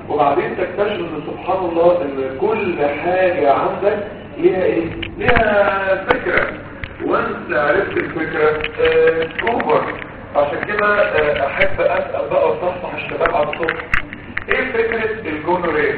وبعدين تكتشف ان سبحان الله ان كل حاجة عندك ليها ايه ليها فكرة وانت عرفت الفكرة اه اوفر عشان كده اه احب اسأل بقى وتصحح الشباب على الصبح ايه فكرة الجونوريا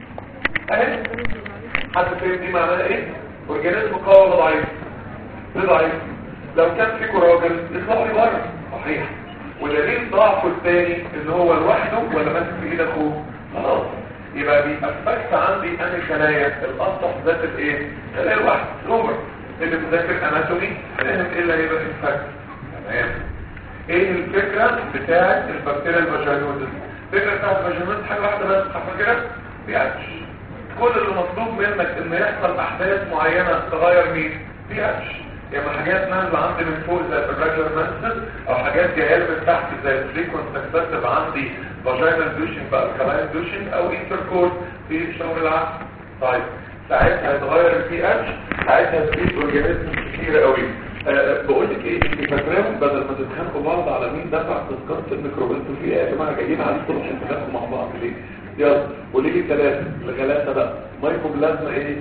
اهي حد فهم دي معناها ايه اورجانيزم قوي ولا ضعيف ليه ضعيف لو كان فيكوا راجل يطلعوا لي بره صحيح ودليل ضعفه الثاني ان هو لوحده ولا ماسك في ايد اخوه خلاص يبقى بيأفكت عندي انا خلايا الاسطح ذات الايه خلايا الواحد روبر اللي بذاكر اناتومي فاهم ايه اللي هيبقى انفكت تمام ايه الفكره بتاعه البكتيريا الفاجينوزس الفكره بتاعه الفاجينوزس حاجه واحده بس عارفه كده بيعتش كل اللي مطلوب منك ان يحصل احداث معينه تغير مين بيعتش يا اما حاجات نازله عندي من فوق زي الريجولار مانسل او حاجات جايه من تحت زي الفريكونس اكسسيف عندي فاجينال دوشنج بقى الكلاين دوشنج او انتركورس في شغل العقل طيب ساعتها هيتغير البي اتش ساعتها تزيد اورجانيزم كتير قوي أه بقول لك ايه انت فاكراهم بدل ما تتخانقوا بعض على مين دفع تذكره الميكروب انتوا في ايه يا جماعه جايين على الصبح تتخانقوا مع بعض ليه يلا قولي لي ثلاثه الغلاسه بقى مايكوبلازما ايه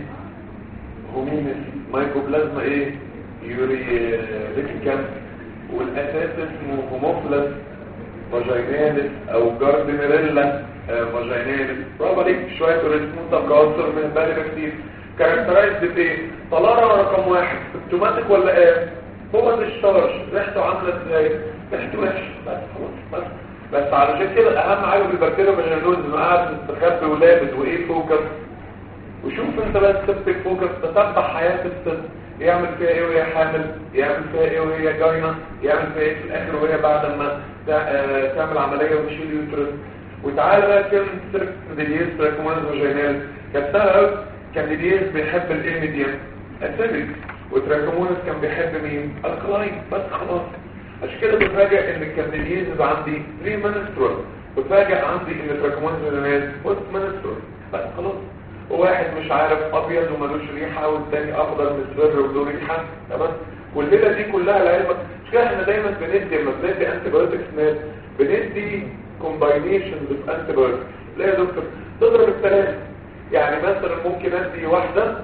هومينس مايكوبلازما ايه يوري ليكيكام والاساس اسمه هوموفلس فاجيناليس او جاردنريلا فاجيناليس برافو عليك شويه اوريزمون تكاثر من بالغ كتير كاركترايز بايه طلارة رقم واحد سيمتوماتيك ولا ايه هو الشرش ريحته عامله ازاي ريحته وحشه بس خلاص بس بس علشان كده اهم حاجه في البكتيريا فاجينالوز انه قاعد مستخبي ولابد وايه فوكس وشوف انت بس سبتك فوكس تتبع حياه الست يعمل فيها ايه وهي حامل يعمل فيها ايه وهي جاينه يعمل فيها ايه في الاخر وهي بعد ما تعمل عمليه وتشيل يوترس وتعالى بقى كلمه سيركديديز تراكومانز فاجينال كانت سهله قوي كانديديز بيحب الايه ميديم اسيدك وتراكومونس كان بيحب مين الكلاين بس خلاص عشان كده بفاجئ ان الكانديديز عندي 3 منسترول بفاجئ عندي ان تراكومونس فاجينال بوست منسترول بس خلاص وواحد مش عارف ابيض ومالوش ريحه والتاني اخضر مصفر وله ريحه تمام والليله دي كلها لعلمك مش كده احنا دايما بندي لما بندي انتي بايوتكس ناس بندي كومباينيشنز اوف انتي بايوتكس لا يا دكتور تضرب الثلاثه يعني مثلا ممكن ادي واحده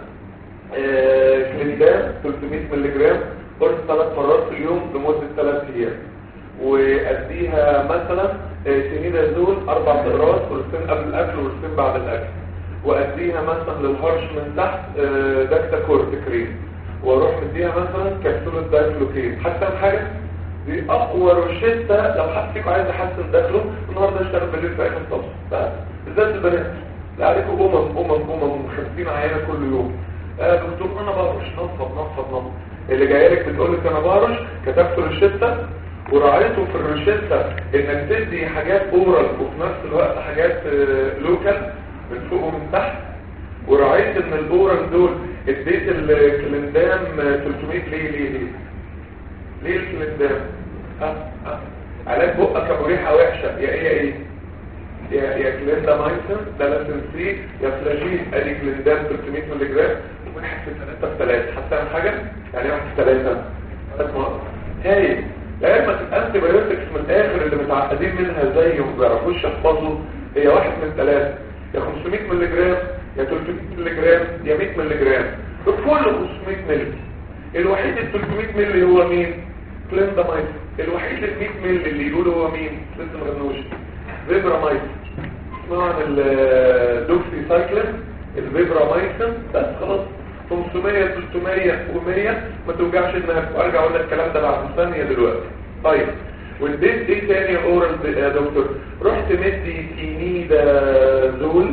آه كليندام 300 مللي جرام قرص ثلاث مرات في اليوم لمده ثلاث ايام واديها مثلا آه سينيدازول اربع مرات قرصين قبل الاكل وقرصين بعد الاكل واديها مثلا للهرش من تحت داكتا كورتيكرين واروح مديها مثلا كبسولة دايكلوكين حتى حاجة دي اقوى روشتة لو حد فيكم عايز يحسن داخله النهارده اشتغل بالليل في عين الصبح بس بالذات البنات لا عليكم امم امم امم 50 عيانه كل يوم آه دكتور انا برش نصب نصب نصب اللي جاي لك بتقول لك انا برش كتبت روشتة وراعيته في الروشتة انك تدي حاجات اورال وفي نفس الوقت حاجات لوكال من فوق ومن تحت ورأيت ان الاورال دول اديت الكلندام 300 ليه ليه ليه ليه الكلندام ها ها علاج بقك ابو ريحه وحشه يا ايه ايه يا يا كليندامايسين ده لازم سي يا فلاجين ادي كليندام 300 مللي جرام واحد في 3 في 3 حتى حاجه يعني واحد في 3 ثلاث مرات هاي لعلمك الانتي بايوتكس من الاخر اللي متعقدين منها زي وما بيعرفوش يحفظوا هي واحد من ثلاثه يا 500 مللي جرام يا 300 مللي جرام يا 100 مللي جرام بكل 500 مللي الوحيد ال 300 مللي هو مين كليندامايد الوحيد ال 100 مللي اللي يقولوا هو مين لسه ما غنوش فيبرامايد اسمعوا عن الدوكسي سايكلين الفيبرامايسن بس خلاص 500 300 و100 ما توجعش دماغك وارجع اقول لك الكلام ده بعد ثانيه دلوقتي طيب والبيت ايه تاني يا اورال يا دكتور رحت مدي تينيدازول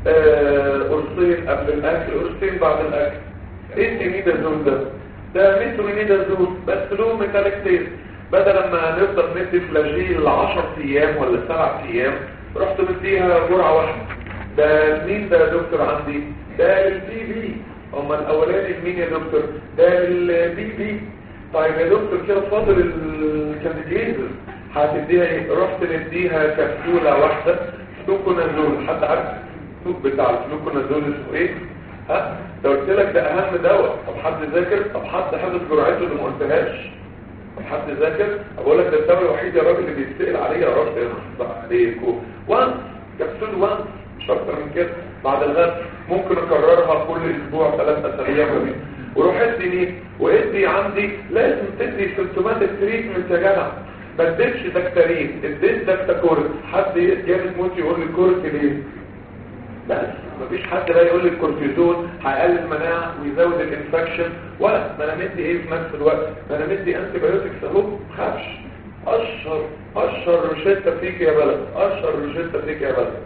قرصين قبل الاكل قرصين بعد الاكل ايه التينيدازول ده ده مترونيدازول بس له ميتاليك تيست بدل ما نفضل ندي فلاجيل 10 ايام ولا 7 ايام رحت مديها جرعه واحده ده مين ده يا دكتور عندي ده البي بي اما الاولاني مين يا دكتور ده البي بي طيب يا دكتور كده فاضل الكانديديزل هتديها ايه رحت نديها كبسوله واحده فلوكونازول حد عارف السوق بتاع الفلوكونازول اسمه ايه ها ده قلت لك ده اهم دواء طب حد ذاكر طب حد حافظ جرعته اللي ما قلتهاش طب حد ذاكر بقول لك ده الدواء الوحيد يا راجل اللي بيتسال عليه يا راجل يخص عليكم وان كبسول وان مش اكتر من كده بعد الغد ممكن اكررها كل اسبوع ثلاث اسابيع كمان وروح ادي مين وادي عندي لازم تدي سيمتوماتيك تريتمنت يا جدع ما اديتش دكتورين اديت دكتور حد جامد موت يقول لي كورت ليه بس مفيش حد بقى يقول لي الكورتيزون هيقلل المناعه ويزود الانفكشن ولا ما انا مدي ايه في نفس الوقت ما انا مدي انتي بايوتكس اهو ما تخافش اشهر اشهر روشته فيك يا بلد اشهر روشته فيك يا بلد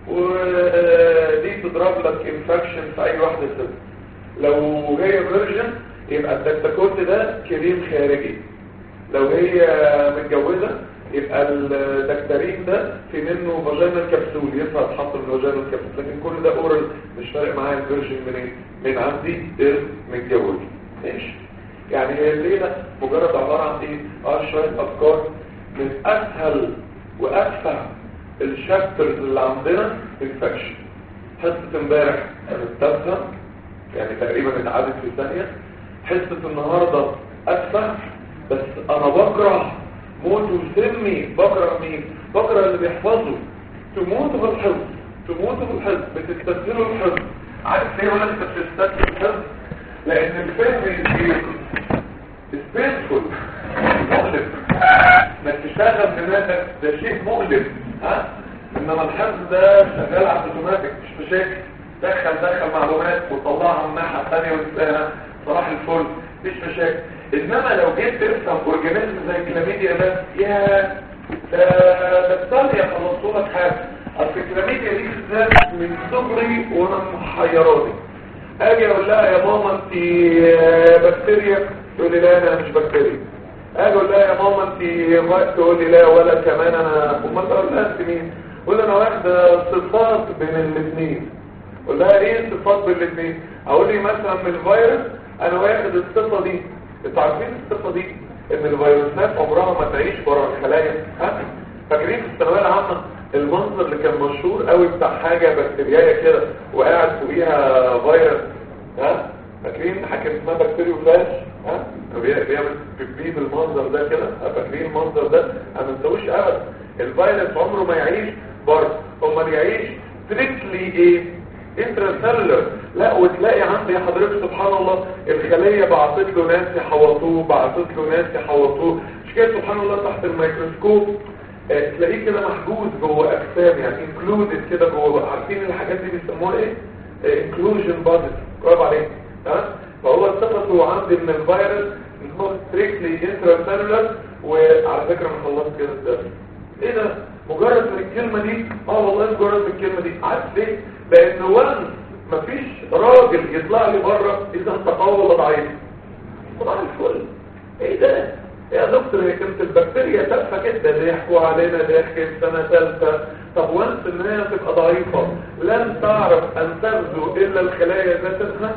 ودي تضرب لك انفكشن في اي واحده ست لو هي فيرجن يبقى الدكتاكوت ده كريم خارجي لو هي متجوزه يبقى الدكتارين ده في منه فاجينال كبسول ينفع تحط من فاجينال كبسول لكن كل ده اورال مش فارق معايا الفيرجن منين من عندي متجوز ماشي يعني هي الليله مجرد عباره عن ايه اه شويه افكار من اسهل وادفع الشابترز اللي عندنا انفكشن حصه امبارح كانت تافهه يعني تقريبا اتعادت في ثانيه حصه النهارده ادفع بس انا بكره موت وسمي بكره مين بكره اللي بيحفظوا تموت في الحفظ تموت في الحفظ بتستسهلوا الحفظ عارف ليه ولا انت بتستسهل الحفظ لان الفهم سبيسفول مؤلم انك تشتغل دماغك ده شيء مؤلم ها انما الحفظ ده شغال على اوتوماتيك مش مشاكل دخل دخل معلومات وطلعها من الناحيه الثانيه وتنساها صلاح الفل مفيش مشاكل انما لو جيت تفهم اورجانيزم زي الكلاميديا ده يا ده ده الثانيه خلصوا لك حاجه اصل الكلاميديا دي بالذات من صغري وانا محيراني اجي اقول لها يا ماما انت بكتيريا تقول لي لا انا مش بكتيريا اجي اقول لها يا ماما انت فيروس تقول لي لا ولا كمان انا امال اقول لها انت مين قول انا واخده صفات بين الاثنين قول لها ايه الصفات بين الاثنين اقول لي مثلا من الفيروس انا واخد الصفه دي انتوا عارفين الصفه دي ان الفيروسات عمرها ما تعيش بره الخلايا ها فاكرين في الثانويه العامه المنظر اللي كان مشهور قوي بتاع حاجه بكتيريايه كده وقاعد فوقيها فيروس ها فاكرين حاجه اسمها بكتيريوفاج ها بيعمل بيبي بالمنظر ده كده فاكرين المنظر ده انا ما تسويش ابدا الفيروس عمره ما يعيش بره امال يعيش ستريكتلي ايه انترسيلولر لا وتلاقي عندي حضرتك سبحان الله الخليه بعثت له ناس يحوطوه بعثت له ناس يحوطوه مش كده سبحان الله تحت الميكروسكوب آه، تلاقيه كده محجوز جوه اجسام يعني انكلودد كده جوه عارفين الحاجات دي بيسموها ايه انكلوجن بادز برافو عليك تمام فهو صفته عندي من الفيروس ان هو ستريكتلي انترسيلولر وعلى فكره انا خلصت كده الدرس ايه ده مجرد من الكلمه دي اه والله مجرد من الكلمه دي عارف ليه لان وان مفيش راجل يطلع لي بره اذا انت قوي ولا ضعيف طبعا الفل ايه ده يا دكتور هي كانت البكتيريا تافهه جدا يحكوا علينا ضحك في سنه ثالثه طب وانس ان هي تبقى ضعيفه لن تعرف ان تغزو الا الخلايا ذاتها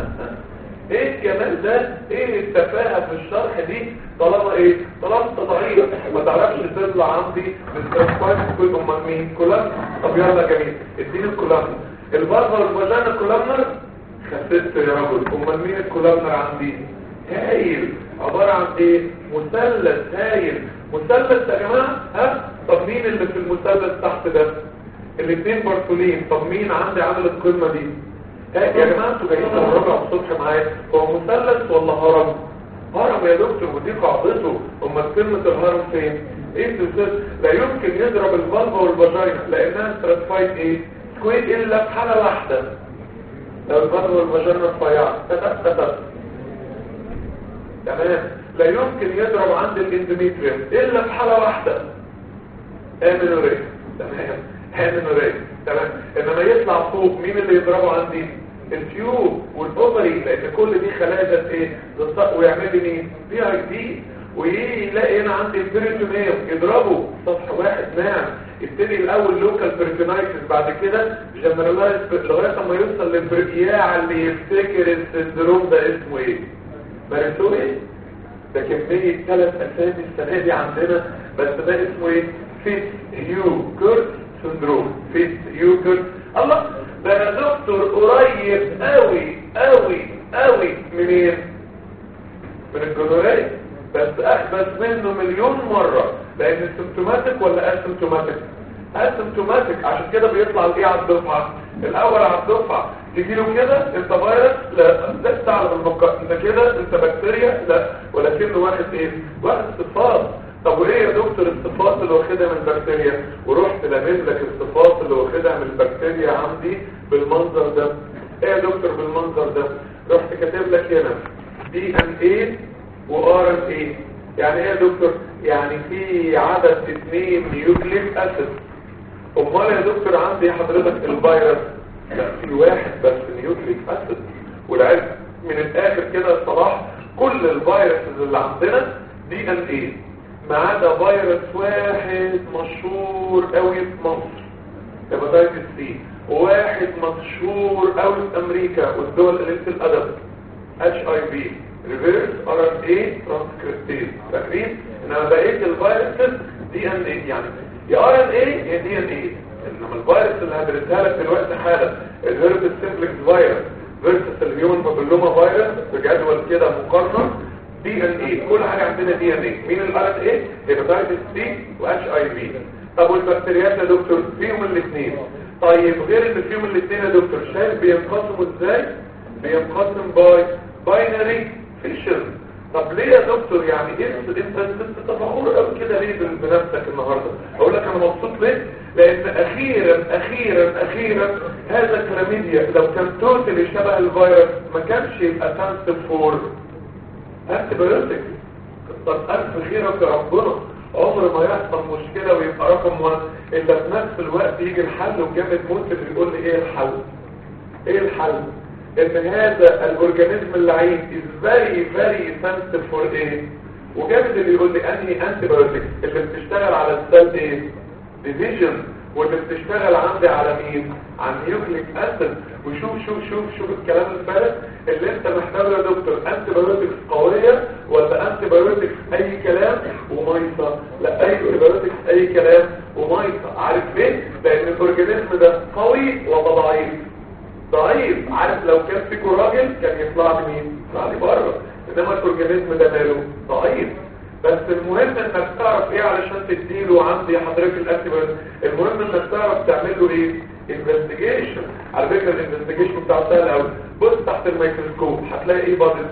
ايه الجمال ده ايه التفاهه في الشرح دي طالما ايه طالما انت ضعيف ما تعرفش تطلع عندي من ترانسفايت كل امال مين كولام طب يلا جميل اديني الكولام البرغر والفاجانا الكولامنر خسست يا رجل امال مين الكولامنر عندي هايل عباره عن ايه مثلث هايل مثلث يا جماعه ها طب مين اللي في المثلث تحت ده الاثنين برسولين طب مين عندي عامل القمه دي يا جماعه انتوا جايين الربع الصبح معايا هو مثلث ولا هرم هرم يا دكتور ودي قاعدته امال كلمه الهرم فين ايه السلسله لا يمكن يضرب الفالفا والفاجينا لانها ستراتيفايد ايه سكويد الا في حاله واحده لو الفالفا والفاجينا رفيعه تتت تتت تمام لا يمكن يضرب عند الاندوميتريوم الا في حاله واحده امينوريا تمام امينوريا تمام انما يطلع فوق مين اللي يضربه عندي التيوب والاوفري لان كل دي خلايا ذات ايه ذات ويعمل لي مين بي اي دي ويلاقي هنا عندي البريتونيوم يضربه سطح واحد ناعم يبتدي الاول لوكال بريتونايتس بعد كده جنرالايز لغايه ما يوصل للبريكياع اللي يفتكر السندروم ده اسمه ايه باريتوني ده كمية ثلاث اسامي السنة دي عندنا بس ده اسمه ايه فيت هيو كورت سندروم فيت هيو كورت الله ده انا دكتور قريب قوي قوي قوي منين من الجنورية بس احبس منه مليون مرة لان السيمتوماتيك ولا اسيمتوماتيك اسيمتوماتيك عشان كده بيطلع الايه على الدفعه الاول على الدفعه تيجي له كده انت فيروس لا ده تعرف المقا انت كده انت بكتيريا لا ولكنه واخد ايه واخد صفات طب وايه يا دكتور الصفات اللي واخدها من البكتيريا ورحت لامم لك الصفات اللي واخدها من البكتيريا عندي بالمنظر ده ايه يا دكتور بالمنظر ده رحت كاتب لك هنا دي ان ايه وار ان ايه يعني ايه يا دكتور يعني في عدد اثنين نيوكليك اسيد امال يا دكتور عندي حضرتك الفيروس لا في واحد بس نيوكليك اسيد والعلم من الاخر كده الصلاح كل الفيروسز اللي عندنا دي ان ايه ما عدا فيروس واحد مشهور قوي في مصر هيباتايتس سي واحد مشهور قوي في امريكا والدول قليله الادب اتش اي في ريفيرس ار ان اي ترانسكريبتيز فاكرين انما بقيه الفيروسز دي ان اي يعني يا ار ان اي يا دي ان اي انما الفيروس اللي هدرسها لك دلوقتي حالا الهيربس سيمبلكس فيروس فيرسس الهيومن بابيلوما فيروس بجدول كده مقارنه دي ان اي كل حاجه عندنا دي ان اي مين الار ان اي هيباتايتس سي واتش اي في طب والبكتيريات يا دكتور فيهم الاثنين طيب غير ان فيهم الاثنين يا دكتور شايف بينقسموا ازاي بينقسم باي باينري فيشن طب ليه يا دكتور يعني ايه انت انت تفخر قوي كده ليه بنفسك النهارده اقول لك انا مبسوط ليه لان اخيرا اخيرا اخيرا هذا الكلاميديا لو كان توتالي شبه الفيروس ما كانش يبقى سانسيف فور انتبيوتكس طب الف خيرك يا ربنا عمر ما يحصل مشكله ويبقى رقم 1 الا في نفس الوقت يجي الحل وجامد منتج يقول لي ايه الحل ايه الحل ان هذا الاورجانيزم اللعين is very very sensitive for ايه وجامد اللي يقول لي انهي انتي بايوتكس اللي بتشتغل على السيل ايه ديفيجن واللي بتشتغل عندي على مين على نيوكليك اسيد وشوف شوف شوف شوف الكلام الفارغ اللي انت محتاجه يا دكتور انتي بايوتكس قويه ولا انتي بايوتكس اي كلام وميصه لا اي انتي بايوتكس اي كلام وميصه عارف ليه لان الاورجانيزم ده قوي ولا ضعيف ضعيف عارف لو كان فيكو راجل كان يطلع لي مين يطلع لي بره انما الاورجانيزم ده ماله ضعيف بس المهم انك تعرف ايه علشان تديله عندي حضرتك الاكتيفيت المهم انك تعرف تعمل له ايه انفستيجيشن على فكره الانفستيجيشن بتاعه سهل قوي بص تحت الميكروسكوب هتلاقي ايه بادز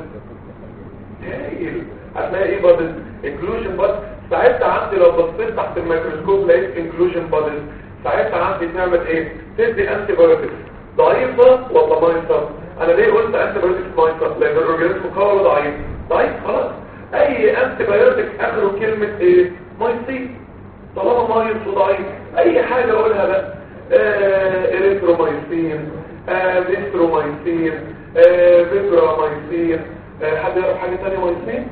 هايل هتلاقي ايه بادز انكلوجن بادز ساعتها عندي لو بصيت تحت الميكروسكوب لقيت انكلوجن بادز ساعتها عندي تعمل ايه تدي انتي بايوتكس ضعيفه ولا مايصه انا ليه قلت انتي بايوتكس مايصه لان الاورجانيزم قوي ولا ضعيف ضعيف خلاص اي انتي بايوتك اخره كلمة ايه مايسين طالما مايس وضعيف اي حاجة اقولها بقى آه اريثرومايسين آه ديسترومايسين آه فيبرامايسين آه حد يعرف حاجة تانية مايسين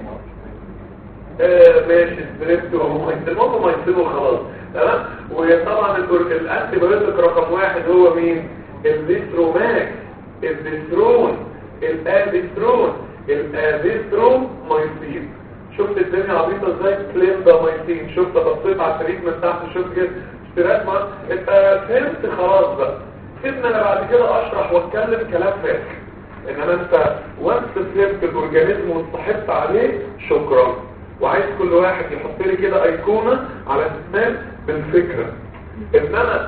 آه ماشي ستريبتومايسين المهم مايسين وخلاص تمام وطبعا الانتي بايوتك رقم واحد هو مين الديستروماك الديسترون الاديسترون الاديسترون مايسين شفت الدنيا عبيطه ازاي كليمبامايسين شفت بصيت على التاريخ من تحت شفت كده اشتراك ما انت فهمت خلاص بقى سيبنا انا بعد كده اشرح واتكلم كلام فارغ انما انت وانت فهمت الاورجانيزم واتصاحبت عليه شكرا وعايز كل واحد يحط لي كده ايقونه على اساس بالفكره ان انا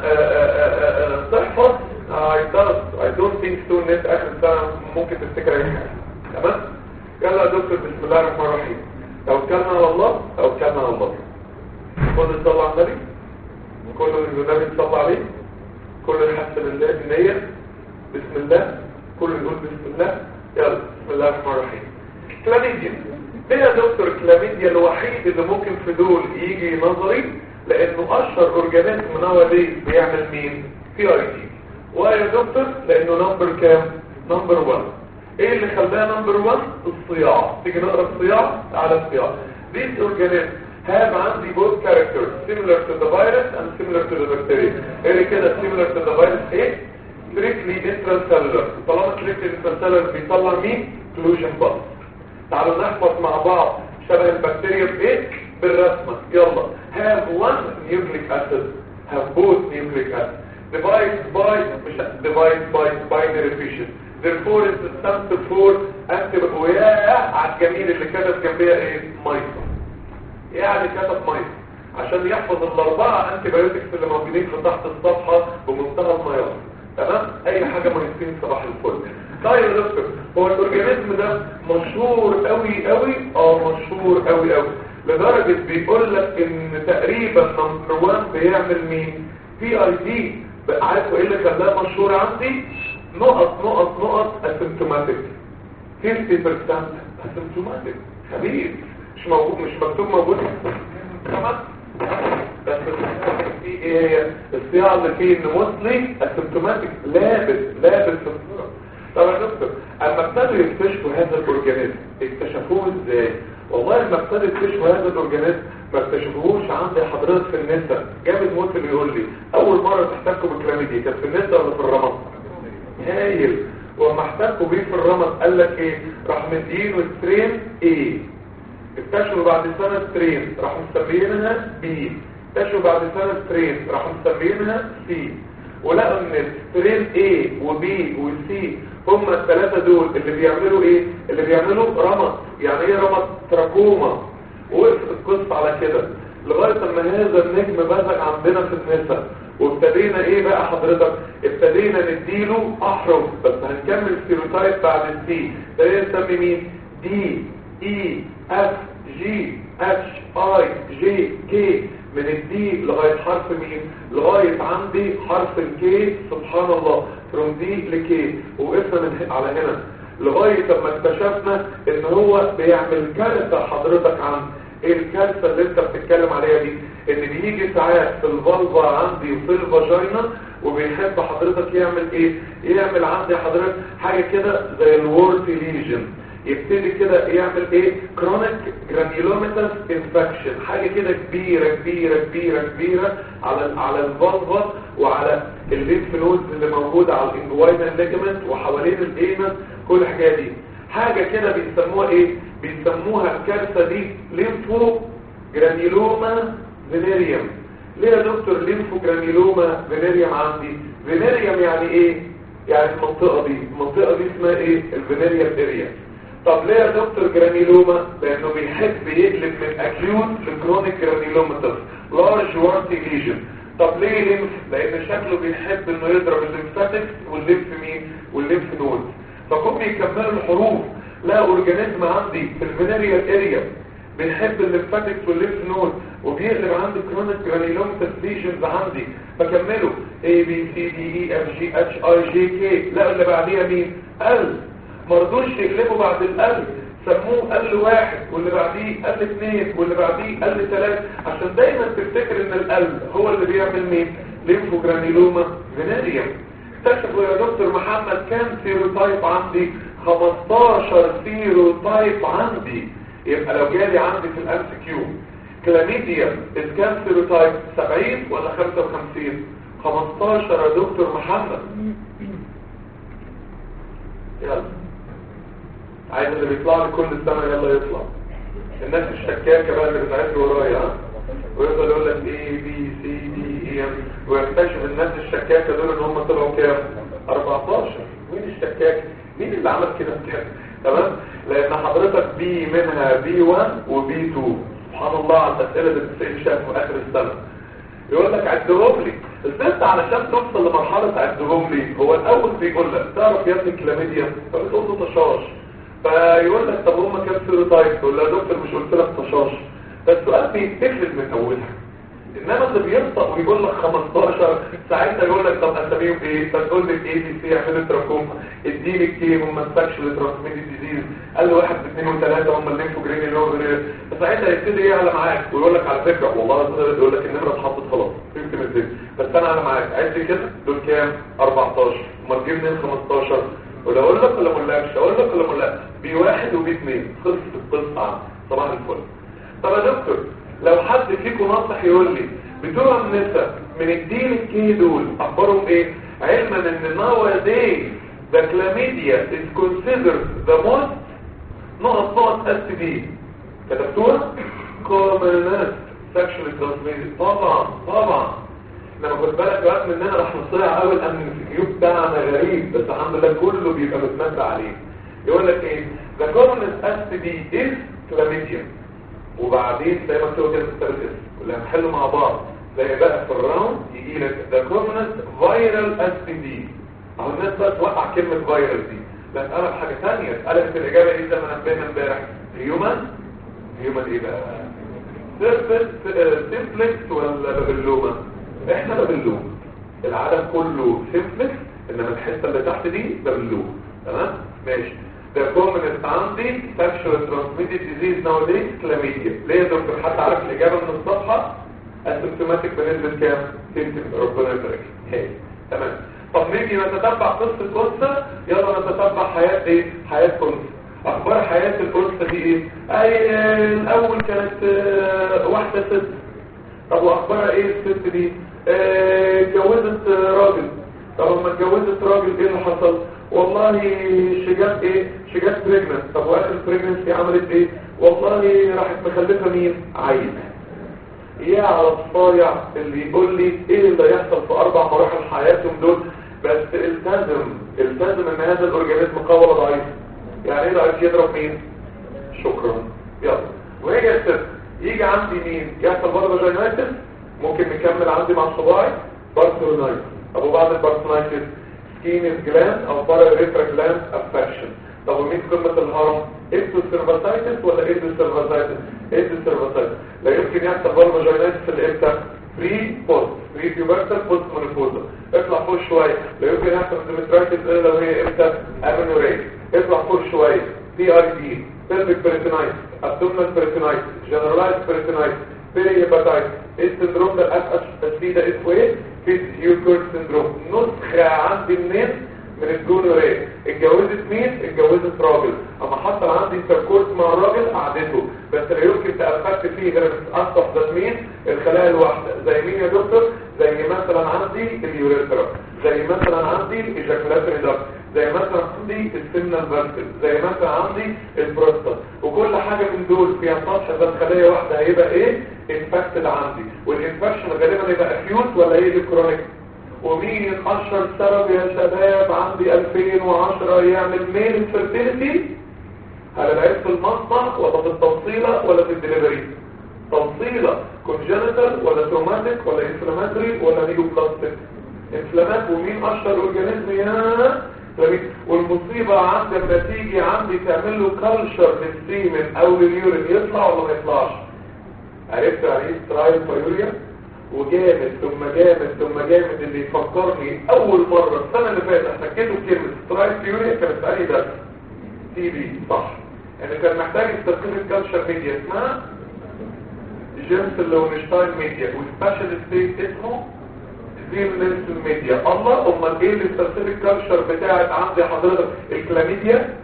تحفظ I don't, I don't think so ان اخر سنه ممكن تفتكر اي حاجه تمام يلا يا دكتور بسم الله الرحمن الرحيم توكلنا على الله توكلنا على الله كل صلى على النبي كل النبي صلى عليه كل الحمد لله النية بسم الله كل يقول بسم الله يلا بسم الله الرحمن الرحيم كلاميديا ايه يا دكتور كلاميديا الوحيد اللي ممكن في دول يجي نظري لانه اشهر اورجانيزم نواديز بيعمل مين في اي تي ويا دكتور لانه نمبر كام نمبر 1 ايه اللي خلاه نمبر 1 الصياع تيجي نقرا الصياع على الصياع these organisms have عندي both characters similar to the virus and similar to the bacteria ايه كده similar to the virus ايه strictly intracellular طالما strictly intracellular بيطلع مين collusion bus تعالوا نحفظ مع بعض شبه البكتيريا بايه بالرسمه يلا have one nucleic acid have both nucleic acid divide by مش divide by binary fission therefore is the sum for anti وياه على الجميل اللي كتب جنبيها ايه مايكرو يعني كتب مايكرو عشان يحفظ الاربعه انتي بايوتكس اللي موجودين في تحت الصفحه بمنتهى المياه تمام اي حاجه مايسين صباح الفل طيب يا دكتور هو الاورجانيزم ده مشهور قوي قوي اه مشهور قوي قوي لدرجه بيقول لك ان تقريبا نمبر 1 بيعمل مين بي اي دي عارف ايه اللي خلاه مشهور عندي نقط نقط نقط اسيمتوماتيك 50% اسيمتوماتيك خبيث مش موجود مش مكتوب موجود تمام بس في ايه هي الصياعه اللي فيه ان موستلي اسيمتوماتيك لابس لابس في الصوره طب يا دكتور اما ابتدوا يكتشفوا هذا الاورجانيزم اكتشفوه ازاي والله لما ابتدوا يكتشفوا هذا الاورجانيزم ما اكتشفوهوش عند حضرتك في النساء جامد موت اللي يقول لي اول مره تحتكوا بالكلاميديا كانت في النساء ولا في الرمض هايل وما احتكوا بيه في الرمض قال لك ايه راح مدينه سترين ايه اكتشفوا بعد سنة سترين راح مسمينها بي اكتشفوا بعد سنة سترين راح مسمينها سي ولقوا ان سترين A وبي وسي هم الثلاثة دول اللي بيعملوا ايه اللي بيعملوا رمط يعني ايه رمط تراكوما ووقفت القصة على كده لغاية لما هذا النجم بزغ عندنا في النساء وابتدينا ايه بقى حضرتك ابتدينا نديله احرف بس هنكمل ستيروتايب بعد السي ابتدينا نسمي مين دي اي اف جي اتش اي جي كي من الدي لغاية حرف مين لغاية عندي حرف الكي سبحان الله from دي لكي وقفنا من على هنا لغاية لما اكتشفنا ان هو بيعمل كارثة حضرتك عن ايه الكارثة اللي انت بتتكلم عليها دي ان بيجي ساعات في الفالفا عندي وفي الفاجينا وبيحب حضرتك يعمل ايه يعمل عندي حضرتك حاجة كده زي الورتي ليجن يبتدي كده يعمل ايه كرونيك جرانيولوميتاس انفكشن حاجه كده كبيره كبيره كبيره كبيره على على الفالفا وعلى الليمف نودز اللي موجوده على الانجوينال ليجمنت وحوالين الانس كل الحاجات دي حاجه كده بيسموها ايه بيسموها الكارثه دي ليمفو جرانيولوما فينيريوم ليه يا دكتور ليمفو جرانيولوما فينيريوم عندي فينيريوم يعني ايه يعني المنطقه دي المنطقه دي اسمها ايه الفينيريوم اريا طب ليه يا دكتور جرانيلوما لانه بيحب يقلب من اكيوت لكرونيك جرانيلوماتس لارج وارتي ليجن طب ليه ليمف لان شكله بيحب انه يضرب الليمفاتكس والليمف مين والليمف نود فكم بيكملوا الحروف لا اورجانيزم عندي في الفينيريال اريا بنحب الليمفاتكس والليمف نود وبيقلب عندي كرونيك جرانيلوماتس ليجنز عندي بكمله A B C D E F G H I J K لا اللي بعديها مين قلب مرضوش يقلبوا بعد القلب سموه قل واحد واللي بعديه قل اثنين واللي بعديه قل ثلاثة عشان دايما تفتكر ان القلب هو اللي بيعمل مين ليمفوجرانيلوما فينيريوم اكتشفوا يا دكتور محمد كام سيروتايب عندي 15 سيروتايب عندي يبقى لو جالي عندي في الام كيو كلاميديا كام سيروتايب 70 ولا 55 15 يا دكتور محمد يلا عايز اللي بيطلع لي كل سنة يلا يطلع الناس الشكاكة بقى اللي بتعد ورايا ها ويفضل يقول لك اي بي سي دي اي ام ويكتشف الناس الشكاكة دول ان هم طلعوا كام 14 مين الشكاك مين اللي عمل كده بكام تمام لان حضرتك بي منها بي 1 وبي 2 سبحان الله على الاسئله اللي بتسال شاف في اخر السنه يقول لك عدهم لي بس انت علشان توصل لمرحله عدهم لي هو الاول بيقول لك تعرف يا ابني كلاميديا فبتقول له طشاش فيقول لك طب هم كام سيروتايب تقول له يا دكتور مش قلت لك طشاش فالسؤال بيتقفل من اولها انما اللي بينطق ويقول لك 15 ساعتها يقول لك طب اساميهم ايه فتقول لك ايه دي سي يعملوا تراكوما اديني كتير هم سكشوال ترانسميتد ديزيز قال له واحد اثنين وثلاثه هم الليمفوجرين اللي هو فساعتها يبتدي يعلى معاك ويقول لك على فكره والله يقول لك النمره اتحطت خلاص فهمت من ازاي بس انا انا معاك عايز كده دول كام 14 امال جيب منين 15 ولا اقول لك ولا ما اقولكش اقول لك ولا ما اقولكش بي واحد وبي اثنين خلصت القصه صباح الفل طب يا دكتور لو حد فيكم ناصح يقول لي بتوع النساء من الدين الكي دول اخبارهم ايه علما ان nowadays the chlamydia is considered the most نقط نقط اس دي كتبتوها commonest sexually transmitted طبعا طبعا لما خد بالك يا وقت مننا راح نصيع اول ان الفيديو بتاعنا غريب بس الحمد لله كله بيبقى متمتع عليه يقول لك ايه the commonest STD is chlamydia وبعدين زي ما مكتوب كده في كتاب الاسم واللي هنحله مع بعض زي بقى في الراوند يجي لك ذا كومنت فايرال اس بي دي اهو الناس بقى توقع كلمه فايرال دي لا اتقلب حاجه ثانيه اتقلبت الاجابه ايه زي ما نبهنا امبارح هيومن هيومن ايه بقى سيرفس سيمبلكس ولا بابلوما احنا بابلوما العالم كله سيمبلكس انما الحته اللي تحت دي بابلوما تمام ماشي ده كومنت عندي سكشوال ترانسميتد ديزيز ناوديز كلاميديا ليه يا دكتور حد عارف الاجابه من الصفحه اسيمتوماتيك بنسبه كام 60 ربنا يبارك هاي تمام طب نيجي نتتبع قصه قصه يلا نتتبع حياه ايه حياه قصه اخبار حياه القصه دي ايه اي الاول كانت آه، واحده ست طب واخبارها ايه الست دي آه، اتجوزت آه، راجل طب لما اتجوزت راجل ايه اللي حصل والله شجات ايه شجات بريجننت طب واخر بريجننسي عملت ايه والله راحت مخلفه مين عيل يا على الصايع اللي يقول لي ايه اللي يحصل في اربع مراحل حياتهم دول بس التزم التزم ان هذا الاورجانيزم قوي ولا ضعيف يعني ايه ضعيف يضرب مين شكرا يلا ويجي الست يجي عندي مين يحصل برضه فاجينايتس ممكن نكمل عندي مع صباعي بارثونايتس طب وبعد البارثونايتس سكينس جلاند او باراريترا جلاند افكشن طب ومين قمه الهرم ايدو سيرفاسايتس ولا ايدو سيرفاسايتس ايدو سيرفاسايتس لا يمكن يحصل برضه فاجينايتس في الامتى بري بوست بري بيوبرتال بوست مونوبوزا اطلع فوق شويه لا يمكن يحصل ديمترايتس الا لو هي امتى امينوريت اطلع فوق شويه بي اي دي pelvic peritonitis abdominal peritonitis generalized peritonitis perihepatitis ايه السندروم ده الاسقش التسليه ده اسمه ايه فيت هيوكر سندروم نسخه عندي منين من الجونوريه اتجوزت مين اتجوزت راجل اما حصل عندي انتركورس مع الراجل قعدته بس لا يمكن تأفكت فيه غير بتتأثر ده مين الخلايا الواحده زي مين يا دكتور زي مثلا عندي اليوريثرا زي مثلا عندي الايجاكولاتري داكت زي مثلا عندي السمنة الفرسل زي مثلا عندي البروستات وكل حاجة من دول فيها سطح ذات خلية واحدة هيبقى ايه انفكتد عندي والانفكشن غالبا يبقى اكيوت ولا ايه كرونيك ومين اشهر سبب يا شباب عندي 2010 يعمل ميل انفيرتيليتي هل العيب في المصنع ولا في التوصيلة ولا في الدليفري توصيلة كونجنتال ولا تروماتيك ولا انفلاماتوري ولا نيوبلاستيك انفلامات ومين اشهر اورجانيزم يا والمصيبة عند لما تيجي عندي تعمل له كالشر للسيمن او لليورين يطلع ولا ما يطلعش عرفت يعني ايه سترايل فايوريا وجامد ثم جامد ثم جامد اللي يفكرني اول مرة السنة اللي فاتت احتكيته بكلمة سترايل فايوريا كانت في اي درس تي بي صح يعني كان محتاج استخدام الكالشر ميديا اسمها جيمس لونشتاين ميديا والسبيشال ستيت اسمه دي نيلسون ميديا الله امال ايه السبيسيفيك كالتشر بتاعت عندي حضرتك الكلاميديا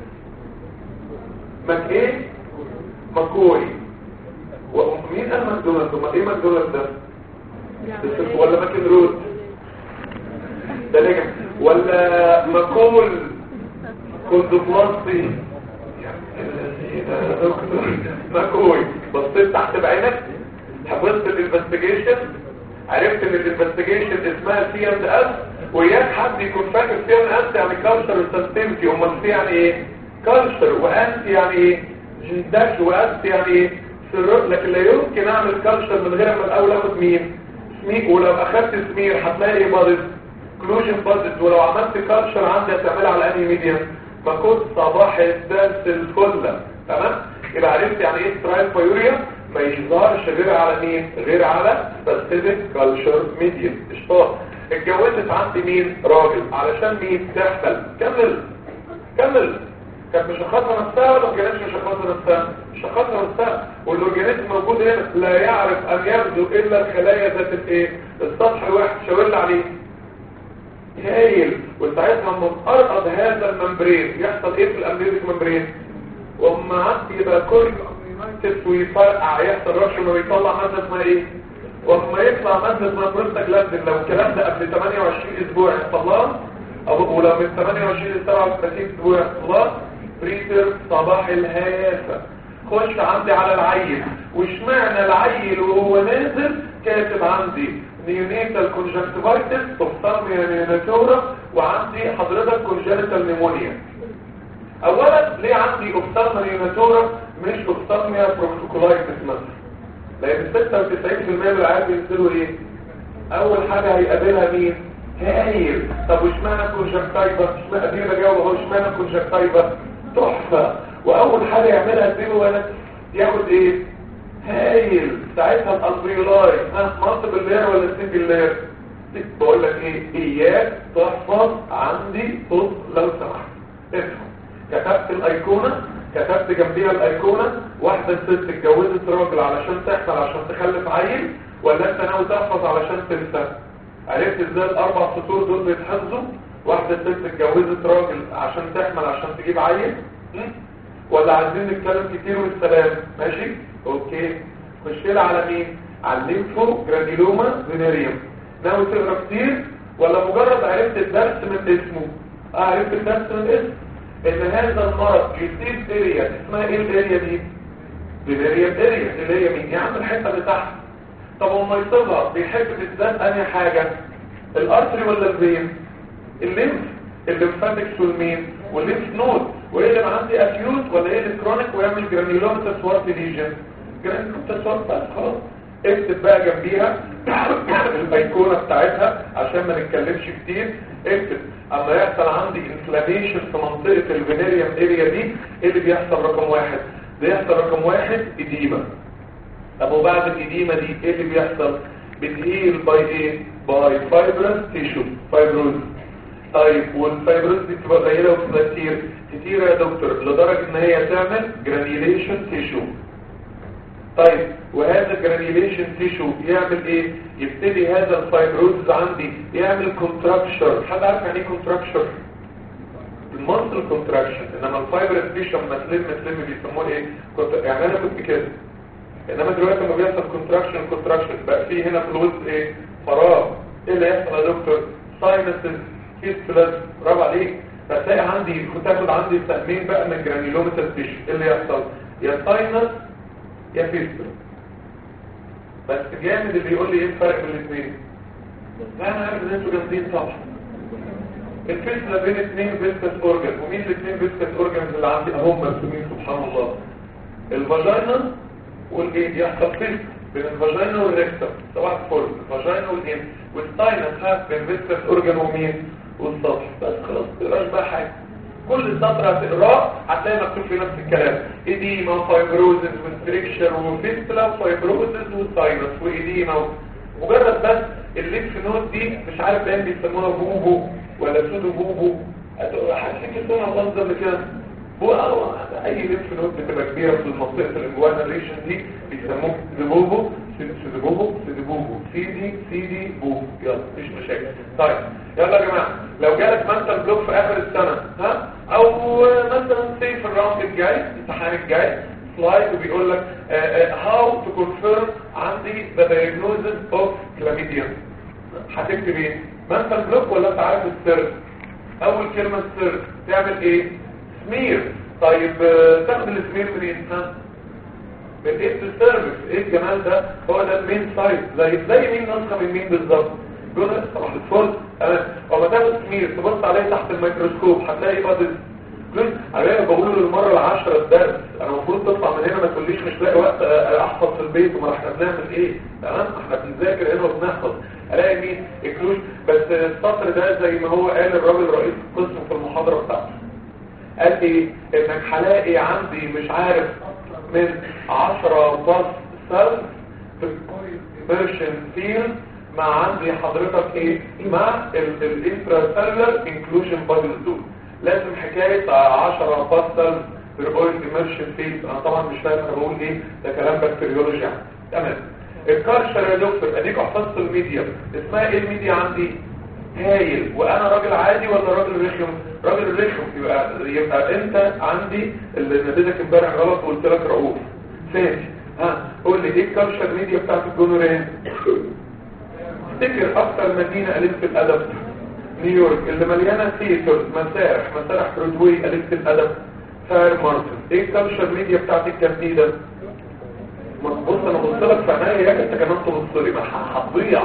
مك ايه مكوي ومين قال ماكدونالدز امال ايه ماكدونالدز ده ده ولا ماكن رود ده نجم ولا ماكول كوندوبلاستي ماكوي بصيت تحت بعينك حفظت الانفستيجيشن عرفت ان الانفستيجيشن اسمها سي اند اس وياك حد يكون فاكر سي اند اس يعني كالتشر سنسيتيفيتي امال سي يعني ايه كالتشر وانتي يعني ايه جنداش وانتي يعني ايه سر لكن لا يمكن اعمل كالتشر من غير ما الاول اخد مين سميك ولو اخدت سمير هتلاقي ايه بادز كلوجن بادز ولو عملت كالتشر عندي هتعملها على انهي ميديم فكنت صباح الدرس الفله تمام يبقى عرفت يعني ايه سترايل فايوريا ما يظهرش غير على مين غير على سبيسيفيك كالتشر ميديم اشطار اتجوزت عندي مين راجل علشان مين تحمل كمل كمل كانت مشخصة نفسها ولا ما كانتش مشخصة نفسها مشخصة نفسها والاورجانيزم موجود هنا لا يعرف ان يبدو الا الخلايا ذات الايه السطح الواحد شاور عليه هايل وساعتها لما ارقد هذا الممبرين يحصل ايه في الامنيوتيك ممبرين واما عندي يبقى كل يونايتد ويفرقع يحصل رش انه يطلع ماده اسمها ايه واما يطلع ماده اسمها بروستاجلاندين لو الكلام ده قبل 28 اسبوع يحصل لها او ولو من 28 ل 37 اسبوع يحصل لها بريتر صباح الهافه خش عندي على العيل واشمعنى العيل وهو نازل كاتب عندي نيونيتال كونجكتيفايتس اوفتالميا نيوناتورا وعندي حضرتك كونجنتال نيمونيا اولا ليه عندي اوفتالميا نيوناتورا مش اوفتالميا بروتوكولايتس مثلا لان 96% من العيال بينزلوا ايه اول حاجه هيقابلها مين هايل طب واشمعنى كونجكتايفا اشمعنى دي بجاوب اهو اشمعنى كونجكتايفا تحفه واول حاجه يعملها الزيرو وانا ياخد ايه هايل ساعتها الالفيولاي ها منصب اللير ولا السنجل لير بقول لك ايه اياك تحفظ عندي بص لو سمحت افهم كتبت الايقونه كتبت جنبيها الايقونه واحده ست اتجوزت راجل علشان تحصل عشان تخلف عيل ولا انت ناوي تحفظ علشان تنسى عرفت ازاي الاربع سطور دول بيتحفظوا واحده ست اتجوزت راجل عشان تحمل عشان تجيب عيل م? ولا عايزين نتكلم كتير والسلام ماشي اوكي خش لي على مين على الليمفو جرانيلوما فينيريوم ناوي تقرا كتير ولا مجرد عرفت الدرس من اسمه اه عرفت الدرس من اسمه ان هذا المرض يصيب اريا اسمها ايه الاريا دي فينيريوم اريا اللي هي مين يعني الحته اللي تحت طب وما يصيبها بيحب بالذات انهي حاجه الارتري ولا الفين الليمف الليمفاتكس والمين والليمف نود وايه اللي عندي اكيوت ولا ايه الكرونيك ويعمل جرانيولوماتس وارت ليجن جرانيولوماتس وارت بس خلاص اكتب بقى جنبيها الايقونه بتاعتها عشان ما نتكلمش كتير اكتب اما يحصل عندي انفلاميشن في منطقه الفينيريوم اريا دي ايه اللي بيحصل رقم واحد بيحصل رقم واحد اديمه طب وبعد الاديمه دي ايه اللي بيحصل بتهيل باي ايه باي فايبرس تيشو فايبروز طيب والفايبروز دي بتبقى قليله وبتبقى كتير كتير يا دكتور لدرجه ان هي تعمل جرانيوليشن تيشو طيب وهذا الجرانيوليشن تيشو يعمل ايه يبتدي هذا الفايبروز عندي يعمل كونتراكشر حد عارف يعني ايه كونتراكشر المنطل كونتراكشن انما الفايبرس تيشو لما تلم تلم بيسموه ايه كنت يعني انا كنت كده انما دلوقتي لما بيحصل كونتراكشن كونتراكشن بقى في هنا فلويد ايه فراغ ايه اللي يحصل يا دكتور ساينسز فيستولاس برافو عليك فتلاقي عندي كنت اخد عندي سهمين بقى من جرانيولوميتال تيشو ايه اللي يحصل يا ساينس يا فيستولا بس جامد اللي يقول لي ايه الفرق بين الاثنين لا انا عارف ان انتوا جامدين طبعا الفيستولا بين اثنين فيسكس اورجان ومين الاثنين فيسكس اورجانز اللي عندي اهم مرسومين سبحان الله الفاجينا والايه يحصل فيست بين الفاجينا والريكتم صباح الفل الفاجينا والايه والساينس ها بين فيسكس اورجان ومين والسطح بس خلاص ما تقراش بقى حاجه كل سطر هتقراه هتلاقي مكتوب في نفس الكلام ايديما فايبروزز وستريكشر وفيستلا فايبروزز وساينس وايديما مجرد بس الليمف نود دي مش عارف ايه بيسموها بوبو ولا سودو بوبو حاسين اسمها الله ده كده هو اي ليمف نود بتبقى كبيره في المنطقه الانجوانا ريشن دي بيسموه سيدوبوبو سيدوبوبو سيدوبوبو سي دي سي دي بوبو يلا مفيش مشاكل طيب يلا يا جماعه لو جالك مثلا بلوك في اخر السنه ها او مثلا سي في الراوند الجاي الامتحان الجاي سلايد وبيقول لك هاو تو كونفيرم عندي ذا دايجنوزس اوف كلاميديا هتكتب ايه مثلا بلوك ولا انت عارف السر اول كلمه السر تعمل ايه سمير طيب تاخد السمير منين ها من ايه السيرفيس ايه الجمال ده هو ده المين سايت زي زي مين نسخه من مين بالظبط دول طبعا الفل انا وما تاخد سمير تبص عليه تحت الميكروسكوب هتلاقي فاضل انا بقول له المره العاشره الدرس انا المفروض تطلع من هنا ما تقوليش مش لاقي وقت احفظ في البيت وما احنا بنعمل ايه تمام احنا بنذاكر هنا وبنحفظ الاقي مين اكلوش بس السطر ده زي ما هو قال الراجل رئيس القسم في المحاضره بتاعته قال ايه انك هلاقي عندي مش عارف من 10 باص سيل في الكونفرشن فيلد مع عندي حضرتك ايه مع الانتراسيلر انكلوجن بادل دول لازم حكاية 10 باص سيل في الاويل اميرشن فيلد انا طبعا مش فاهم انا بقول ايه ده كلام بكتيريولوجي يعني تمام الكارشر يا دكتور اديك حفظت الميديا اسمها ايه الميديا عندي هايل وانا راجل عادي ولا راجل رخم راجل رخم يبقى يبقى انت عندي اللي ناديتك امبارح غلط وقلت لك رؤوف فاشي ها قول لي ايه الكالتشر ميديا بتاعت الجونوريه افتكر اكتر مدينه قليله الادب نيويورك اللي مليانه ثياتر مسارح مسارح برودواي قليله الادب فاير مارتن ايه الكالتشر ميديا بتاعت الكانديدا بص انا بص لك في عينيا انت كمان تبص لي ما هتضيع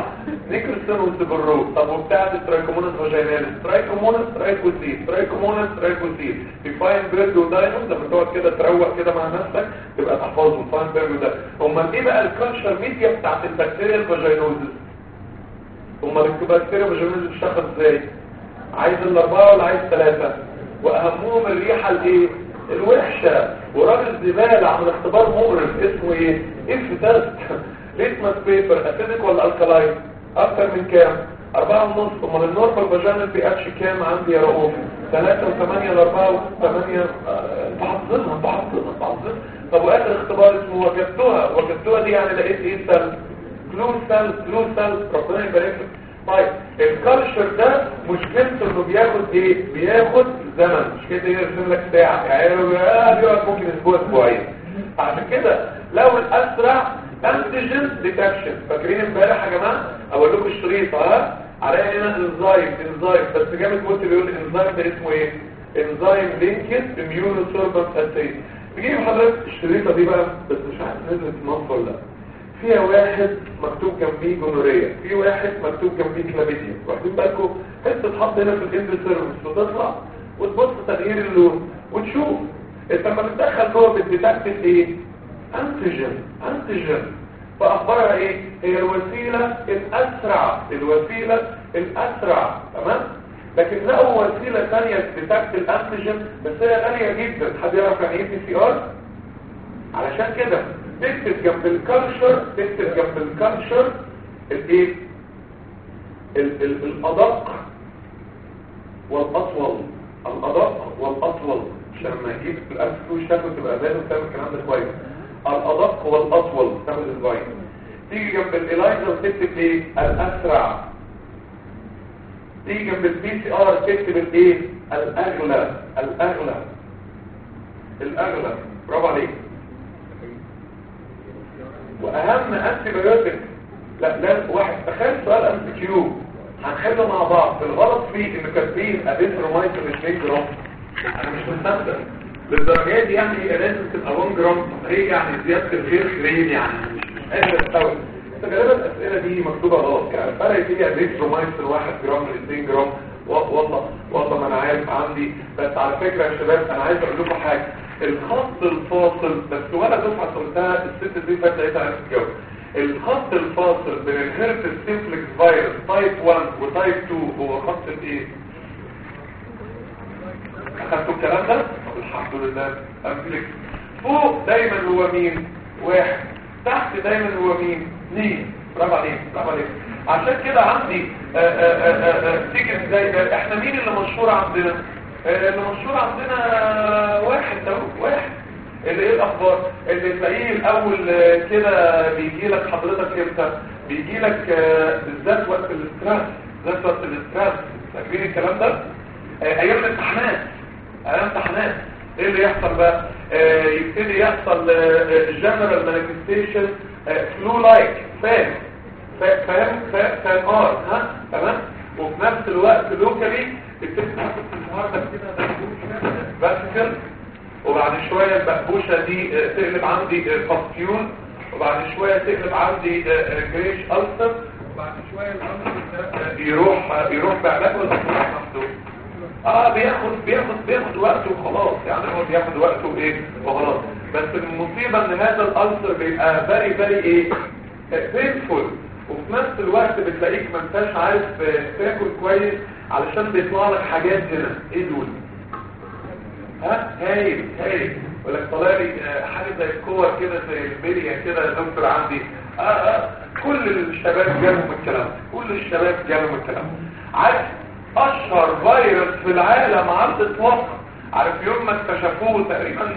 نيكلسون وسيبرو طب وبتاعت الترايكومونس فاجيناليس ترايكومونس ترايكوسيد ترايكومونس ترايكوسيد في فاين بيرد ودايموند لما تقعد كده تروق كده مع نفسك تبقى تحفظهم فاين بيرد ودايموند امال ايه بقى الكالتشر ميديا بتاعت البكتيريا الفاجينوزس امال البكتيريا الفاجينوزس بتشتغل ازاي عايز الاربعه ولا عايز ثلاثه واهمهم الريحه الايه الوحشه وراجل زباله عمل اختبار مقرف اسمه ايه اف تيست ليتمس بيبر اسيدك ولا الكلاين اكتر من كام أربعة ونص امال النورمال فاجينال بي اتش كام عندي يا رؤوف ثلاثة وثمانية لأربعة وثمانية بحفظها بحفظها بحفظها طب واخر اختبار اسمه وجدتها وجدتها دي يعني لقيت ايه سل كلو سل كلو سل ربنا يبارك لك طيب الكالتشر ده مشكلته انه بياخد ايه بياخد زمن مش كده يرسم لك ساعه يعني بيقعد ممكن اسبوع اسبوعين عشان كده لو الاسرع انتيجن ديتكشن فاكرين امبارح يا جماعه اقول لكم الشريط ها على هنا انزايم انزايم بس جامد موت بيقول الانزايم ده اسمه ايه انزايم لينكد اميونو سوربنت اسيد نجيب حضرتك الشريطه دي بقى بس مش عارف نزلت مصر ولا لا فيها واحد مكتوب جنبيه جونوريا في واحد مكتوب جنبيه كلاميديا واخدين بالكم حته تتحط هنا في الاند سيرفيس وتطلع وتبص تغيير اللون وتشوف انت لما بتدخل جوه بتديتكت ايه انتيجن انتيجن فاخبارها ايه هي الوسيله الاسرع الوسيله الاسرع تمام لكن لقوا وسيله ثانيه لديتكت الانتيجن بس هي غاليه جدا حد يعرف يعني ايه بي سي ار علشان كده تكتب جنب الكالتشر تكتب جنب الكالتشر الايه ال- ال- الادق والاطول الادق والاطول عشان لما يجيب الالف فلوس شكله تبقى باين وتعمل الكلام ده كويس الادق والاطول تعمل ازاي تيجي جنب الالايزر وتكتب ايه الاسرع تيجي جنب البي سي ار تكتب الايه الاغلى الاغلى الاغلى برافو عليك واهم انتي بايوتيك لا لا واحد تخيل سؤال ام كيو هنخلي مع بعض الغلط فيه ان كاتبين ابيثرومايسين 2 جرام انا مش مصدق للدرجه دي يعني هي لازم تبقى 1 جرام طب ايه يعني زياده الخير خيرين يعني مش قادر استوعب انت غالبا الاسئله دي مكتوبه غلط يعني فرق فيها ابيثرومايسين 1 جرام ل 2 جرام والله والله ما انا عارف عندي بس على فكره يا شباب انا عايز اقول لكم حاجه الخط الفاصل بس ولا دفعه قلتها الست دي فاتت لقيتها عرفت تجاوب الخط الفاصل بين الهيربس سيمبلكس فيروس تايب 1 وتايب 2 هو خط الايه اخدتوا الكلام ده الحمد لله امسك فوق دايما هو مين واحد تحت دايما هو مين اثنين برافو عليك برافو عليك عشان كده عندي تيجي ازاي احنا مين اللي مشهور عندنا اللي مشهور عندنا واحد ده واحد اللي ايه الاخبار اللي تلاقيه الاول كده بيجي لك حضرتك امتى بيجي لك بالذات وقت الاستراس بالذات وقت الاستراس فاكرين الكلام ده ايام الامتحانات ايام الامتحانات ايه اللي يحصل بقى آه يبتدي يحصل جنرال مانيفستيشن فلو لايك فاهم فاهم فاهم ار ها تمام وفي نفس الوقت لوكالي بتبتدي تاخد النهارده كده باسكل وبعد شويه البقبوشه دي تقلب عندي فاستيون وبعد شويه تقلب عندي جريش ألسر وبعد شويه الألسر يروح يروح بعلاج ولا محدود اه بياخد بياخد بياخد وقته وخلاص يعني هو بياخد وقته ايه وخلاص بس المصيبه ان هذا الألسر بيبقى فيري فيري ايه بينفول وفي نفس الوقت بتلاقيك ما انتش عارف تاكل كويس علشان بيطلع لك حاجات هنا ايه دول ها هايل هايل يقول لك طالع لي حاجه زي الكور كده زي البليه كده يا دكتور عندي اه اه كل الشباب جالهم الكلام كل الشباب جالهم الكلام عارف اشهر فيروس في العالم على الاطلاق عارف يوم ما اكتشفوه تقريبا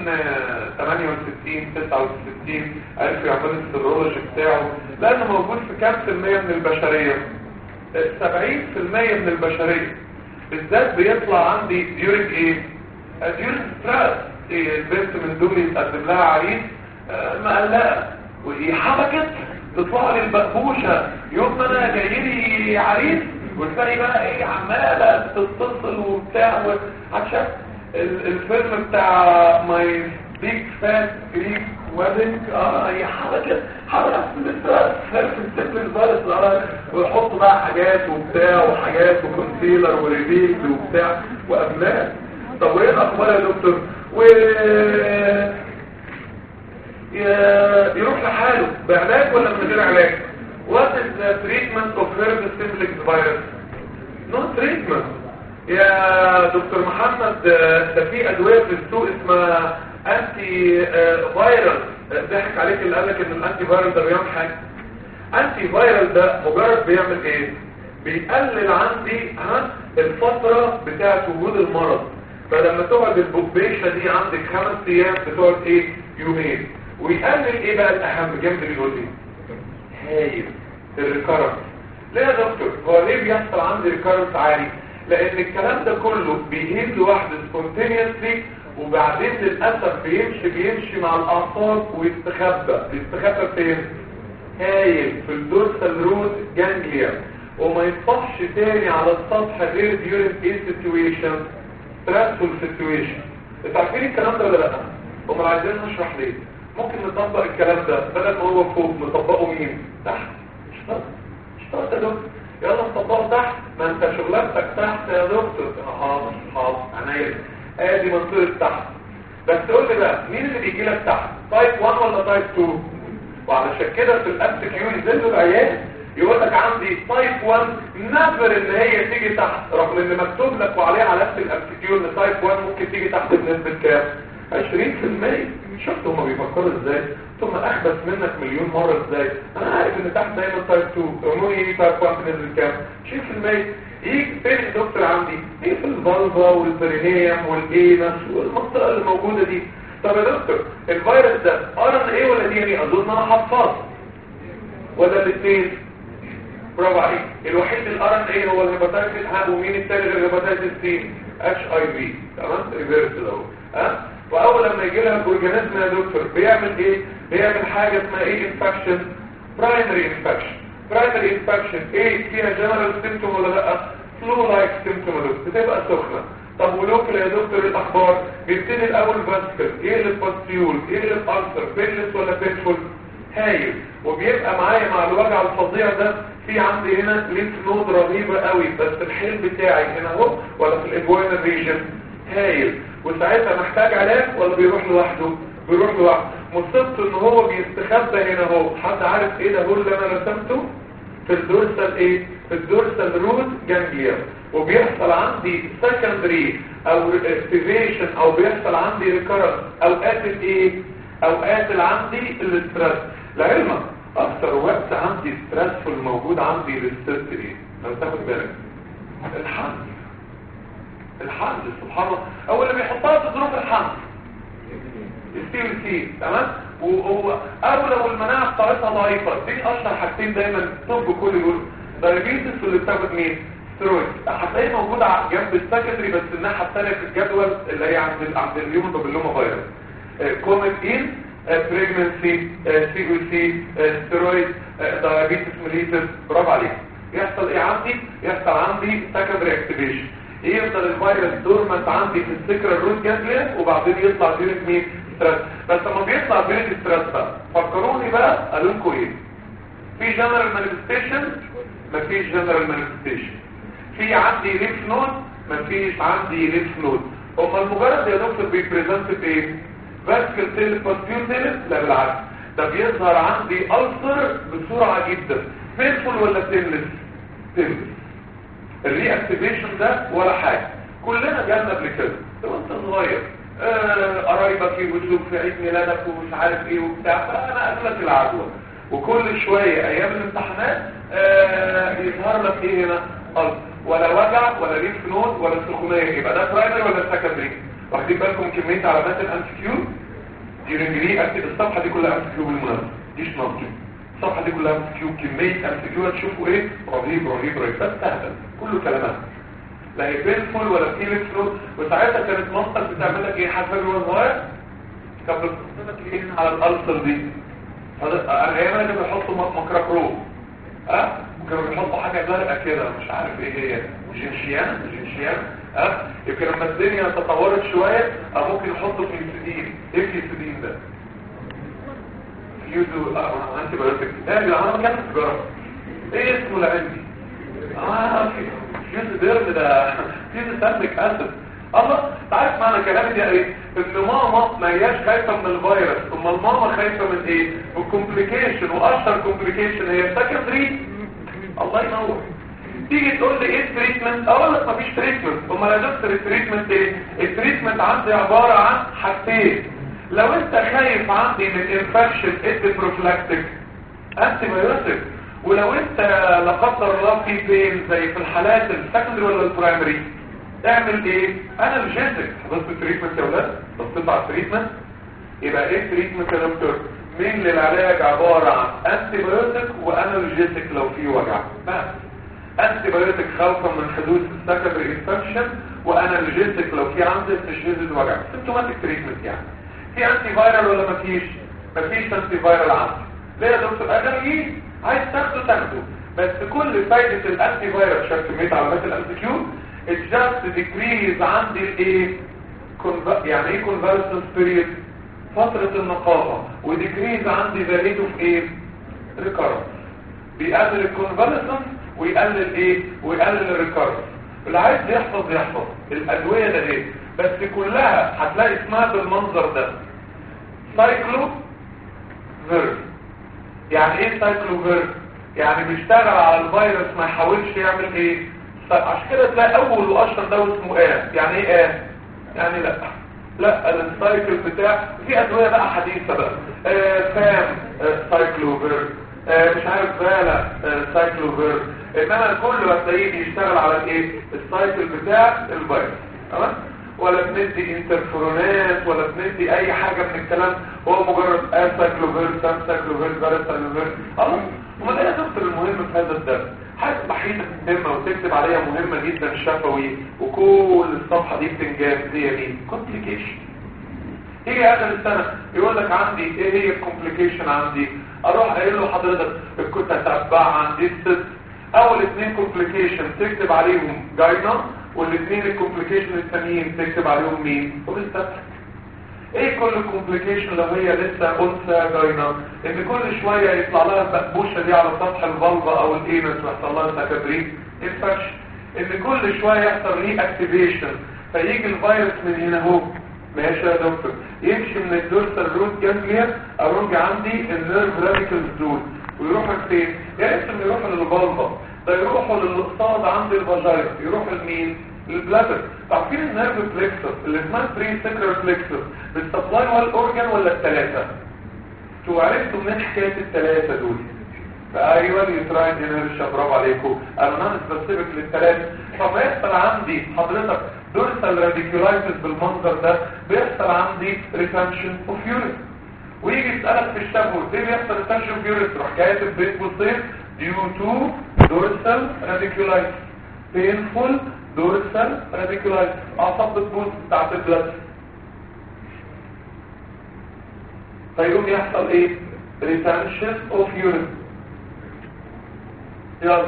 68 69 عرفوا يعملوا السيرولوجي بتاعه لانه موجود في كام في المية من البشريه 70% من البشريه بالذات بيطلع عندي ديورنج ايه ديورنج ستريس البنت من دول يتقدم لها عريس مقلقه وهي حبكت تطلع لي البقبوشه يوم ما انا جاي لي عريس وتلاقي بقى ايه عماله تتصل وبتاع عشان الفيلم بتاع ماي بيج فات جريك وادنج اه هي حركه حركه في السيمبل فايروس ويحط بقى حاجات وبتاع وحاجات وكونسيلر وريفيلد وبتاع وابناء طب وايه الاخبار يا دكتور و يروح لحاله بعلاج ولا من غير علاج what is the treatment of herpes simplex virus no treatment يا دكتور محمد ده في ادويه في السوق اسمها انتي فايرال ضحك عليك اللي قال لك ان الانتي فايرال ده بيعمل حاجه انتي فايرال ده مجرد بيعمل ايه بيقلل عندي ها الفتره بتاعه وجود المرض فلما تقعد البوبيشة دي عندك خمس ايام بتقعد ايه يومين ويقلل ايه بقى الاهم جنب اليوم هايل الريكارنس ليه يا دكتور هو ليه بيحصل عندي ريكارنس عالي لان الكلام ده كله بيهيل لوحده سبونتينيوسلي وبعدين للاسف بيمشي بيمشي مع الاعصاب ويستخبى يستخبى فين هايل في الدورسال رود جانجليا وما يطفحش تاني على السطح غير ديورنت ايه سيتويشن ستريسفول سيتويشن انتوا عارفين الكلام ده ولا لا هم عايزين نشرح ليه ممكن نطبق الكلام ده بدل ما هو فوق نطبقه مين تحت مش شرط مش شرط يا دكتور يلا نطبقه تحت ما انت شغلانتك تحت يا دكتور حاضر حاضر عينيا ادي منطقه تحت بس قول لي بقى مين اللي بيجي لك تحت تايب 1 ولا تايب 2 وعلشان كده في الاب كيو ينزلوا العيال يقول لك عندي تايب 1 نفر ان هي تيجي تحت رغم ان مكتوب لك وعليه علامه الابتيتيود ان تايب 1 ممكن تيجي تحت بنسبه كام 20% شفت هما بيفكروا ازاي ثم اخبث منك مليون مره ازاي انا عارف ان تحت دايما تايب 2 قانون ايه تايب 1 بنسبه كام 20% يجي فين الدكتور عندي ايه في الفالفا والبرينيوم والانس والمنطقه اللي موجوده دي طب يا دكتور الفيروس ده ار ان ايه ولا دي ان ايه اظن انا حفاظ ولا الاثنين برافو عليك الوحيد الار ان ايه هو الهيباتايتس ها ومين الثاني الهيباتايتس سي اتش اي في تمام ريفيرس اهو ها واول لما يجي لها الاورجانيزم يا دكتور بيعمل ايه بيعمل حاجه اسمها ايه انفكشن برايمري انفكشن برايمري انفكشن ايه فيها جنرال سيمتوم ولا لا فلو لايك سيمتوم بتبقى سخنه طب ولوكل يا دكتور الاخبار بيبتدي الاول فاسكر ايه الباستيول ايه الالسر بيلس ولا بينفول هايل وبيبقى معايا مع الوجع الفظيع ده في عندي هنا لينف نود رهيبه قوي بس الحيل بتاعي هنا اهو ولا في الادوينال ريجن هايل وساعتها محتاج علاج ولا بيروح لوحده بيروح لوحده مصيبته ان هو بيستخبى هنا اهو حد عارف ايه ده هو اللي انا رسمته في الدورسال ايه في الدورسال رود جانجليا وبيحصل عندي سكندري او اكتيفيشن او بيحصل عندي ريكارنس اوقات الايه اوقات اللي عندي الاسترس لعلمك اكتر وقت عندي ستريس في الموجود عندي للست ايه لو تاخد بالك الحمل الحمل سبحان الله هو اللي بيحطها في ظروف الحمل السي والسي تمام وهو او لو المناعه بتاعتها ضعيفه دي اشهر حاجتين دايما الطب كله يقول دايابيتس اللي بتاخد مين سترويد هتلاقيه موجود جنب السكندري بس الناحيه الثانيه في الجدول اللي هي عند عند اليوم بابيلوما فيروس كومنت ان بريجننسي سي او سي ستيرويد دايابيتس ميليتس برافو عليك يحصل ايه عندي يحصل عندي سكندري اكتيفيشن يفضل الفيروس دورمنت عندي في السكر الروت جانجليا وبعدين يطلع ديرك مين ستريس بس لما بيطلع ديرك ستريس بقى فكروني بقى قالوا لكم ايه في جنرال مانيفستيشن مفيش جنرال مانيفستيشن في عندي ليف نود مفيش عندي ليف نود هما المجرد يا دكتور بيبريزنت بايه فاسكر تيل باسبيوتيل لا بالعكس ده بيظهر عندي ألسر بسرعة جدا بينفول ولا تنلس تنلس الري اكتيفيشن ده ولا حاجة كلنا جالنا قبل كده لو انت صغير قرايبك يوجدوك في عيد ميلادك ومش عارف ايه وبتاع فانا اقلك العدوى وكل شوية ايام الامتحانات آه يظهر لك ايه هنا ألسر ولا وجع ولا ليف نود ولا سخونية يبقى ده برايمري ولا سكندري واخدين بالكم كمية علامات الانتي كيو دي رنجلي اكتب الصفحة دي كلها انتي كيو بالمناسبة ديش نظري الصفحة دي كلها انتي كيو كمية انتي كيو هتشوفوا ايه رهيب رهيب رهيب بس سهل كله كلمات لا هي بينفول ولا فيلكس وساعتها كانت مصر بتعمل لك ايه حسب هو صغير كانت بتصدق ايه على الالسر دي ايام انا كانوا بيحطوا مكركرو اه وكانوا بيحطوا حاجة زرقاء كده مش عارف ايه هي جنشيان جنشيان اه يمكن لما الدنيا تطورت شوية اه ممكن يحطوا فلسدين ايه فلسدين ده يوزو انتي بايوتيك ده يا جماعه كان سيجاره ايه اسمه العلمي اه يوزو ديرم ده يوزو سالميك اسيد الله تعرف معنى كلامي ده ايه ان ماما ما هياش خايفه من الفيروس امال ماما خايفه من ايه من الكومبليكيشن واشهر كومبليكيشن هي السكندري الله ينور تيجي تقول لي ايه التريتمنت اقول لك مفيش تريتمنت امال يا دكتور التريتمنت ايه التريتمنت عندي عباره عن حاجتين لو انت خايف عندي من انفكشن ادي بروفلاكتيك انتي بايوتيك ولو انت لا قدر الله في بين زي في الحالات السكندري ولا البرايمري اعمل ايه انا الجينتك حضرت التريتمنت يا ولاد بصيت على التريتمنت يبقى ايه التريتمنت يا دكتور مين للعلاج عباره عن انتي بايوتيك وانالجيتك لو في وجع بس انتي بايوتيك خوفا من حدوث السكندري انفكشن وانالجيتك لو في عندي تشخيص وجع سيمتوماتيك تريتمنت يعني في انتي فايرال ولا مفيش مفيش انتي فايرال عندي ليه يا دكتور ادمي عايز تاخده تاخده بس كل فايده الانتي فايرال شكل كميه علامات الام كيو الجاست ديكريز عندي الايه يعني ايه كونفالسنس بيريد فتره النقاهه وديكريز عندي ذا ريت اوف ايه ريكارنس بيقلل الكونفالسنس ويقلل ايه ويقلل الريكارنس اللي عايز يحفظ يحفظ الادويه ده ايه بس كلها هتلاقي اسمها بالمنظر ده سايكلو فيرس يعني ايه سايكلو فيرس يعني بيشتغل على الفيروس ما يحاولش يعمل ايه عشان كده تلاقي اول واشهر دواء اسمه ايه يعني ايه ايه يعني لا لا السايكل بتاع في ادويه بقى حديثه بقى آه فام آه سايكلو فيرس آه مش عارف فالا آه سايكلو فيرس انما كله هتلاقيه بيشتغل على الايه السايكل بتاع الفيروس تمام ولا بندي انترفيرونات ولا بندي اي حاجة من الكلام هو مجرد اساكلوفير سامساكلوفير فارساكلوفير خلاص وما ده يا دكتور المهم في هذا الدرس حاجة وحيدة مهمة وتكتب عليها مهمة جدا شفوي وكل الصفحة دي بتنجاب هي مين كومبليكيشن ايه اخر السنة يقول لك عندي ايه هي الكومبليكيشن عندي اروح قايل له حضرتك كنت اتبع عندي الست اول اثنين كومبليكيشن تكتب عليهم جاينا والاثنين الكومبليكيشن الثانيين تكتب عليهم مين وبالتالي ايه كل الكومبليكيشن لو هي لسه انثى جاينا ان كل شويه يطلع لها البقبوشه دي على سطح الفالفا او الانس ويحصل لها سكابريت انفكشن ان كل شويه يحصل ري اكتيفيشن فيجي الفيروس من هنا اهو ماشي يا دكتور يمشي من الدورسال روت جانجليا اروج عندي النيرف راديكالز دول ويروحوا فين يا اسم يروحوا للفالفا ده يروحوا للاقصاد عند الفاجاينا يروحوا لمين للبلادر عارفين النيرف فليكسر اللي اسمها بري سكرر فليكسر بالسبلاي والاورجان ولا الثلاثه انتوا عرفتوا من حكايه الثلاثه دول فايوه اليوتراين انرشيا برافو عليكم انا نون سبيسيفيك للثلاثه طب يحصل عندي حضرتك دورسال راديكولايتس بالمنظر ده بيحصل عندي ريتنشن اوف يورين ويجي يسالك في الشفوي ليه بيحصل ريتنشن اوف يورين تروح كاتب بين قوسين due to dorsal radiculitis painful dorsal radiculitis اعصاب بتبوظ بتاعت البلد فيقوم يحصل ايه retention of urine يلا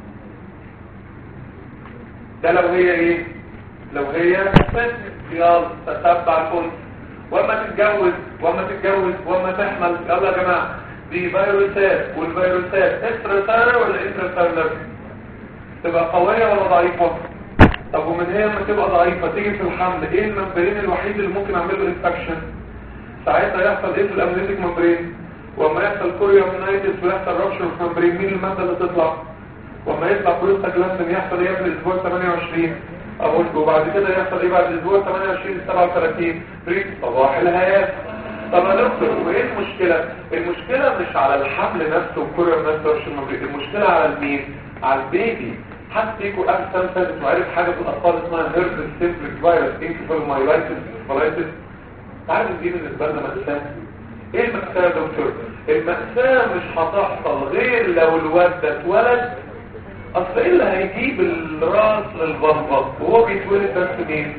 ده لو هي ايه لو هي ست يلا تتبع الكل واما تتجوز واما تتجوز واما تحمل يلا يا جماعه دي فيروسات والفيروسات اكسترا ولا انترا تبقى قوية ولا ضعيفة طب ومن هي لما تبقى ضعيفة تيجي في الحمل ايه الممبرين الوحيد اللي ممكن اعمل له انفكشن ساعتها يحصل ايه في الامنيتك ممبرين وما يحصل كوريومنايتس ويحصل رابشر في ممبرين مين المادة اللي تطلع وما يطلع بروستاجلاندين يحصل ايه في الاسبوع 28 اقول وبعد كده يحصل ايه بعد الاسبوع 28 37 بريد صباح الهيات طب يا دكتور وايه المشكلة المشكلة مش على الحمل نفسه وكوريومنايتس المشكلة على المين على البيبي حد فيكم قبل سنة فاتت وعرف حاجة في الأطفال اسمها هيرب سيمبلك فيروس انكفالومايلايتس فلايتس تعرف دي بالنسبة لنا مأساة ايه المأساة يا دكتور المأساة مش هتحصل غير لو الواد ده اتولد اصل ايه اللي هيجيب الراس للبلبط وهو بيتولد بس مين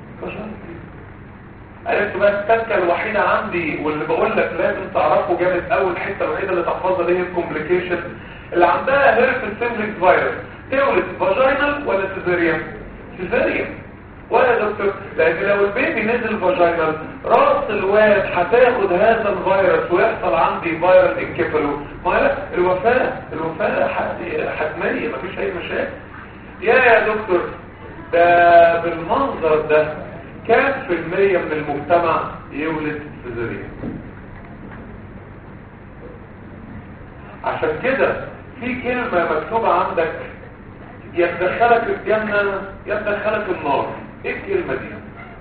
عرفت بقى التكه الوحيده عندي واللي بقول لك لازم تعرفه جامد قوي الحته الوحيده اللي تحفظها دي هي الكومبليكيشن اللي عندها هيرب سيمبلك فيروس تولد فاجينال ولا سيزيريان سيزيريان ولا دكتور دكتور لان لو البيبي نزل فاجينال راس الواد هتاخد هذا الفيروس ويحصل عندي فيروس انكفالو ما لا الوفاه الوفاه حتميه مفيش اي مشاكل يا يا دكتور ده بالمنظر ده كام في المية من المجتمع يولد سيزاريان عشان كده في كلمة مكتوبة عندك يدخلك الجنة يدخلك النار ايه الكلمة دي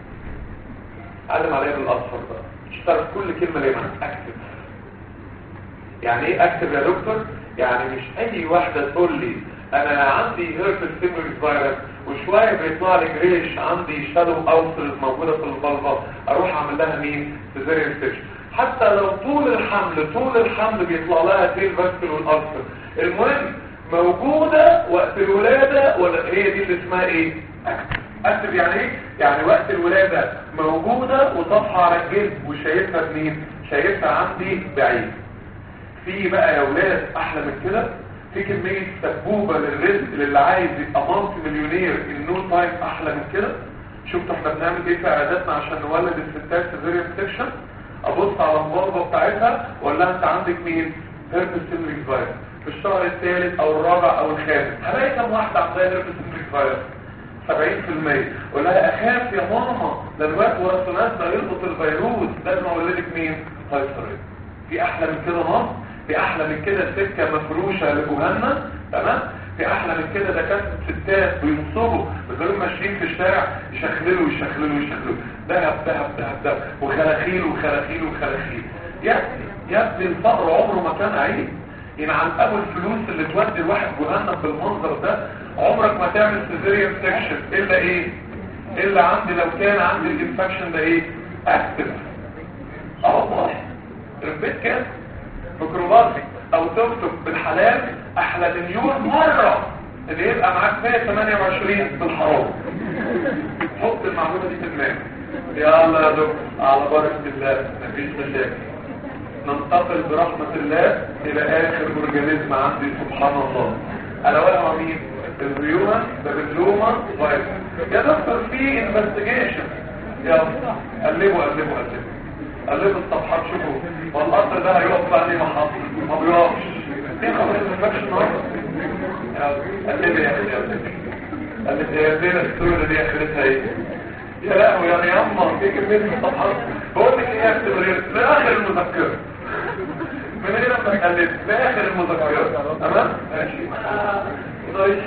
علم عليها بالاصفر بقى مش تعرف كل كلمة ليه معنى اكتب يعني ايه اكتب يا دكتور يعني مش اي واحدة تقول لي انا عندي هيربس سيمبلز فيروس وشوية بيطلع لي جريش عندي شادو اوصل موجودة في البلبة اروح اعمل لها مين سيزيريان سيكشن حتى لو طول الحمل طول الحمل بيطلع لها تيل فاسكل والألسر المهم موجودة وقت الولادة ولا هي دي اللي اسمها ايه اكتب يعني ايه يعني وقت الولادة موجودة وطفحة على الجلد وشايفها بمين شايفها عندي بعيد في بقى يا ولاد احلى من كده في كمية سبوبة للرزق للي عايز يبقى مالتي مليونير النو تايم احلى من كده شفتوا احنا بنعمل ايه في عياداتنا عشان نولد الستات سيزيريان سيكشن ابص على المرضى بتاعتها ولا انت عندك مين هيربس سيمبليك فيروس في الشهر الثالث او الرابع او الخامس هلاقي كم واحده عندها هيربس سيمبليك فيروس 70% ولا اخاف يا ماما ده الوقت ورسولات ده يلقط الفيروس لازم اولدك مين هايبرين في احلى من كده ماما في احلى من كده سكه مفروشه لجهنم تمام في احلى من كده دكاتره ستات بينصبوا بيفضلوا ماشيين في الشارع يشخللوا يشخللوا يشخللوا دهب دهب دهب دهب وخلاخيل وخلاخيل وخلاخيل يا ابني يا ابني الفقر عمره ما كان عيب يعني عن اول فلوس اللي تودي الواحد جهنم بالمنظر ده عمرك ما تعمل سيزيريان سكشن الا ايه الا عندي لو كان عندي الانفكشن ده ايه اكتف اه والله ربيت كده ميكروباصي او تكتب بالحلال احلى مليون مرة اللي يبقى معاك 128 بالحرام حط المعلومة دي في دماغك يلا يا دكتور على بركة الله مفيش مشاكل ننتقل برحمة الله الى اخر اورجانيزم عندي سبحان الله انا ولا مين الريوما بابلوما فايروس يا دكتور في انفستيجيشن يلا قلبوا قلبوا قلبوا قلبوا الصفحات شوفوا والقطر ده هيقف بعد ما حصل ما بيقفش ايه خبر الانفكشن النهارده قلبي يا اخي قلبي يا زينة السورة دي اخرتها ايه يا لهوي يعني ياما في كمية الصفحات بقول لك ايه اكتب غير لاخر المذكرة من غير ما تقلب لاخر المذكرة تمام ماشي طيب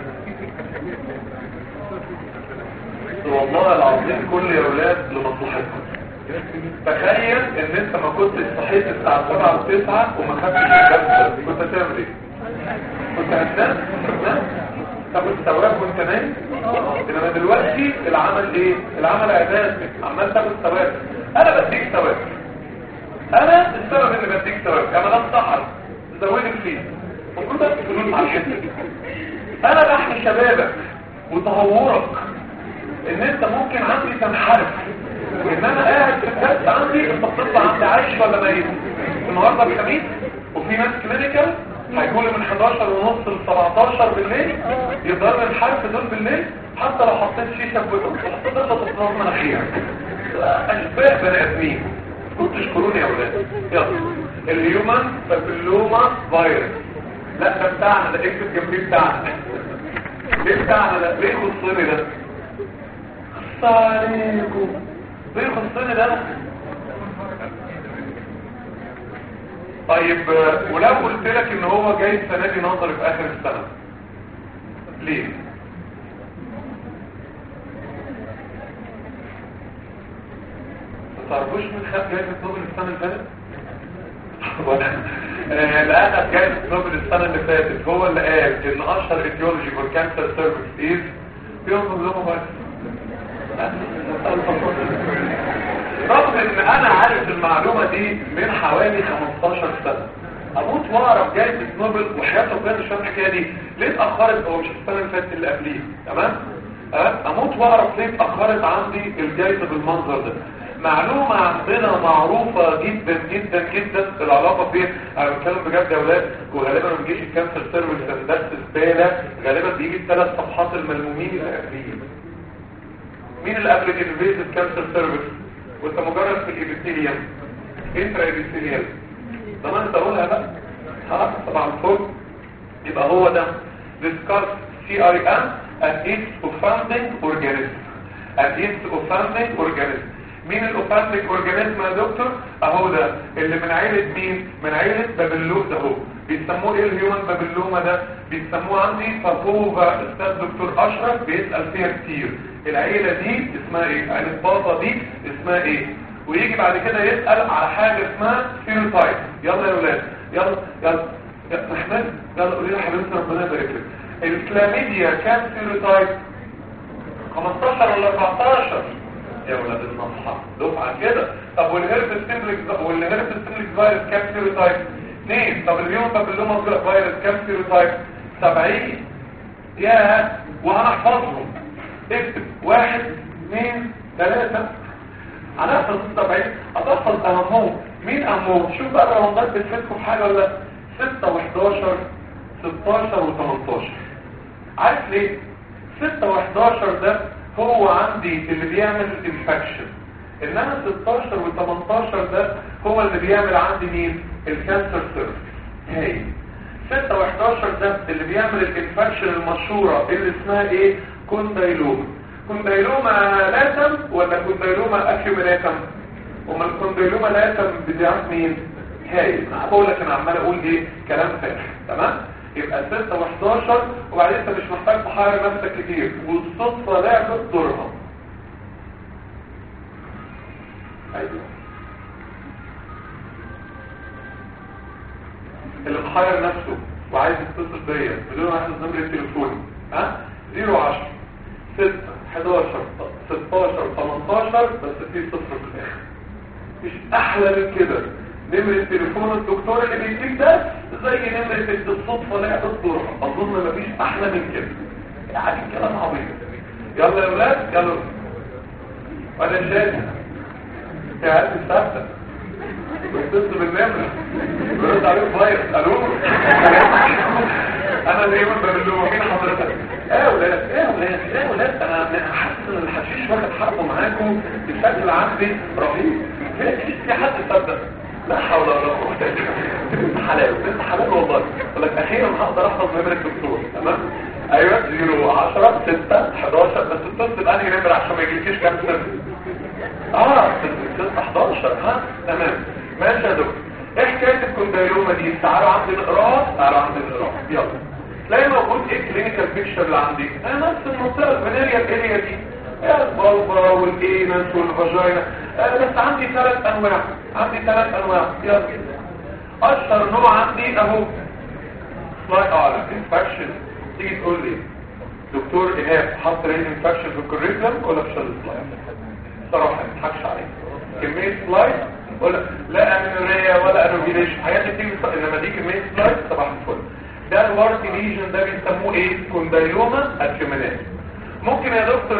والله العظيم كل يا اولاد لمصلحتكم تخيل ان انت ما كنت صحيت الساعة 7 و 9 وما خدتش الجبسة كنت هتعمل ايه كنت هتنام تاخد ثواب وانت نايم انما دلوقتي العمل ايه العمل اعداد عمال تاخد ثواب انا بديك ثواب انا السبب اللي بديك ثواب كما ده السحر زودك فيه المفروض ادي فلوس على الحته انا بحمي شبابك وتهورك ان انت ممكن عندي تنحرف وان انا قاعد في الكاس عندي انت بتطلع عندي عايش ولا ميت النهارده الخميس وفي ناس كلينيكال هيكون من 11 ونص ل 17 بالليل يقدروا الحرف دول بالليل حتى لو حطيت شيشه في وجهك وحطيت ضغط في نص مناخيرك اشباه بني ادمين كنتوا تشكروني يا اولاد يلا الهيومن بابيلوما فيروس لا ده بتاعنا ده اكتب جنبيه بتاعنا ليه بتاعنا ده ليه خصني ده خص عليكم ليه خصني ده طيب ولو قلت لك ان هو جاي السنه دي نظري في اخر السنه ليه ما تعرفوش من خد جايزه نوبل السنه اللي فاتت لا اخد جايزه نوبل السنه اللي فاتت هو اللي قال ان اشهر ايديولوجي فور كانسر سيرفيس از بينظم لهم بس رغم ان انا عارف المعلومة دي من حوالي 15 سنة اموت واعرف جايزة نوبل وحياة ربنا مش فاهم الحكاية دي ليه اتأخرت هو مش السنة اللي فاتت اللي قبليه تمام اموت واعرف ليه اتأخرت عندي الجايزة بالمنظر ده معلومة عندنا معروفة جدا جدا جدا العلاقة بين انا بتكلم بجد يا اولاد وغالبا ما بيجيش الكانسر سيرفيس اندكس سبالة غالبا بيجي الثلاث صفحات الملمومين اللي قبليه مين اللي قبل الانفيزيف كانسر سيرفيس وانت مجرد في الابيثيليوم انترا ابيثيليوم طب انت اقولها بقى ها طبعا فوق يبقى هو ده discuss CRM and its offending organism and its offending organism مين الاوفانديك اورجانيزم يا دكتور اهو ده اللي من عيلة مين من عيلة بابلوم ده اهو بيسموه ايه الهيومن بابلوما ده بيسموه عندي فابوفا استاذ دكتور اشرف بيسأل فيها كتير العيلة دي اسمها ايه عيلة باطا دي اسمها ايه ويجي بعد كده يسأل على حاجة اسمها فينوتايب يلا يا ولاد يلا يلا يا احمد يلا قولي لي حبيبتي ربنا يبارك لك الكلاميديا كام فينوتايب 15 ولا 14 يا ولاد النصحة دفعة كده طب والهرب ستيملك والهرب ستيملك فيروس كام سيروتايب اثنين طب اليوم بابلوما فيروس كام سيروتايب 70 يا وهنحفظهم اكتب واحد اثنين ثلاثة هنحفظ 70 هتحفظ اهمهم مين اهمهم شوف بقى الرمضات بتفيدكم في حاجة ولا 6 و11 16 و18 عارف ليه 6 و11 ده هو عندي اللي بيعمل انفكشن انما 16 و18 ده هو اللي بيعمل عندي مين الكانسر سيرفيس هاي 6 و11 ده اللي بيعمل الانفكشن المشهورة اللي اسمها ايه كوندايلوما كوندايلوما لاتم ولا كوندايلوما اكيوميلاتم وما الكوندايلوما لاتم بتاعت مين هاي انا بقول لك انا عمال اقول ايه كلام فارغ تمام يبقى 6 و11 وبعدين انت مش محتاج تحير نفسك كتير والصدفة لعبة دورها ايوه اللي محير نفسه وعايز يتصل بيا بدون ما يحفظ نمرة التليفون ها 010 6 11 16 18 بس في صفر في الاخر مش احلى من كده نمرة تليفون الدكتور اللي بيديك ده زي نمرة الصدفة لعبة الدورة اظن مفيش احلى من كده يعني كلام عبيط يلا يا ولاد يلا وانا شايف يا عيال الثابتة بتصل بالنمرة برد عليهم فايروس الو انا دايما بقول له مين حضرتك ايه يا ولاد ايه يا ولاد ايه يا ولاد انا حاسس ان الحشيش واخد حقه معاكم بشكل عندي رهيب في حد تصدق لا حول ولا قوه الا بالله بنت حلال بنت حلال والله اقول لك اخيرا هقدر احفظ نمره الدكتور تمام ايوه 0 10 6 11 بس اتصل انهي نمره عشان ما يجيلكيش كام سنه اه 6 11 ها تمام ماشي يا دكتور ايه حكايه الكوندايلوما دي تعالوا عندي نقراها تعالوا عندي نقراها يلا تلاقي موجود ايه كلينيكال بيكتشر اللي عندي انا نفس المنطقه الفينيريال اريا دي البلبة والإينس والفاجينا أنا بس عندي ثلاث أنواع عندي ثلاث أنواع يلا أشهر نوع عندي أهو سلايد أعلى انفكشن تيجي تقول لي دكتور إيهاب حط رين انفكشن في الكوريكولم ولا في شل سلايد صراحة ما تضحكش عليك كمية سلايد ولا لا أمينوريا ولا أنوفيليشن حاجات كتير إنما دي كمية سلايد صباح الفل ده الوارتي ليجن ده بيسموه ايه كوندايلوما اكيومينات ممكن يا دكتور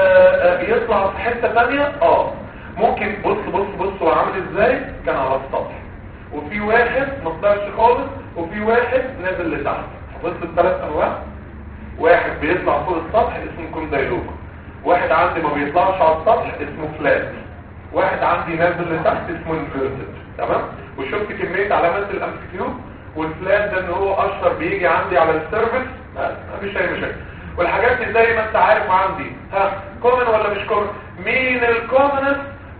يطلع في حتة تانية اه ممكن بص بص بص هو عامل ازاي كان على السطح وفي واحد ما طلعش خالص وفي واحد نازل لتحت بص الثلاث انواع واحد بيطلع فوق السطح اسمه كوندايلوما واحد عندي ما بيطلعش على السطح اسمه فلات واحد عندي نازل لتحت اسمه انفيرتد تمام وشفت كمية علامات الامسكيو والفلات ده ان هو اشهر بيجي عندي على السيرفس مفيش اي مشاكل والحاجات دي زي ما انت عارف عندي ها كومن ولا مش كومن مين الكومنس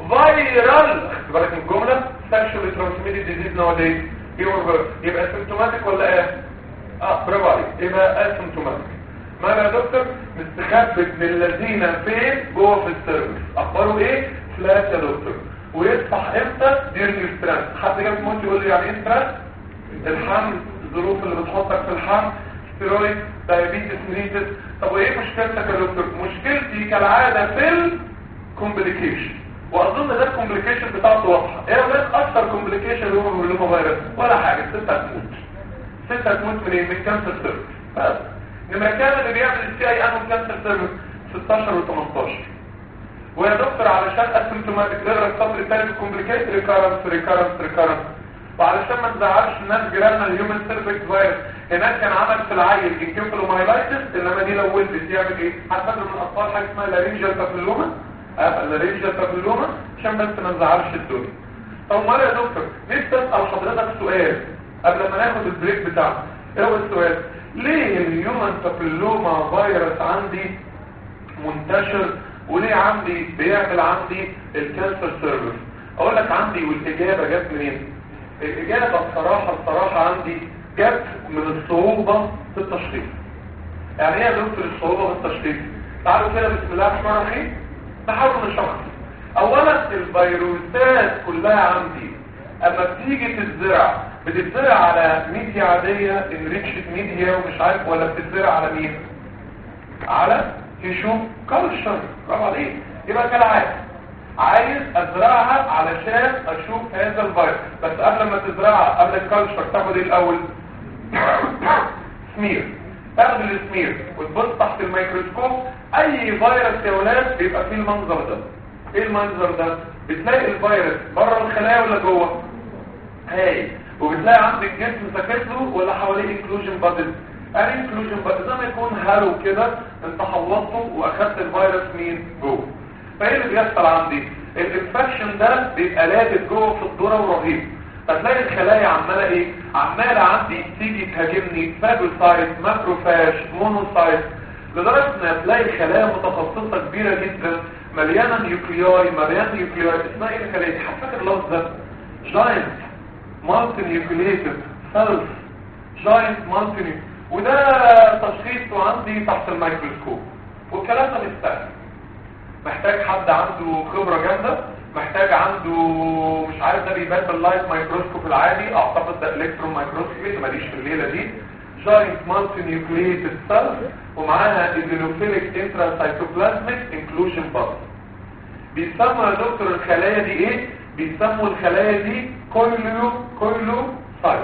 فايرال خد بالك من الجمله سكشوال ترانسميتد ديزيز نواديز يبقى سيمتوماتيك ولا ايه اه برافو عليك يبقى اسيمتوماتيك ما يا دكتور مستخبي ابن الذين فين جوه في السيرفس اخباره ايه فلات يا دكتور ويصبح امتى ديرني ستريس حد جاب موت يقول لي يعني ايه ستريس الحمل الظروف اللي بتحطك في الحمل ستيرويد دايابيتس ميليتس طب وايه مشكلتك يا دكتور مشكلتي كالعاده في الكومبليكيشن واظن ده الكومبليكيشن بتاعته واضحه ايه ولاد اكتر كومبليكيشن هو الهيموفيروس فيروس ولا حاجه الست هتموت الست هتموت من ايه من كانسر سيرفيس بس نمره كام اللي بيعمل السي اي انو كانسر سيرفيس 16 و18 ويا دكتور علشان اسيمتوماتيك نقرا السطر الثاني الكومبليكيشن ريكارنس ريكارنس ريكارنس وعلشان ما تزعلش الناس جيراننا الهيومن سيرفكس فيروس هناك كان عمل في العيل انكفالومايلايتس انما دي لو ولدت يعمل ايه هتفكر من الاطفال حاجه اسمها لارينجال بابيلوما اه لارينجال بابيلوما عشان بس ما نزعلش الدنيا طب مرة يا دكتور نفسي اسال حضرتك سؤال قبل ما ناخد البريك بتاعنا ايه هو السؤال ليه الهيومن بابيلوما فيروس عندي منتشر وليه عندي بيعمل عندي الكانسر سيرفيس اقول لك عندي والاجابه جت منين الاجابه الصراحه الصراحه عندي جت من الصعوبه في التشخيص يعني ايه يا دكتور الصعوبه في التشخيص تعالوا كده بسم الله الرحمن الرحيم نحاول نشخص اولا الفيروسات كلها عندي اما بتيجي تتزرع بتتزرع على ميديا عاديه انريتشد ميديا ومش عارف ولا بتتزرع على مين على تيشو كالشر برافو عليك يبقى كالعاده عايز ازرعها علشان اشوف هذا الفيروس بس قبل ما تزرعها قبل الكالشر تاخد ايه الاول سمير تاخد السمير وتبص تحت الميكروسكوب اي فيروس يا ولاد بيبقى فيه المنظر ده ايه المنظر ده بتلاقي الفيروس بره الخلايا ولا جوه هاي وبتلاقي عندك جسم ساكت له ولا حواليه انكلوجن بادل الانكلوجن بادل زي ما يكون هالو كده انت حوطته واخدت الفيروس مين جوه فايه اللي بيحصل عندي الانفكشن ده بيبقى لازق جوه في الذره ورهيب فتلاقي الخلايا عماله ايه عماله عندي تيجي تهاجمني فاجوسايت ماكروفاج مونوسايت لدرجه ان تلاقي خلايا متخصصه كبيره جدا مليانه نيوكلياي مليانه نيوكلياي اسمها ايه الخلايا دي فاكر اللفظ ده جاينت مالتي نيوكليتد سيلز جاينت مالتي وده تشخيصه عندي تحت الميكروسكوب والكلام ده مش سهل محتاج حد عنده خبرة جامدة محتاج عنده مش عارف ده بيبان باللايت مايكروسكوب العادي اعتقد ده الكترون مايكروسكوبي ماليش في الليلة دي جاينت مالتي نيوكليتد سيلز ومعاها ايدينوفيليك انترا سايتوبلازميك انكلوجن بارت بيسموا يا دكتور الخلايا دي ايه بيسموا الخلايا دي كوليو كوليو سايت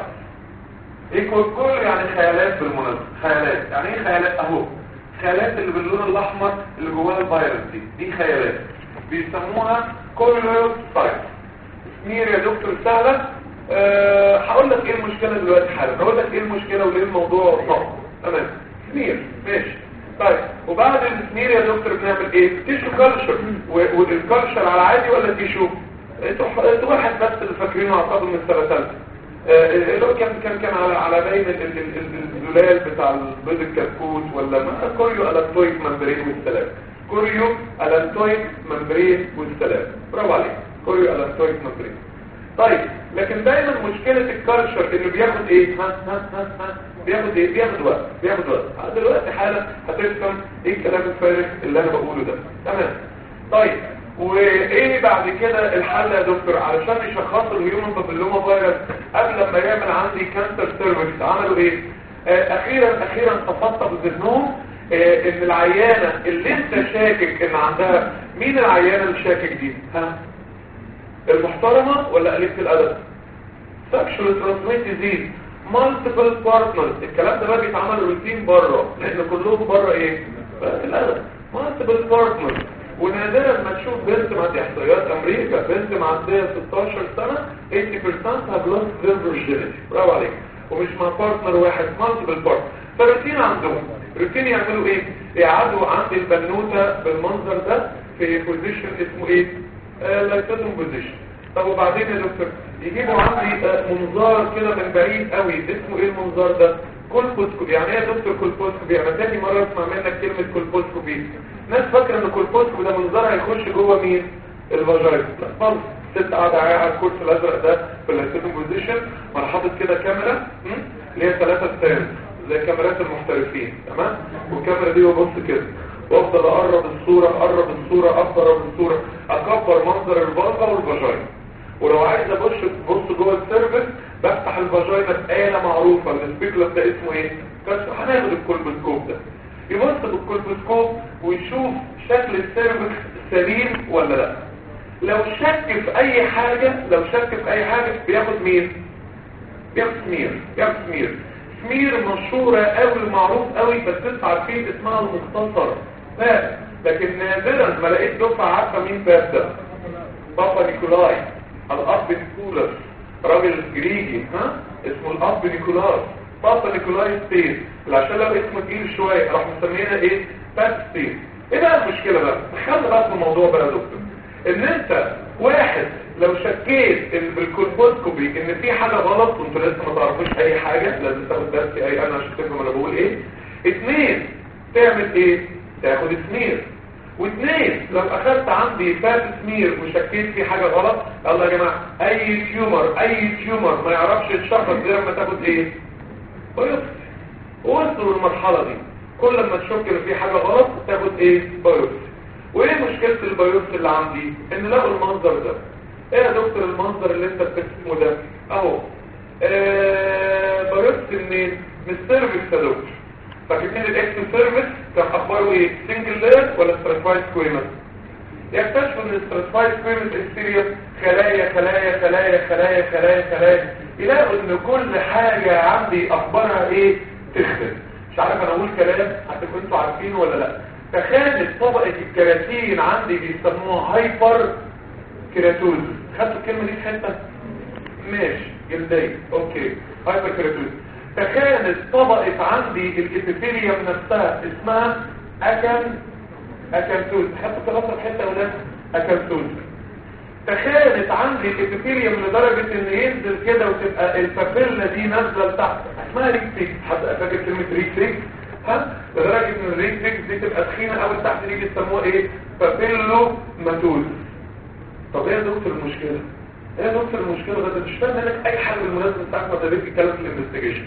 ايه كل كل يعني خيالات بالمناسبه خيالات يعني ايه خيالات اهو خيالات اللي باللون الاحمر اللي جواها الفيروس دي دي خيالات بيسموها كوليو سايت سمير يا دكتور سهله أه هقول لك ايه المشكله دلوقتي حالا هقول لك ايه المشكله وليه الموضوع صعب تمام سمير ماشي طيب وبعد السمير يا دكتور بنعمل ايه تيشو كالشر والكالشر على عادي ولا تيشو انتوا واحد بس اللي فاكرينه اعتقد من السنه ثالثه اللي هو كان كان كان على على بين الزلال بتاع البيض الكتكوت ولا ما كوريو الانتويك ممبرين والسلام كوريو الانتويك ممبرين والسلام برافو عليك كوريو الانتويك ممبرين طيب لكن دايما مشكلة الكالتشر انه بياخد ايه ها ها ها ها بياخد ايه بياخد وقت بياخد وقت دلوقتي حالا هتفهم ايه الكلام الفارغ اللي انا بقوله ده تمام طيب وايه بعد كده الحل يا دكتور علشان يشخصوا الهيومن بابيلوما فيروس قبل ما يعمل عندي كانسر سيرفكس عملوا ايه آه اخيرا اخيرا تفطر بذهنهم آه ان العيانه اللي انت شاكك ان عندها مين العيانه اللي شاكك دي ها المحترمه ولا قليله الادب sexual transmitted disease multiple partners الكلام ده بقى بيتعمل روتين بره لان كلهم بره ايه بقى الادب multiple partners ونادرا ما تشوف بنت مع احصائيات امريكا بنت معديه 16 سنه 80% have lost their virginity برافو عليك ومش مع بارتنر واحد مالتيبل بارتنر فروتين عندهم روتين يعملوا ايه يقعدوا عند البنوته بالمنظر ده في بوزيشن اسمه ايه لايتاتوم بوزيشن طب وبعدين يا دكتور يجيبوا عندي منظار كده من بعيد قوي اسمه ايه المنظار ده كولبوسكوبي يعني ايه يا دكتور كولبوسكوبي انا تاني مره اسمع منك كلمه كولبوسكوبي ناس فاكره ان كولبوسكوبي ده منظر هيخش جوه مين الفاجينا خالص ست قاعده على الكرسي الازرق ده في اللايتاتوم بوزيشن وانا حاطط كده كاميرا اللي هي ثلاثه ستاند زي كاميرات المحترفين تمام والكاميرا دي ببص كده وافضل اقرب الصوره اقرب الصوره اكبر الصوره اكبر منظر البلغه والفاجينا ولو عايز ابص بص جوه السيرفس بفتح الفاجينا بآلة معروفة السبيكلر ده اسمه ايه كسر هناخد الكولبسكوب ده يبص بالكولبسكوب ويشوف شكل السيرفس سليم ولا لا لو شك في اي حاجة لو شك في اي حاجة بياخد مين بياخد سمير بياخد سمير سمير مشهورة قوي معروف قوي بس انتوا عارفين اسمها المختصر لا لكن نادرا ما لقيت دفعة عارفة مين باب ده بابا نيكولاي الاب نيكولاس راجل جريجي ها اسمه الاب نيكولاس بابا نيكولاي ستين اللي عشان لو اسمه تقيل شويه راح مسمينها ايه بات ستين ايه بقى المشكله بقى خلي بقى في الموضوع بقى يا دكتور ان انت واحد لو شكيت ان بالكولبوسكوبي ان في حاجه غلط وانتوا لسه ما تعرفوش اي حاجه لازم تاخد درس اي انا عشان تفهم انا بقول ايه اثنين تعمل ايه تاخد سمير واثنين لو اخدت عندي فات سمير وشكيت في حاجة غلط يلا يا جماعة اي تيومر اي تيومر ما يعرفش يتشخص غير لما تاخد ايه بايوبسي وصلوا للمرحلة دي كل ما تشك ان في حاجة غلط تاخد ايه بايوبسي وايه مشكلة البايوبسي اللي عندي ان لقوا المنظر ده ايه يا دكتور المنظر اللي انت بتسمه ده اهو آه بايوبسي منين من السيرفكس يا دكتور فاكرين الاكس سيرفيس كان اخباره ايه سنجل لاير ولا ستراتيفايد سكويمس يكتشفوا ان الستراتيفايد سكويمس اكستيريور خلايا خلايا خلايا خلايا خلايا خلايا يلاقوا ان كل حاجة عندي اخبارها ايه تختلف مش عارف انا اقول كلام حتى كنتوا عارفينه ولا لا تخيل طبقة الكراتين عندي بيسموها هايبر كيراتوز خدتوا الكلمة دي في حتة ماشي جلدية اوكي هايبر كيراتوز فكانت طبقة عندي الإبيثيليوم نفسها اسمها أكن أكنتوز حتى ثلاثة حتة ولا أكنتوز فكانت عندي الإبيثيليوم لدرجة إن ينزل كده وتبقى البابيلا دي نازلة لتحت اسمها ريكتيك حد فاكر كلمة ريكتيك ها لدرجة إن الريكتيك دي تبقى تخينة أوي تحت دي بيسموها إيه بابيلو ماتوز طب إيه يا دكتور المشكلة؟ ايه يا دكتور المشكلة ده مش فاهم لك اي حاجة بالمناسبة بتاعك ما تبقى تتكلم في الانفستيجيشن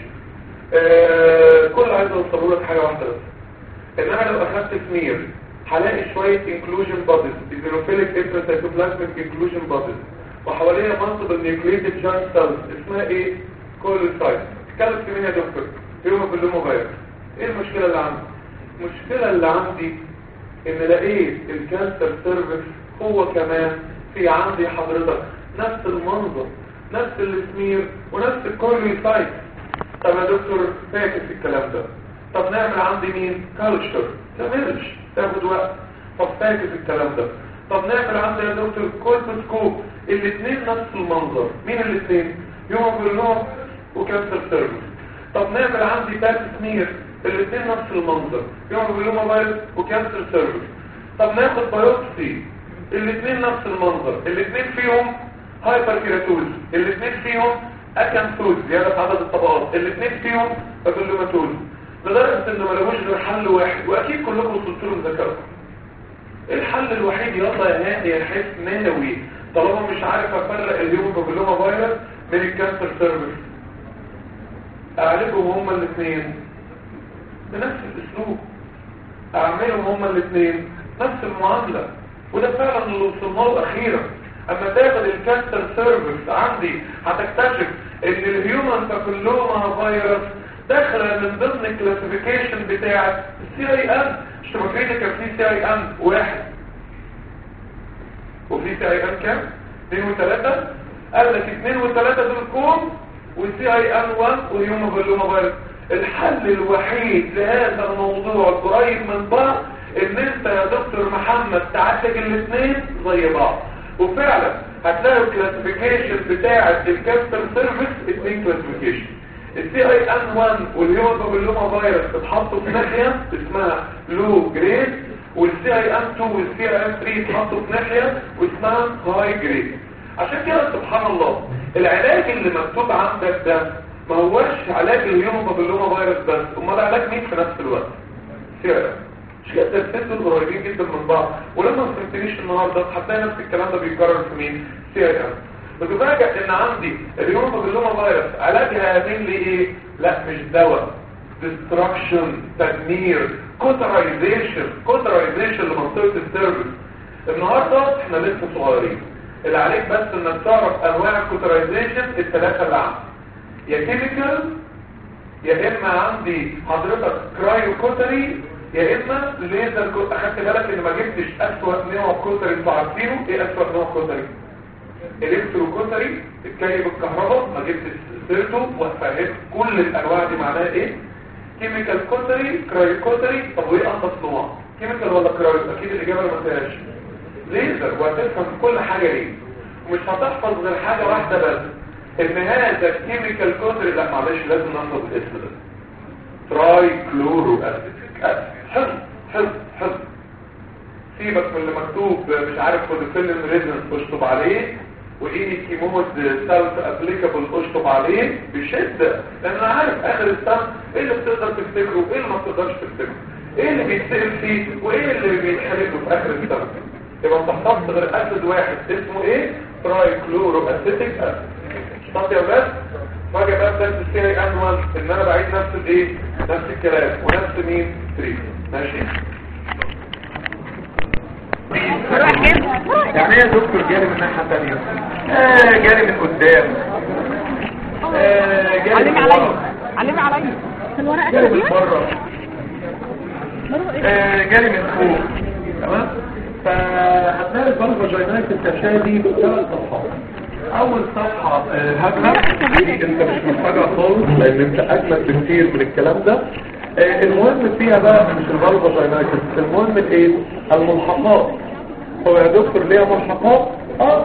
آه كل عايز اوصله لك حاجة واحدة بس ان انا لو اخدت سمير هلاقي شوية انكلوجن بادز ايزينوفيليك انترسيتوبلازميك انكلوجن بادز وحواليها منصب النيوكليتد جان سيلز اسمها ايه كولوسايت تتكلم في مين يا دكتور يوم باللومو فيروس ايه المشكلة اللي عندي المشكلة اللي عندي ان لقيت الكانسر سيرفيس هو كمان في عندي حضرتك نفس المنظر نفس السمير ونفس الكولوسايت طب يا دكتور فاكر في الكلام ده طب نعمل عندي مين كالتشر تعملش تاخد وقت طب فاكر في الكلام ده طب نعمل عندي يا دكتور كولبوسكوب الاثنين نفس المنظر مين الاثنين يوم بالنوع وكانسر سيرفيس طب نعمل عندي باك سمير الاثنين نفس المنظر يوم بالنوع فيروس وكانسر سيرفيس طب ناخد بايوبسي الاثنين نفس المنظر الاثنين فيهم هايبر كيراتوز الاثنين فيهم اكانثوز زيادة عدد الطبقات الاثنين فيهم ابلوماتوز لدرجة ان ما لهوش غير حل واحد واكيد كلكم وصلتوا له ذكركم الحل الوحيد يلا يا هادي يا حس ناوي طالما مش عارف افرق اليوم بابلوما فيروس من الكانسر سيرفيس اعالجهم هما الاثنين بنفس الاسلوب اعملهم هما الاثنين نفس المعاملة وده فعلا اللي وصلنا له اخيرا اما تاخد الكانسر سيرفيس عندي هتكتشف ان الهيومن بابيلوما فيروس داخله من ضمن الكلاسيفيكيشن بتاع السي اي ان مش فاكرين كان في سي اي ان واحد وفي سي اي ان كام؟ اثنين وثلاثة قال لك اثنين وثلاثة دول كوم والسي اي ان 1 والهيومن بابيلوما فيروس الحل الوحيد لهذا الموضوع قريب من بعض ان انت يا دكتور محمد تعالج الاثنين زي بعض وفعلا هتلاقوا الكلاسيفيكيشن بتاع الكاستر سيرفيس اثنين كلاسيفيكيشن السي اي ان 1 والهيومن بابيلوما فيروس اتحطوا في ناحيه اسمها لو جريد والسي اي ان 2 والسي اي ان 3 اتحطوا في ناحيه واسمها هاي جريد عشان كده سبحان الله العلاج اللي مكتوب عندك ده ما هوش علاج الهيومن بابيلوما فيروس بس امال علاج مين في نفس الوقت سي اي ان مش كده الترتيب دول قريبين جدا من بعض ولما ما فهمتنيش النهارده هتلاقي نفس الكلام ده بيتكرر في مين سي اي ان بتفاجئ ان عندي اليوم بابيلوما فيروس علاجها يتم لي ايه لا مش دواء ديستراكشن تدمير كوترايزيشن كوترايزيشن لمنطقه السيرفيس النهارده احنا لسه صغيرين اللي عليك بس انك تعرف انواع الكوترايزيشن الثلاثه اللي عندي يا كيميكال يا اما عندي حضرتك كرايو كوتري يا اما ليزر كو... اخدت بالك ان ما جبتش اسوأ نوع كوتري انتوا عارفينه ايه اسوأ نوع كوتري الكترو كوتري اتكيف بالكهرباء ما جبتش سيرته وفهمت كل الانواع دي معناها ايه كيميكال كوتري كرايو كوتري طب وايه انضف نوع كيميكال ولا كرايو اكيد الاجابه ما فيهاش ليزر وهتفهم كل حاجه ليه ومش هتحفظ غير حاجه واحده بس ان هذا الكيميكال كونتر لا معلش لازم نحفظ الاسم ده تراي كلورو اسيد حفظ حفظ حفظ سيبك من اللي مكتوب مش عارف فيلم ريزنس اشطب عليه وايه كيموموس سالت ابليكابل اشطب عليه بشده لان انا عارف اخر السنه ايه اللي بتقدر تفتكره وايه اللي ما بتقدرش تفتكره ايه اللي بيتسال فيه وايه اللي بيتحرق له في اخر السنه يبقى انت حفظت غير اسيد واحد اسمه ايه تراي كلورو اسيتيك اسيد طب يا ولاد فاجئ بقى في درس السيري انوال ان انا بعيد نفس الايه نفس الكلام ونفس مين 3 ماشي يعني ايه يا دكتور جاري من ناحيه ثانيه آه جاري من قدام آه جاري من علمي عليا ورا علمي عليا في الورقه جاري من دي بره مروه ايه آه جاري من فوق تمام فهتلاقي البلفاجينات الكاشيه دي بثلاث صفحات اول صفحه آه، هبله دي انت مش محتاجها خالص لان انت اجمل بكتير من الكلام ده آه، المهم فيها بقى مش البلفاجينات المهم الايه الملحقات هو يا دكتور ليها ملحقات اه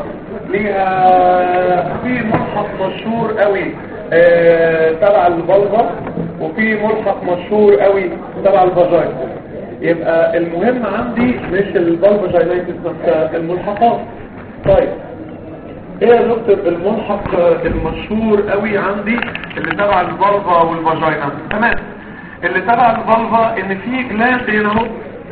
ليها في ملحق مشهور قوي آه، تبع البلغة وفي ملحق مشهور قوي تبع الفاجينا يبقى المهم عندي مش البلفاجينايتس نفسها الملحقات طيب ايه يا دكتور الملحق المشهور قوي عندي اللي تبع الفالفا والفاجينا تمام اللي تبع الفالفا ان في جلاند هنا اهو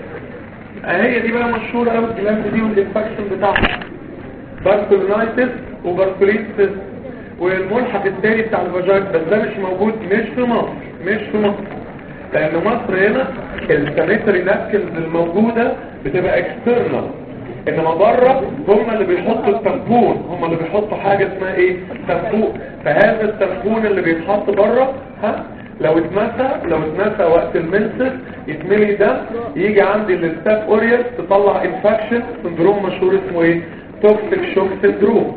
هي دي بقى مشهوره قوي الجلاند دي والانفكشن بتاعها باركولينايتس وباركوليتس والملحق الثاني بتاع الفاجينا بس ده مش موجود مش في مصر مش في مصر لان مصر هنا السانيتري نابكنز الموجوده بتبقى اكسترنال انما بره هم اللي بيحطوا التنفون هم اللي بيحطوا حاجه اسمها ايه تنفون فهذا التنفون اللي بيتحط بره ها لو اتمسى لو اتمسى وقت المنسس يتملي دم يجي عندي الستاف اوريس تطلع انفكشن سندروم مشهور اسمه ايه توكسيك شوك سندروم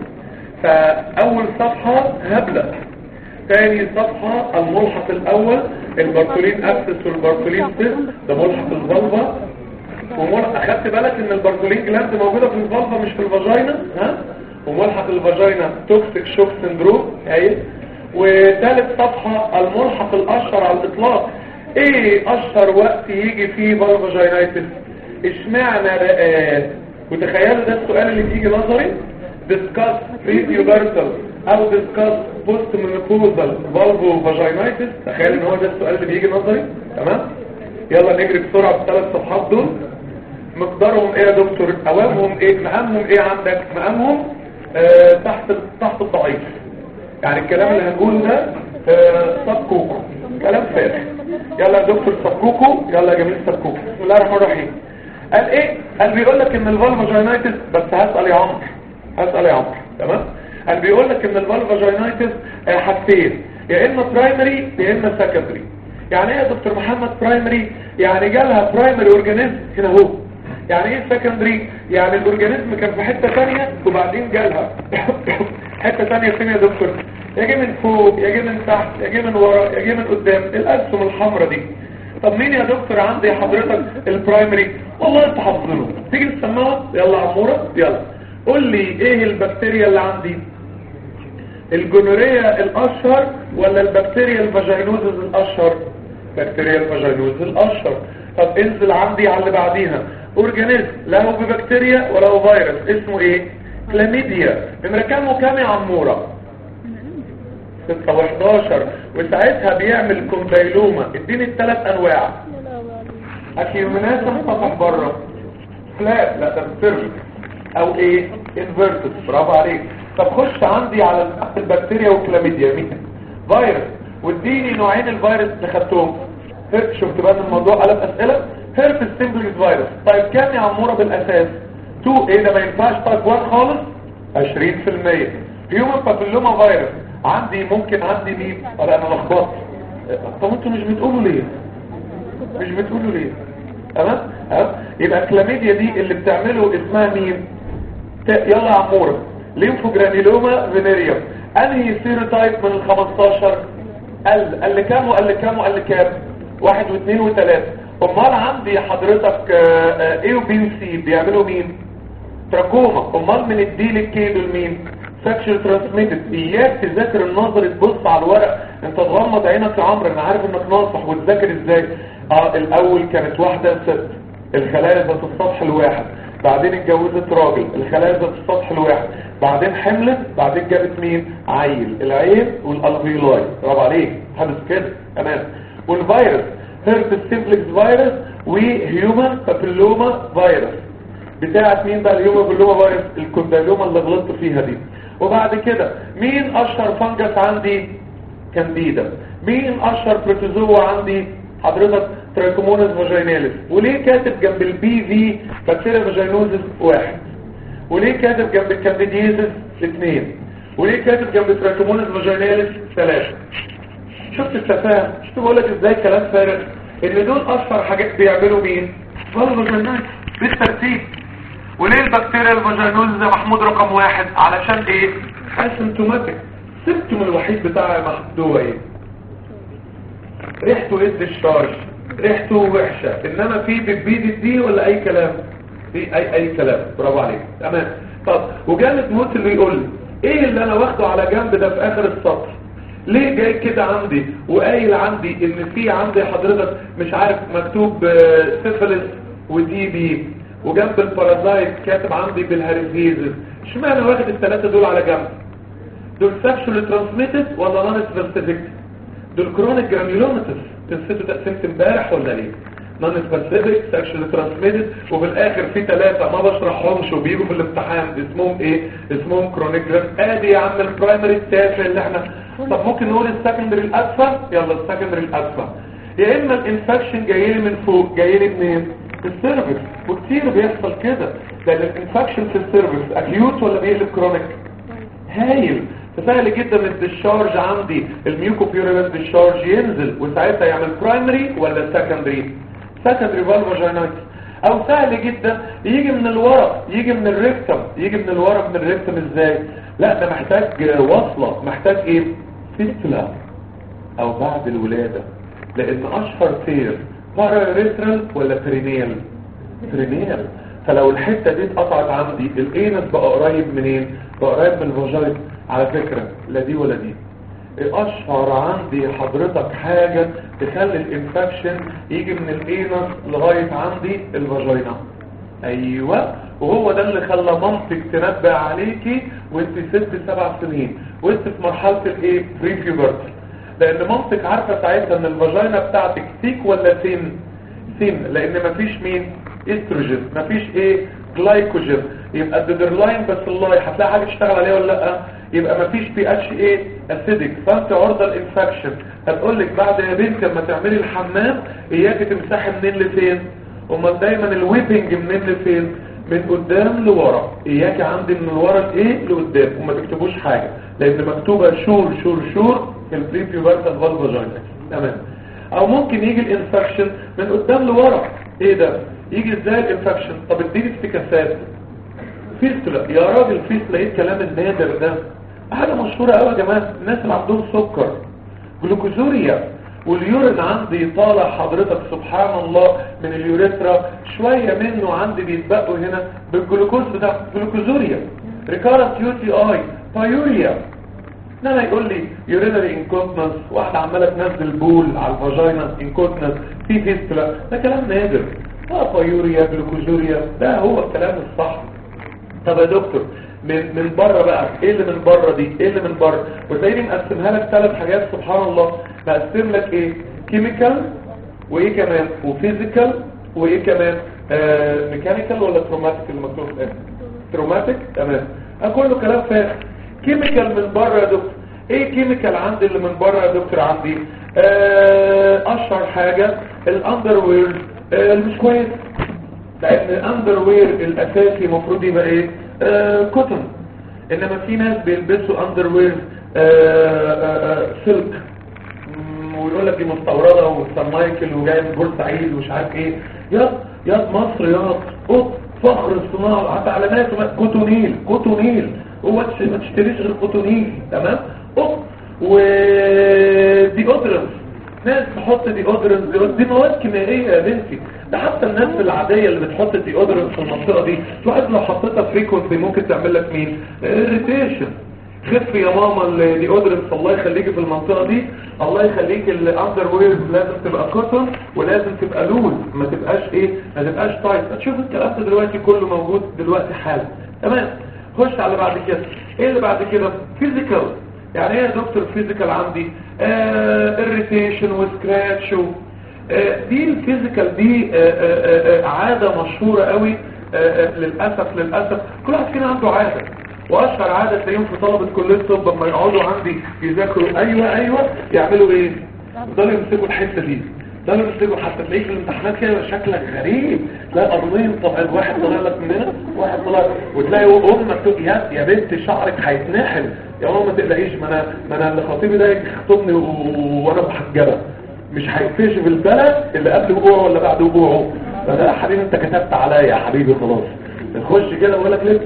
فاول صفحه هبله ثاني صفحة الملحق الأول البرتولين أكسس والبرتولين سيس ده ملحق الفالفا وملحق أخدت بالك إن البرتولين جلاند موجودة في الفالفا مش في الفاجينا ها وملحق الفاجينا توكسيك شوك سندروم اهي وثالث صفحة الملحق الأشهر على الإطلاق إيه أشهر وقت يجي فيه فالفاجينايتس اشمعنى رئات وتخيلوا ده السؤال اللي بيجي نظري discuss pre-pubertal او discuss post-menopausal vulvovaginitis تخيل ان هو ده السؤال اللي بيجي نظري تمام يلا نجري بسرعة بالثلاث صفحات دول مقدارهم ايه يا دكتور اوامهم ايه مقامهم ايه عندك مقامهم آه تحت تحت الضعيف يعني الكلام اللي هنقوله ده آه سبكوكو كلام فارغ يلا يا دكتور سبكوكو يلا يا جميل سبكوكو بسم الله الرحمن الرحيم قال ايه قال بيقول لك ان الفالفاجينايتس بس هسأل يا عمرو هسأل يا عمرو تمام قال بيقول لك ان الفالفاجينايتس آه، حاجتين يا اما برايمري يا اما سكندري يعني ايه يا دكتور محمد برايمري يعني جالها برايمري اورجانيزم هنا اهو يعني ايه سكندري يعني الاورجانيزم كان في حته ثانيه وبعدين جالها حته ثانيه فين يا دكتور يجي من فوق يجي من تحت يجي من ورا يجي من قدام الاسهم الحمراء دي طب مين يا دكتور عندي حضرتك البرايمري والله انت حافظينه تيجي تسمعها يلا عموره يلا قول لي ايه البكتيريا اللي عندي الجونوريا الاشهر ولا البكتيريا الفاجينوزز الاشهر بكتيريا الفاجينوزز الاشهر طب انزل عندي على اللي بعديها اورجانيزم له ببكتيريا وله فيروس اسمه ايه كلاميديا نمره كام وكام يا عموره 6 و11 وساعتها بيعمل كومبايلوما اديني الثلاث انواع اكيوميناسم فتح بره فلات لا ده سيرفيس او ايه انفيرتد برافو عليك طب خش عندي على تحت البكتيريا والكلاميديا مين فيروس واديني نوعين الفيروس اللي خدتهم هرب شفت بقى إن الموضوع قلب اسئله هرب سيمبلز فيروس طيب كام يا عموره بالاساس 2 ايه ده ما ينفعش تايب 1 خالص 20% هيومن بابيلوما فيروس عندي ممكن عندي مين ولا انا لخبطت طب انتوا مش بتقولوا ليه مش بتقولوا ليه تمام تمام يبقى الكلاميديا دي اللي بتعمله اسمها مين ت- يلا يا عموره ليمفوجرانيلوما فينيريوم انهي سيروتايب من ال 15 قال قال لي كام وقال لي كام وقال لي كام واحد واثنين وثلاثة امال عندي حضرتك آه، آه، ايه وبي وسي بيعملوا مين تراكوما امال من الدي للكي دول مين سكشوال ترانسميتد اياك تذاكر النظري تبص على الورق انت تغمض عينك يا عمرو انا عارف انك ناصح وتذاكر ازاي اه الاول كانت واحده ست الخلايا ذات السطح الواحد بعدين اتجوزت راجل الخلايا ذات السطح الواحد بعدين حملت بعدين جابت مين عيل العين والالفيولاي برافو عليك حدث كده تمام والفيروس هيربس سيمبلكس فيروس وهيومن بابيلوما فيروس بتاعت مين بقى الهيومن بابيلوما فيروس الكونديلوما اللي غلطت فيها دي وبعد كده مين اشهر فنجس عندي كانديدا مين اشهر بروتوزوا عندي حضرتك تراكمونس فاجيناليس وليه كاتب جنب البي في بكتيريا فاجينوزس واحد وليه كاتب جنب الكانديديزس اثنين وليه كاتب جنب تراكمونس فاجيناليس ثلاثة شفت التفاهم شفت بقول لك ازاي كلام فارغ ان دول اشهر حاجات بيعملوا مين فالفاجيناليس بالترتيب وليه البكتيريا الفاجينوزس يا محمود رقم واحد علشان ايه اسيمتوماتيك السيمتوم الوحيد بتاع محمود ايه ريحته قد الشارج ريحته وحشة انما في بتبيد دي ولا اي كلام في اي اي كلام برافو عليك تمام طب وجامد موت اللي يقول لي ايه اللي انا واخده على جنب ده في اخر السطر ليه جاي كده عندي وقايل عندي ان في عندي حضرتك مش عارف مكتوب آه، سيفلس ودي بي وجنب البارازايت كاتب عندي بالهاريزيزز اشمعنى واخد الثلاثه دول على جنب دول سكشوال ترانسميتد ولا نون سبيسيفيك دول كرونيك جرانيولوماتس نسيتوا تقسيمه امبارح ولا ايه نون سبيسيفيك سكشوال ترانسميتد وفي الاخر في ثلاثه ما بشرحهمش وبيجوا في الامتحان اسمهم ايه اسمهم كرونيك جران ادي يا عم البرايمري التافه اللي احنا طب ممكن نقول السكندري الاسفل يلا السكندري الاسفل يا اما الانفكشن جاي لي من فوق جاي لي منين السيرفكس وكتير بيحصل كده لان الانفكشن في السيرفكس اكيوت ولا بيقلب كرونيك هايل فسهل جدا الديشارج عندي الميوكوبيوريال ديشارج ينزل وساعتها يعمل برايمري ولا سكندري سكندري فالفاجينايتس او سهل جدا يجي من الورق يجي من الريكتم يجي من الورق من الريكتم ازاي لا ده محتاج وصلة محتاج ايه فيستولا او بعد الولادة لان اشهر تير باراريترال ولا برينيال برينيال فلو الحتة دي اتقطعت عندي الانس بقى قريب منين بقى قريب من الفاجايت على فكرة لا دي ولا دي اشهر عندي حضرتك حاجة تخلي الانفكشن يجي من الانس لغاية عندي الفاجينا ايوه وهو ده اللي خلى مامتك تنبه عليكي وانت ست سبع سنين وانت في مرحلة الايه بري بيوبرتي لان مامتك عارفة ساعتها ان الفاجينا بتاعتك ثيك ولا ثين ثين لان مفيش مين استروجين مفيش ايه جلايكوجين يبقى الديدرلاين بس الله هتلاقي حاجه تشتغل عليها ولا لا يبقى مفيش بي اتش ايه اسيدك فانت عرضه الانفكشن هتقول لك بعد يا بنت لما تعملي الحمام اياك تمسحي منين لفين امال دايما الويبنج منين لفين من قدام لورا اياك عندي من ورا ايه لقدام وما تكتبوش حاجه لان مكتوبه شور شور شور في البريبيوبرتال فالفاجينا تمام او ممكن يجي الانفكشن من قدام لورا ايه ده يجي ازاي الانفكشن طب اديني افتكاسات فيستولا يا راجل فيستولا ايه الكلام النادر ده حاجه مشهوره قوي يا جماعه الناس اللي عندهم سكر جلوكوزوريا واليورين عندي طالع حضرتك سبحان الله من اليوريثرا شويه منه عندي بيتبقوا هنا بالجلوكوز بتاع جلوكوزوريا ريكارنت يو تي اي بايوريا انما يقول لي يورينري انكونتنس واحده عماله تنزل بول على الفاجينا انكونتنس في فيستولا ده كلام نادر اه بايوريا جلوكوزوريا ده هو الكلام الصح طب يا دكتور من من بره بقى ايه اللي من بره دي ايه اللي من بره وتلاقيني مقسمها لك ثلاث حاجات سبحان الله مقسم لك ايه كيميكال وايه كمان وفيزيكال وايه كمان آه ميكانيكال ولا تروماتيك اللي مكتوب في تروماتيك تمام ده كله كلام فارغ كيميكال من بره يا دكتور ايه كيميكال عندي اللي من بره يا دكتور عندي آه اشهر حاجه الاندر وير آه مش كويس لان الاندر وير الاساسي المفروض يبقى ايه آه كوتن انما في ناس بيلبسوا اندر وير سلك ويقول لك دي مستورده وسان مايكل وجاي من بورسعيد ومش عارف ايه يا يا مصر يا قط فخر الصناعه حتى علامات كوتونيل كوتونيل هو ما تشتريش غير كوتونيل تمام قط وديودرنس ناس تحط ديودرنس دي مواد كيميائيه يا بنتي ده حتى الناس العاديه اللي بتحط ديودرنس في المنطقه دي الواحد لو حطيتها فريكونسي ممكن تعمل لك مين اريتيشن خف يا ماما الديودرنس الله يخليكي في المنطقه دي الله يخليك الاندر ويرز لازم تبقى كوتون ولازم تبقى لوز ما تبقاش ايه ما تبقاش تايت تشوف الكلام ده دلوقتي كله موجود دلوقتي حالا تمام خش على بعد كده ايه اللي بعد كده فيزيكال يعني ايه يا دكتور فيزيكال عندي اريتيشن وسكراتش و آه، دي الفيزيكال دي آه، آه، آه، عادة مشهورة قوي آه، آه، للأسف للأسف كل واحد فينا عنده عادة وأشهر عادة تلاقيهم في طلبة كلية الطب لما يقعدوا عندي يذاكروا أيوة أيوة يعملوا إيه؟ يفضلوا يمسكوا الحتة دي يفضلوا يمسكوا حتى تلاقيك في الامتحانات كده شكلك غريب تلاقي قرنين طب واحد طلع لك من هنا واحد طلع وتلاقي امك تقول يا يا بنت شعرك هيتنحل يا ماما ما تقلقيش ما انا ما انا اللي خطيبي ده يخطبني و- وانا محجبه مش هيكتشف البلد اللي قبل وقوعه ولا بعد وقوعه فده يا حبيبي انت كتبت عليا يا حبيبي خلاص نخش كده ويقول لك ليه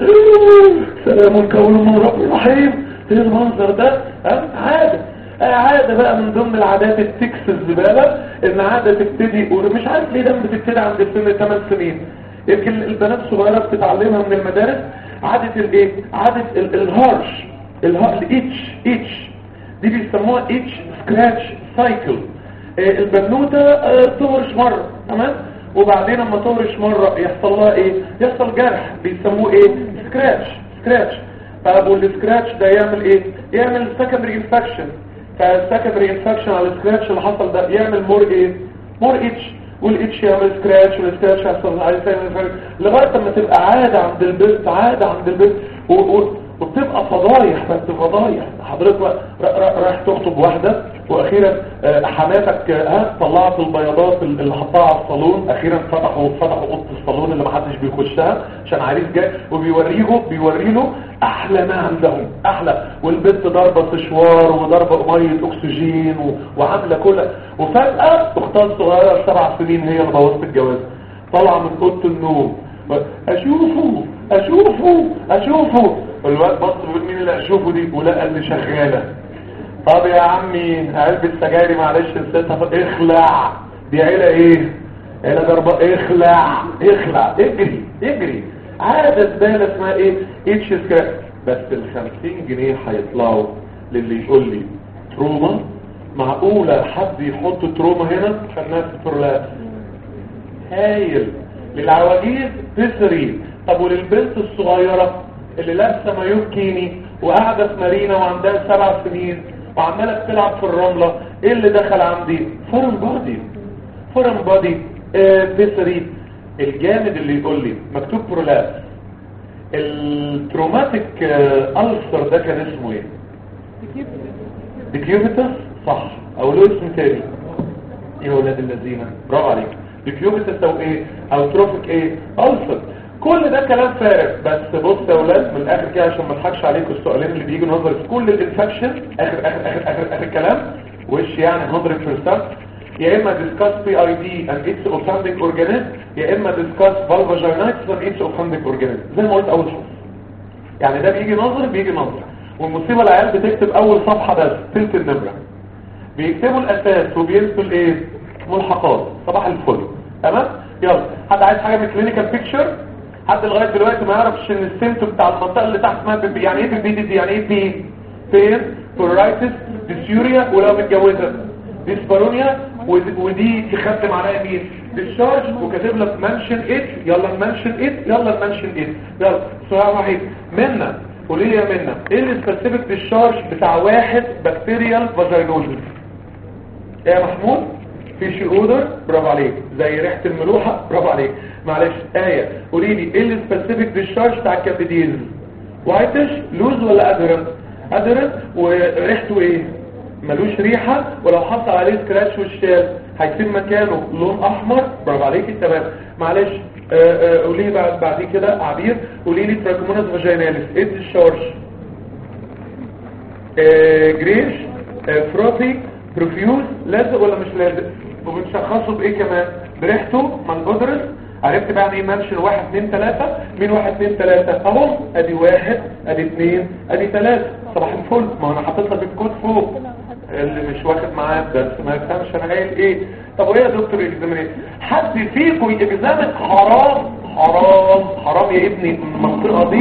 سلام كون من رب رحيم ايه المنظر ده ها عاده آه، عاده بقى من ضمن العادات التكس الزباله ان عاده تبتدي ومش عارف ليه دايما بتبتدي عند سن 8 سنين يمكن البنات الصغيره بتتعلمها من المدارس عاده الايه عاده ال- الهارش الها- الاتش اتش دي بيسموها اتش سكراتش سايكل آه، البنوتة آه، تهرش مرة تمام وبعدين لما تهرش مرة يحصل لها ايه يحصل جرح بيسموه ايه سكراتش سكراتش طب والسكراتش ده يعمل ايه يعمل سكندري انفكشن فالسكندري انفكشن على السكراتش اللي حصل ده يعمل مور ايه مور اتش والاتش يعمل سكراتش والسكراتش يحصل عليه سكندري لغايه لما تبقى عاده عند البنت عاده عند البنت و- و- وبتبقى فضايح بس فضايح حضرتك را- را- رايح تخطب واحدة واخيرا آه، حماتك آه، ها طلعت البياضات اللي حطها على الصالون اخيرا فتحوا فتحوا اوضه الصالون اللي محدش بيخشها عشان عريس جاي وبيوريه بيوري له احلى ما عندهم احلى والبنت ضاربه سشوار وضاربه ميه اكسجين و- وعامله كل وفجاه اختها الصغيره سبع سنين هي اللي بوظت الجواز طالعه من اوضه النوم اشوفه اشوفه اشوفه الواد بص بيقول مين اللي اشوفه دي ولقى اللي شغاله طب يا عمي علبة سجايري معلش نسيتها ف- اخلع دي عيلة ايه عيلة ضربة اخلع اخلع اجري اجري عادة زبالة اسمها ايه اتش سكراب بس الخمسين جنيه هيطلعوا للي يقول لي تروما معقولة حد يحط تروما هنا خلناها في البرولاب هايل للعواجيز تسري طب وللبنت الصغيرة اللي لابسه مايو بكيني وقاعدة في مارينا وعندها سبع سنين وعمالة بتلعب في الرملة ايه اللي دخل عندي فورن بودي فورن بودي آه تسري الجامد اللي يقول لي مكتوب برولابس التروماتيك آه ألسر ده كان اسمه ايه ديكيوبيتس صح او له اسم تاني ايه يا ولاد الذين برافو عليك ديكيوبيتس او ايه او تروفيك ايه ألسر كل ده كلام فارغ بس بص يا ولاد من الاخر كده عشان ما اضحكش عليكم السؤالين اللي بيجوا نظر في كل الانفكشن اخر اخر اخر اخر اخر كلام وش يعني 100% يا اما ديسكاس بي اي دي اند اتس اوفانديك اورجانيزم يا اما ديسكاس فالفاجينايتس اند اتس اوفانديك اورجانيزم زي ما قلت اول حاجه يعني ده بيجي نظر بيجي نظر والمصيبه العيال بتكتب اول صفحه بس تلت النمره بيكتبوا الاساس وبينسوا الايه ملحقات صباح الفل تمام يلا حد عايز حاجه من كلينيكال بيكتشر حد لغايه دلوقتي ما يعرفش ان السيمتوم بتاع المنطقه اللي تحت اسمها بي يعني ايه بي دي يعني ايه بي بين بورايتس ديسيوريا ولو متجوزه ديسبارونيا ود- ودي تخدم عليها مين ديسشارج وكاتب لك منشن ات يلا منشن ات يلا منشن ات يلا سؤال واحد منا قولي لي يا منا ايه السبيسيفيك ديسشارج بتاع واحد بكتيريال فاجينوزيس ايه يا محمود فيش اودر برافو عليك زي ريحه الملوحه برافو عليك معلش ايه قولي لي ايه السبيسيفيك ديسشارج بتاع الكابيديز وايتش لوز ولا ادرن ادرن وريحته ايه ملوش ريحه ولو حصل عليه سكراتش والشال هيسيب مكانه لون احمر برافو عليك تمام معلش آه، آه، قولي لي بعد بعد كده عبير قولي لي تراكمونس فاجيناليس ايه الديسشارج آه، جريش آه، فروتي بروفيوز لازق ولا مش لازق وبنشخصه بايه كمان بريحته من قدرس عرفت بقى ايه منشن واحد اتنين تلاتة مين واحد اتنين تلاتة اهو ادي واحد ادي اتنين ادي تلاتة صباح الفل ما انا حاطط لك الكود فوق اللي مش واخد معاه بس ما يفهمش انا قايل ايه طب وايه يا دكتور اكزامينيشن حد فيكم يجزمت حرام حرام حرام يا ابني المنطقة دي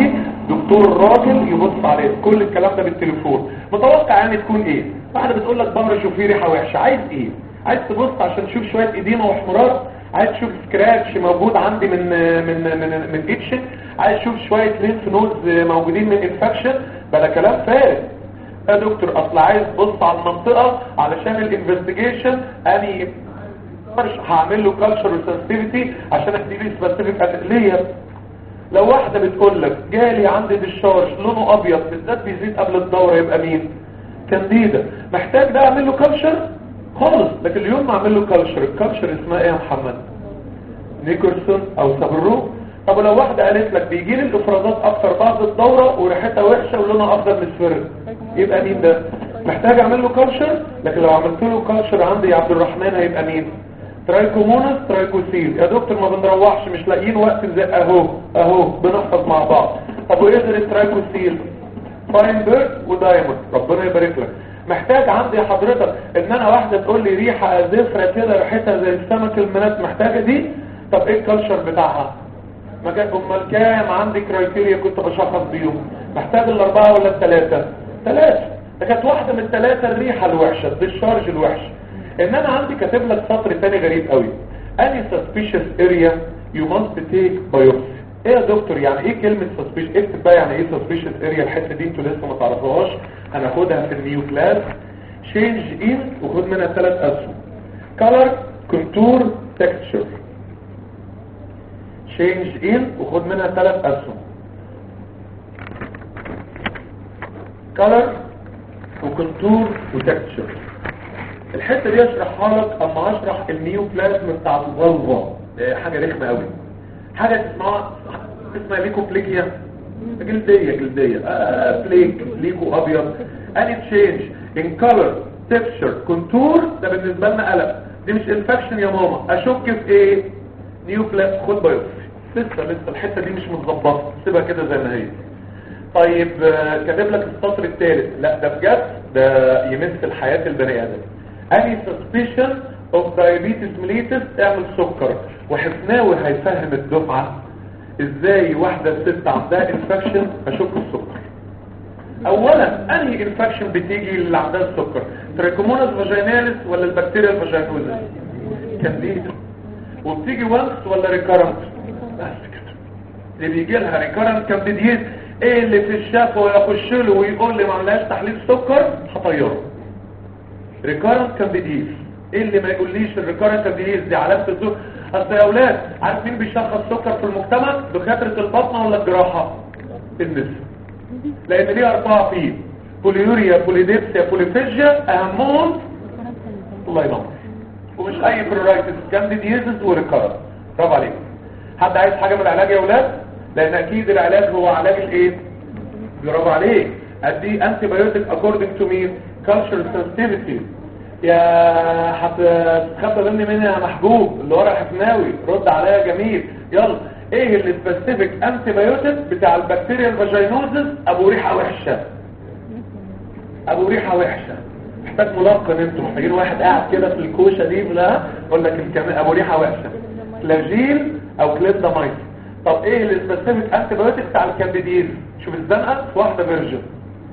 دكتور الراجل يبص عليه كل الكلام ده بالتليفون متوقع يعني تكون ايه واحده بتقول لك ظهر شوفي ريحه وحشه عايز ايه عايز تبص عشان تشوف شويه اديمه واحمرار عايز تشوف سكراتش موجود عندي من من من من اتشن عايز تشوف شويه لينف نودز موجودين من انفكشن بلا كلام فارغ يا دكتور اصل عايز تبص على المنطقه علشان الانفستيجيشن اني هعمل له كالتشر وسنسيتيفيتي عشان اديله سبيسيفيك ليه لو واحدة بتقول لك جالي عندي ديشارج لونه ابيض بالذات بيزيد قبل الدورة يبقى مين كانديدا محتاج ده اعمل له كالتشر خالص لكن اليوم ما اعمل له كالتشر الكالتشر اسمها ايه يا محمد نيكرسون او سابرو طب لو واحدة قالت لك بيجي لي الافرازات اكتر بعد الدورة وريحتها وحشة ولونها افضل من السفر يبقى مين ده محتاج اعمل له كالتشر لكن لو عملت له كالتشر عندي يا عبد الرحمن هيبقى مين ترايكومونس ترايكوسيل يا دكتور ما بنروحش مش لاقيين وقت نزق اهو اهو بنحفظ مع بعض طب وايه غير الترايكوسيل فاين بيرد ودايموند ربنا يبارك لك محتاج عندي حضرتك ان انا واحده تقول لي ريحه زفره كده ريحتها زي السمك المنات محتاجه دي طب ايه الكالتشر بتاعها ما كان امال كام عندي كرايتيريا كنت بشخص بيهم محتاج الاربعه ولا الثلاثه ثلاثه ده كانت واحده من الثلاثه الريحه الوحشه الديشارج الوحش ان انا عندي كاتب لك سطر تاني غريب قوي any suspicious area you must take biopsy ايه يا دكتور يعني ايه كلمة suspicious اكتب بقى يعني ايه suspicious area الحتة دي انتوا لسه ما تعرفوهاش هناخدها في النيو كلاس change in وخد منها ثلاث اسهم color contour texture change in وخد منها ثلاث اسهم color وكونتور وتكتشر الحته دي اشرحها لك اما اشرح النيو بلازم بتاع الفالفا حاجه رخمه قوي حاجه اسمها اسمها ليكوبليكيا جلديه جلديه آه بليك ليكو ابيض اني تشينج ان كولر تكستشر كونتور ده بالنسبه لنا قلق دي مش انفكشن يا ماما اشك في ايه نيو بلازم خد بايوبسي لسه لسه الحته دي مش متظبطه سيبها كده زي ما هي طيب كاتب لك السطر الثالث لا ده بجد ده يمثل حياه البني ادم any suspicion of diabetes mellitus اعمل سكر وحفناوي هيفهم الدفعة ازاي واحدة ست عندها انفكشن اشك السكر اولا انهي انفكشن بتيجي اللي عندها السكر تراكمونس فاجيناليس ولا البكتيريا الفاجينوزس كانديدا وبتيجي وانس ولا ريكارنت بس كده اللي بيجي لها ريكارنت كانديديز ايه اللي في الشفا يخش له ويقول لي ما عملهاش تحليل سكر هطيره ريكارنت كانديديز ايه اللي ما يقوليش الريكارنت كانديديز دي علامه الزور اصل يا اولاد عارف مين بيشخص سكر في المجتمع دكاتره البطنه ولا الجراحه النساء لان ليه اربعه فيه بوليوريا بوليديبسيا بوليفيجيا اهمهم الله ينور ومش اي برورايتس كانديديزز وريكارنت برافو عليك حد عايز حاجه من العلاج يا اولاد لان اكيد العلاج هو علاج الايه برافو عليك ادي انتي بايوتيك اكوردنج تو مين cultural sensitivity يا هتخبى مني مني يا محبوب اللي ورا حفناوي رد عليا يا جميل يلا ايه السبيسيفيك انتي بايوتيك بتاع البكتيريا الفاجينوزس ابو ريحه وحشه ابو ريحه وحشه محتاج ملقن انتوا محتاجين واحد قاعد كده في الكوشه دي لا اقول لك الكلام ابو ريحه وحشه فلاجيل او كليبدامايد طب ايه السبيسيفيك انتي بايوتيك بتاع الكانديديز شوف الزنقه في واحده فيرجن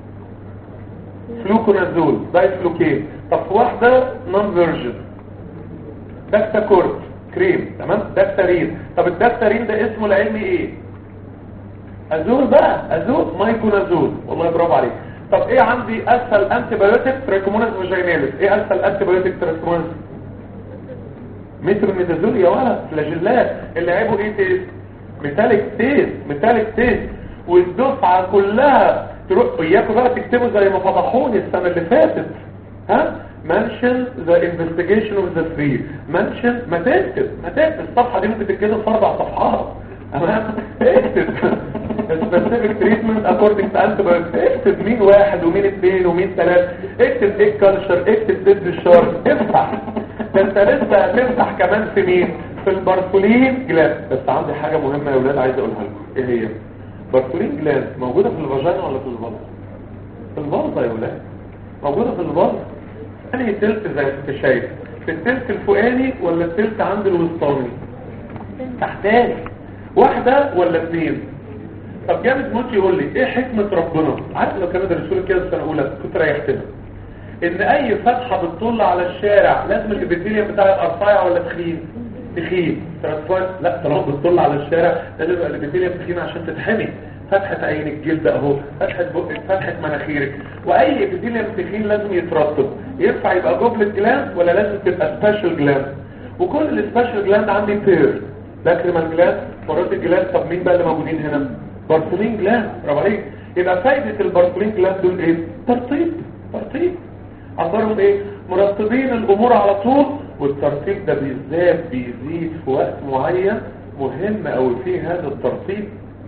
فلوكونازول دايفلوكين طب في واحدة نون فيرجن داكتاكورت كريم تمام داكتارين طب الداكتارين ده اسمه العلمي ايه ازول بقى ازول مايكونازول والله برافو عليك طب ايه عندي اسهل انتي بايوتيك تراكموناز فاجيناليس ايه اسهل انتي بايوتيك تراكموناز مترونيدازول يا ولد فلاجيلات اللي عيبه ايه تيست ميتاليك تيست ميتاليك تيست والدفعه كلها تروح اياكم بقى تكتبوا زي ما فضحوني السنة اللي فاتت ها منشن ذا انفستيجيشن اوف ذا ثري منشن ما تكتب ما تكتب الصفحة دي ممكن تتكتب في اربع صفحات تمام اكتب specific treatment according to antibiotics اكتب مين واحد ومين اثنين ومين ثلاثة اكتب ايه كالشر اكتب ضد الشارك افتح ده انت لسه هتفتح كمان في مين في البارفولين جلاس بس عندي حاجة مهمة يا ولاد عايز اقولها لكم ايه هي بارفولين جلاند موجودة في الفاجينا ولا في البلط في البلطة يا ولاد موجودة في البلط انهي تلت زي ما انت شايف في التلت الفوقاني ولا التلت عند الوسطاني تحتاني واحدة ولا اثنين طب جامد موت يقول لي ايه حكمة ربنا عارف لو كانوا درسوا لي كده في سنة اولى كنت ريحتنا ان اي فتحة بتطل على الشارع لازم الابيثيليوم بتاعها يبقى رفيع ولا تخين تخين ترانسفاير لا طالما بتطل على الشارع لازم يبقى الابيثيليوم تخين عشان تتحمي فتحة عين الجلد اهو فتحة بقك فتحة مناخيرك واي ابيثيليوم تخين لازم يترطب ينفع يبقى جوبلت جلاند ولا لازم تبقى سبيشال جلاند وكل السبيشال جلاند عندي بير لاكريمال جلاند مرات الجلاند طب مين بقى اللي موجودين هنا بارسلين جلاند برافو عليك يبقى فايدة البارسلين جلاند دول ايه ترطيب ترطيب عبارهم ايه مرتبين الامور على طول والترتيب ده بالذات بيزيد في وقت معين مهم قوي فيه هذا الترتيب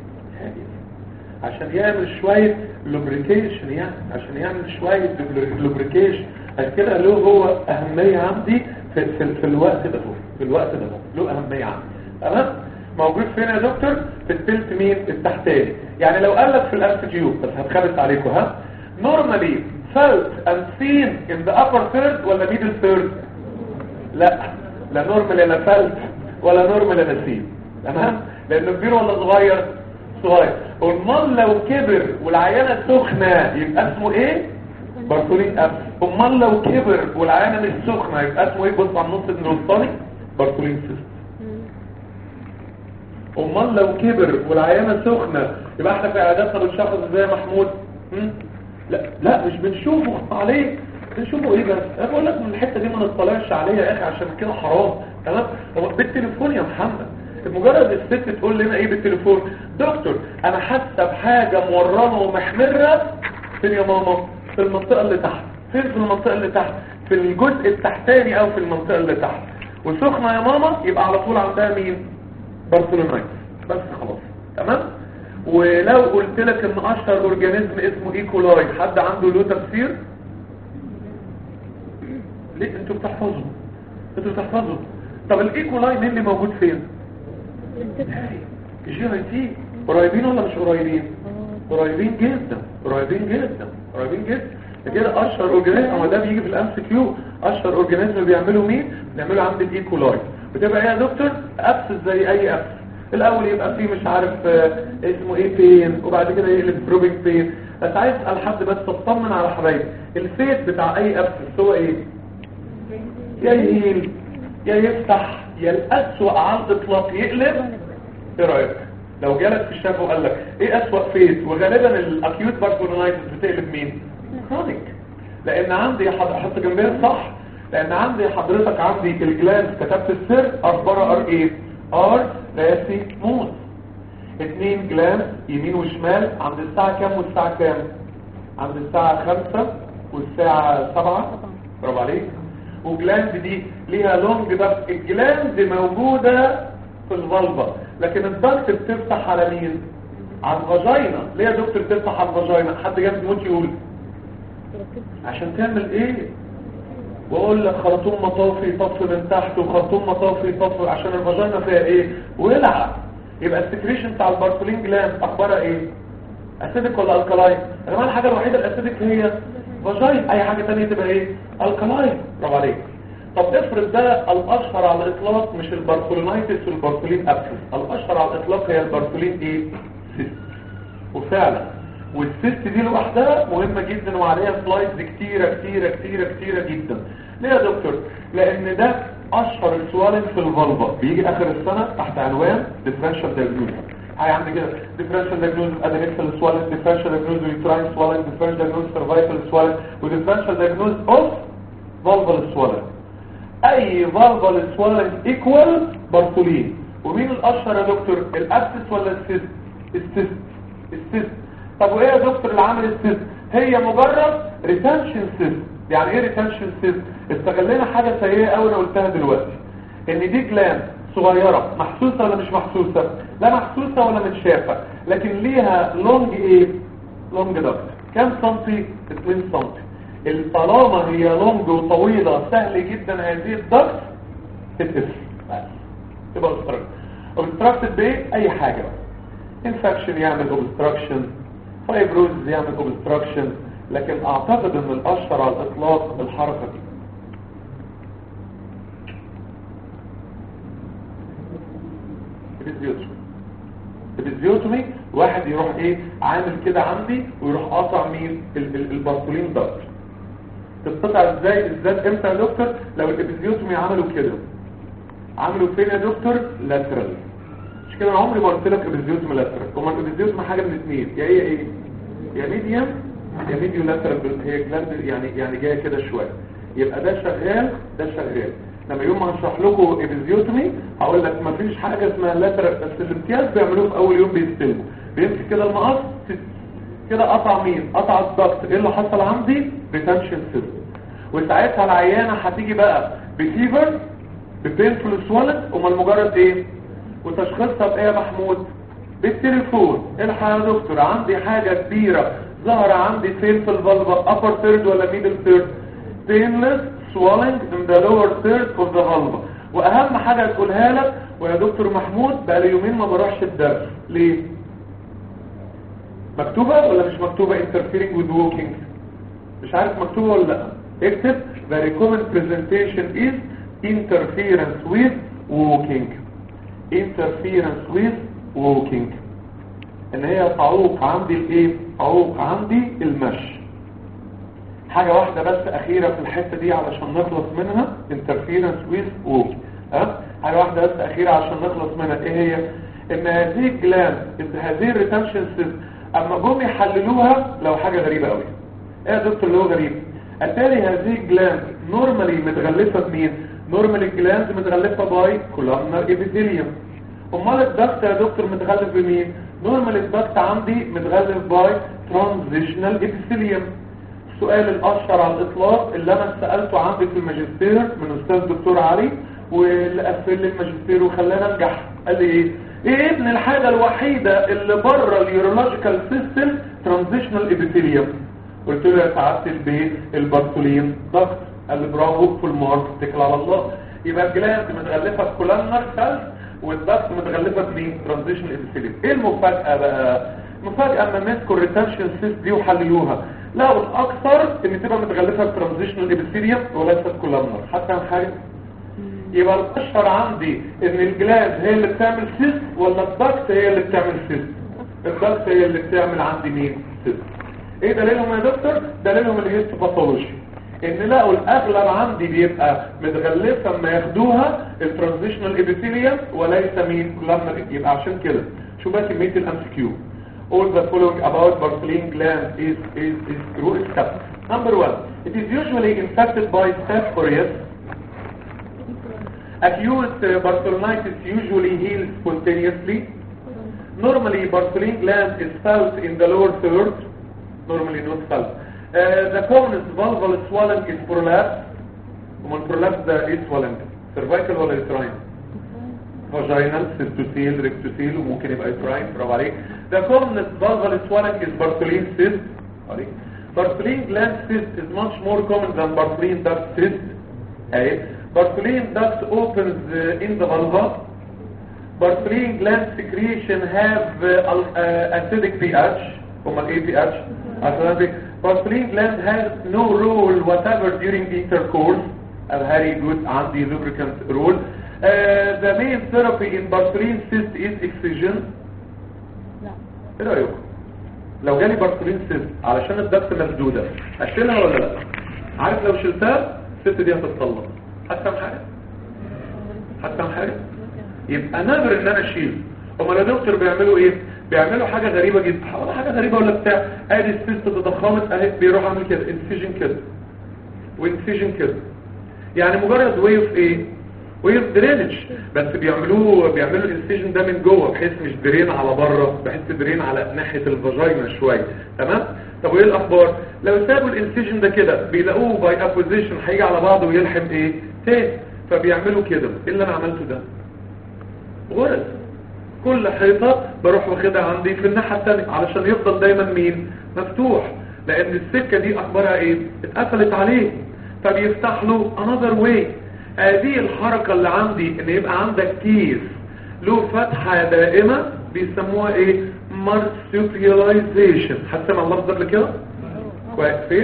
عشان يعمل شوية لوبريكيشن يعني عشان يعمل شوية لوبريكيشن عشان كده له هو أهمية عندي في, في, في الوقت ده هو في الوقت ده هو له أهمية عندي تمام موجود فين يا دكتور في التلت مين التحتاني يعني لو قال لك في الأرث جيوب بس هتخبط عليكم ها normally felt and seen in the upper third ولا middle third لا لا نورمال ولا فلت ولا نورمال ولا سين تمام لانه كبير ولا صغير صغير امال لو كبر والعيانه سخنه يبقى اسمه ايه بارتولين اب امال لو كبر والعيانه مش سخنه يبقى اسمه ايه بص على النص الوسطاني بارتولين سيست امال لو كبر والعيانه سخنه يبقى احنا في عياداتنا بنشخص ازاي يا محمود هم؟ لا لا مش بنشوفه عليه بنشوفه ايه بس انا بقول لك من الحته دي ما نطلعش عليها يا اخي عشان كده حرام تمام هو بالتليفون يا محمد مجرد الست تقول لنا ايه بالتليفون دكتور انا حاسه بحاجه مورمه ومحمره فين يا ماما في المنطقه اللي تحت فين في المنطقه اللي تحت في الجزء التحتاني او في المنطقه اللي تحت وسخنه يا ماما يبقى على طول عندها مين بارسلونايت بس خلاص تمام ولو قلت لك ان اشهر اورجانيزم اسمه ايكولاي حد عنده له تفسير ليه انتوا بتحفظوا انتوا بتحفظوا طب الايكولاي مين اللي موجود فين جي اي تي قريبين ولا مش قريبين قريبين جدا قريبين جدا قريبين جدا كده اشهر اورجانيزم هو ده بيجي في الام سي كيو اشهر اورجانيزم بيعملوا مين بيعملوا عند الايكولاي بتبقى ايه يا دكتور ابسس زي اي ابسس الاول يبقى فيه مش عارف آه، اسمه ايه بين وبعد كده يقلب بروبيك بين بس عايز اسال حد بس تطمن على حبايبي الفيت بتاع اي ابسس هو ايه يا يهيل يا يفتح يا الاسوأ على الاطلاق يقلب ايه رايك لو جالك في الشاب وقال لك ايه اسوأ فيت وغالبا الاكيوت باركورونايتس بتقلب مين كرونيك لان عندي حض- احط جنبها صح لان عندي حضرتك عندي الجلاند كتبت السر اخبارها ار ايه ار راسي موت اتنين جلاند يمين وشمال عند الساعة كام والساعة كام عند الساعة خمسة والساعة سبعة برافو عليك وجلاند دي ليها لونج ضغط الجلاند موجودة في الفالفا لكن الضغط بتفتح على مين على الفاجينا ليه يا دكتور بتفتح على الفاجينا حد جاب موت يقول عشان تعمل ايه واقول لك خرطوم مطافي طف من تحت وخرطوم مطافي طف عشان الفاجينا فيها ايه ولع يبقى السكريشن بتاع البارتولين جلاند اخبارها ايه اسيدك ولا الكلاين يا جماعه الحاجه الوحيده الاسيدك هي فاجين اي حاجه ثانيه تبقى ايه الكلاين برافو عليك طب افرض ده الاشهر على الاطلاق مش البارتولينايتس والبارتولين ابسس الاشهر على الاطلاق هي البارتولين ايه سيست وفعلا والسيست دي لوحدها مهمة جدا وعليها سلايدز كتيرة كتيرة كتيرة كتيرة جدا ليه يا دكتور لان ده اشهر السوالن في الفالفا بيجي اخر السنة تحت عنوان differential diagnosis هاي عندي كده differential diagnosis adnexal swelling differential diagnosis uterine swelling differential diagnosis cervical swelling و differential diagnosis of vulval swelling اي vulval swelling equal بارتولين ومين الاشهر يا دكتور الابسس ولا السيست السيست السيست طب وايه يا دكتور اللي عامل السيست هي مجرد ريتنشن سيست يعني ايه ريتنشن سيست استغلينا حاجه سيئه قوي انا قلتها دلوقتي ان دي جلاند صغيره محسوسه ولا مش محسوسه لا محسوسه ولا متشافه لكن ليها لونج ايه لونج دكت كام سنتي 2 سنتي طالما هي لونج وطويله سهل جدا هذه الدكت تتقفل بس تبقى اوبستراكت اوبستراكتد بايه اي حاجه بقى انفكشن يعمل اوبستراكشن فايبروز يعمل اوبستراكشن لكن اعتقد ان الاشهر على الاطلاق الحركه دي It is useful. ابيزيوتومي واحد يروح ايه عامل كده عندي ويروح قاطع مين ال- ال- البارتولين دكت تتقطع ازاي ازاي امتى يا دكتور لو الابيزيوتومي عملوا كده عملوا فين يا دكتور لاترال مش كده انا عمري ما قلت لك ابيزيوتومي لاترال هما الابيزيوتومي حاجه من اثنين يا هي ايه يا ميديم يا ميديو لاترال هي جلاند يعني يعني جايه كده شويه يبقى ده شغال ده شغال لما يوم ما هشرح لكم ابيزيوتومي هقول لك ما فيش حاجه اسمها لاترال بس الامتياز بيعملوه في اول يوم بيستلموا بيمسك كده المقص كده قطع مين قطع الضغط ايه اللي حصل عندي ريتنشن سيستم وساعتها العيانه هتيجي بقى بفيفر ببينفول سوالت امال مجرد ايه وتشخيصها بايه يا محمود بالتليفون الحق يا دكتور عندي حاجه كبيره ظهر عندي فين في الفالفا upper third ولا middle third painless swelling in the lower third of the vulva واهم حاجه تقولها لك ويا دكتور محمود بقى لي يومين ما بروحش الدرس ليه مكتوبة ولا مش مكتوبة interfering with walking مش عارف مكتوبة ولا لا اكتب very common presentation is interference with walking interference with walking ان هي تعوق عندي الايه تعوق عندي المشي حاجة واحدة بس اخيرة في الحتة دي علشان نخلص منها interference with walking ها حاجة واحدة بس اخيرة عشان نخلص منها ايه هي ان هذه الجلاند هذه الريتنشن سيستم اما جم يحللوها لو حاجة غريبة قوي ايه يا دكتور اللي هو غريب اتاري هذه الجلاند نورمالي متغلفة بمين نورمالي الجلاند متغلفة باي كولامنر ابيثيليوم امال الضغط يا دكتور متغلف بمين نورمالي الضغط عندي متغلف باي ترانزيشنال ابيثيليوم السؤال الاشهر على الاطلاق اللي انا سالته عندي في الماجستير من استاذ دكتور علي واللي قفل لي الماجستير وخلاني انجح قال لي ايه ايه ابن الحاجة الوحيدة اللي بره اليورولوجيكال سيستم ترانزيشنال ابيثيليوم قلت له يا سعادة البيت البارتولين ضغط قال لي برافو في المارك اتكل على الله يبقى الجلاند متغلفة بكولامنر سيلز والضغط متغلفة بمين ترانزيشنال ابيثيليوم ايه المفاجأة بقى المفاجأة اما مسكوا الريتنشن سيست دي وحللوها لقوا الاكثر ان تبقى متغلفة بترانزيشنال ابيثيليوم وليست كولامنر حتى حاجة يبقى الاشهر عندي ان الجلاند هي اللي بتعمل سيست ولا الضغط هي اللي بتعمل سيست الضغط هي اللي بتعمل عندي مين سيست ايه دليلهم يا دكتور دليلهم الهيستوباثولوجي ان لقوا الاغلب عندي بيبقى متغلفه اما ياخدوها الترانزيشنال ابيثيليوم وليس مين كولامنر يبقى عشان كده شوف بقى كميه الام كيو all the following about Bartholin gland is is is true except number one it is usually infected by staph aureus acute uh, Bartholinitis usually heals spontaneously normally Bartholin gland is felt in the lower third normally not felt uh, the commonest vulval swelling is prolapse ومن prolapse ده ايه swelling cervical ولا uterine vaginal cystocele rectocele وممكن يبقى uterine برافو عليك the commonest vulval swelling is Bartholin cyst عليك Bartholin gland cyst is much more common than Bartholin duct cyst اهي Bartholin duct opens uh, in the vulva Bartholin gland secretion have uh, al- uh, acidic pH هم ال pH acidic Bartholin gland has no role whatever during intercourse a very good anti-lubricant role uh, the main therapy in Bartholin cyst is excision لا ايه رأيكم لو جالي بارتولين سيست علشان الضغط مسدودة اشيلها ولا لا عارف لو شلتها الست دي هتتطلق هتفهم حاجة هتفهم حاجة يبقى نادر ان انا اشيل امال يا دكتور بيعملوا ايه بيعملوا حاجة غريبة جدا ولا حاجة غريبة ولا بتاع ادي السيست تضخمت اهي بيروح عامل كده انسيجن كده وانسيجن كده يعني مجرد ويف ايه ويف درينج بس بيعملوه بيعملوا الانسيجن ده من جوه بحيث مش درين على بره بحيث درين على ناحية الفاجينا شوية تمام طب وايه الاخبار لو سابوا الانسيجن ده كده بيلاقوه باي ابوزيشن هيجي على بعضه ويلحم ايه تاني فبيعملوا كده ايه اللي انا عملته ده غرز كل حيطة بروح واخدها عندي في الناحية التانية علشان يفضل دايما مين مفتوح لان السكة دي اخبارها ايه اتقفلت عليه فبيفتح له another way هذه الحركة اللي عندي ان يبقى عندك كيس له فتحة دائمة بيسموها ايه marsupialization حد سمع اللفظ ده قبل كده كويس فين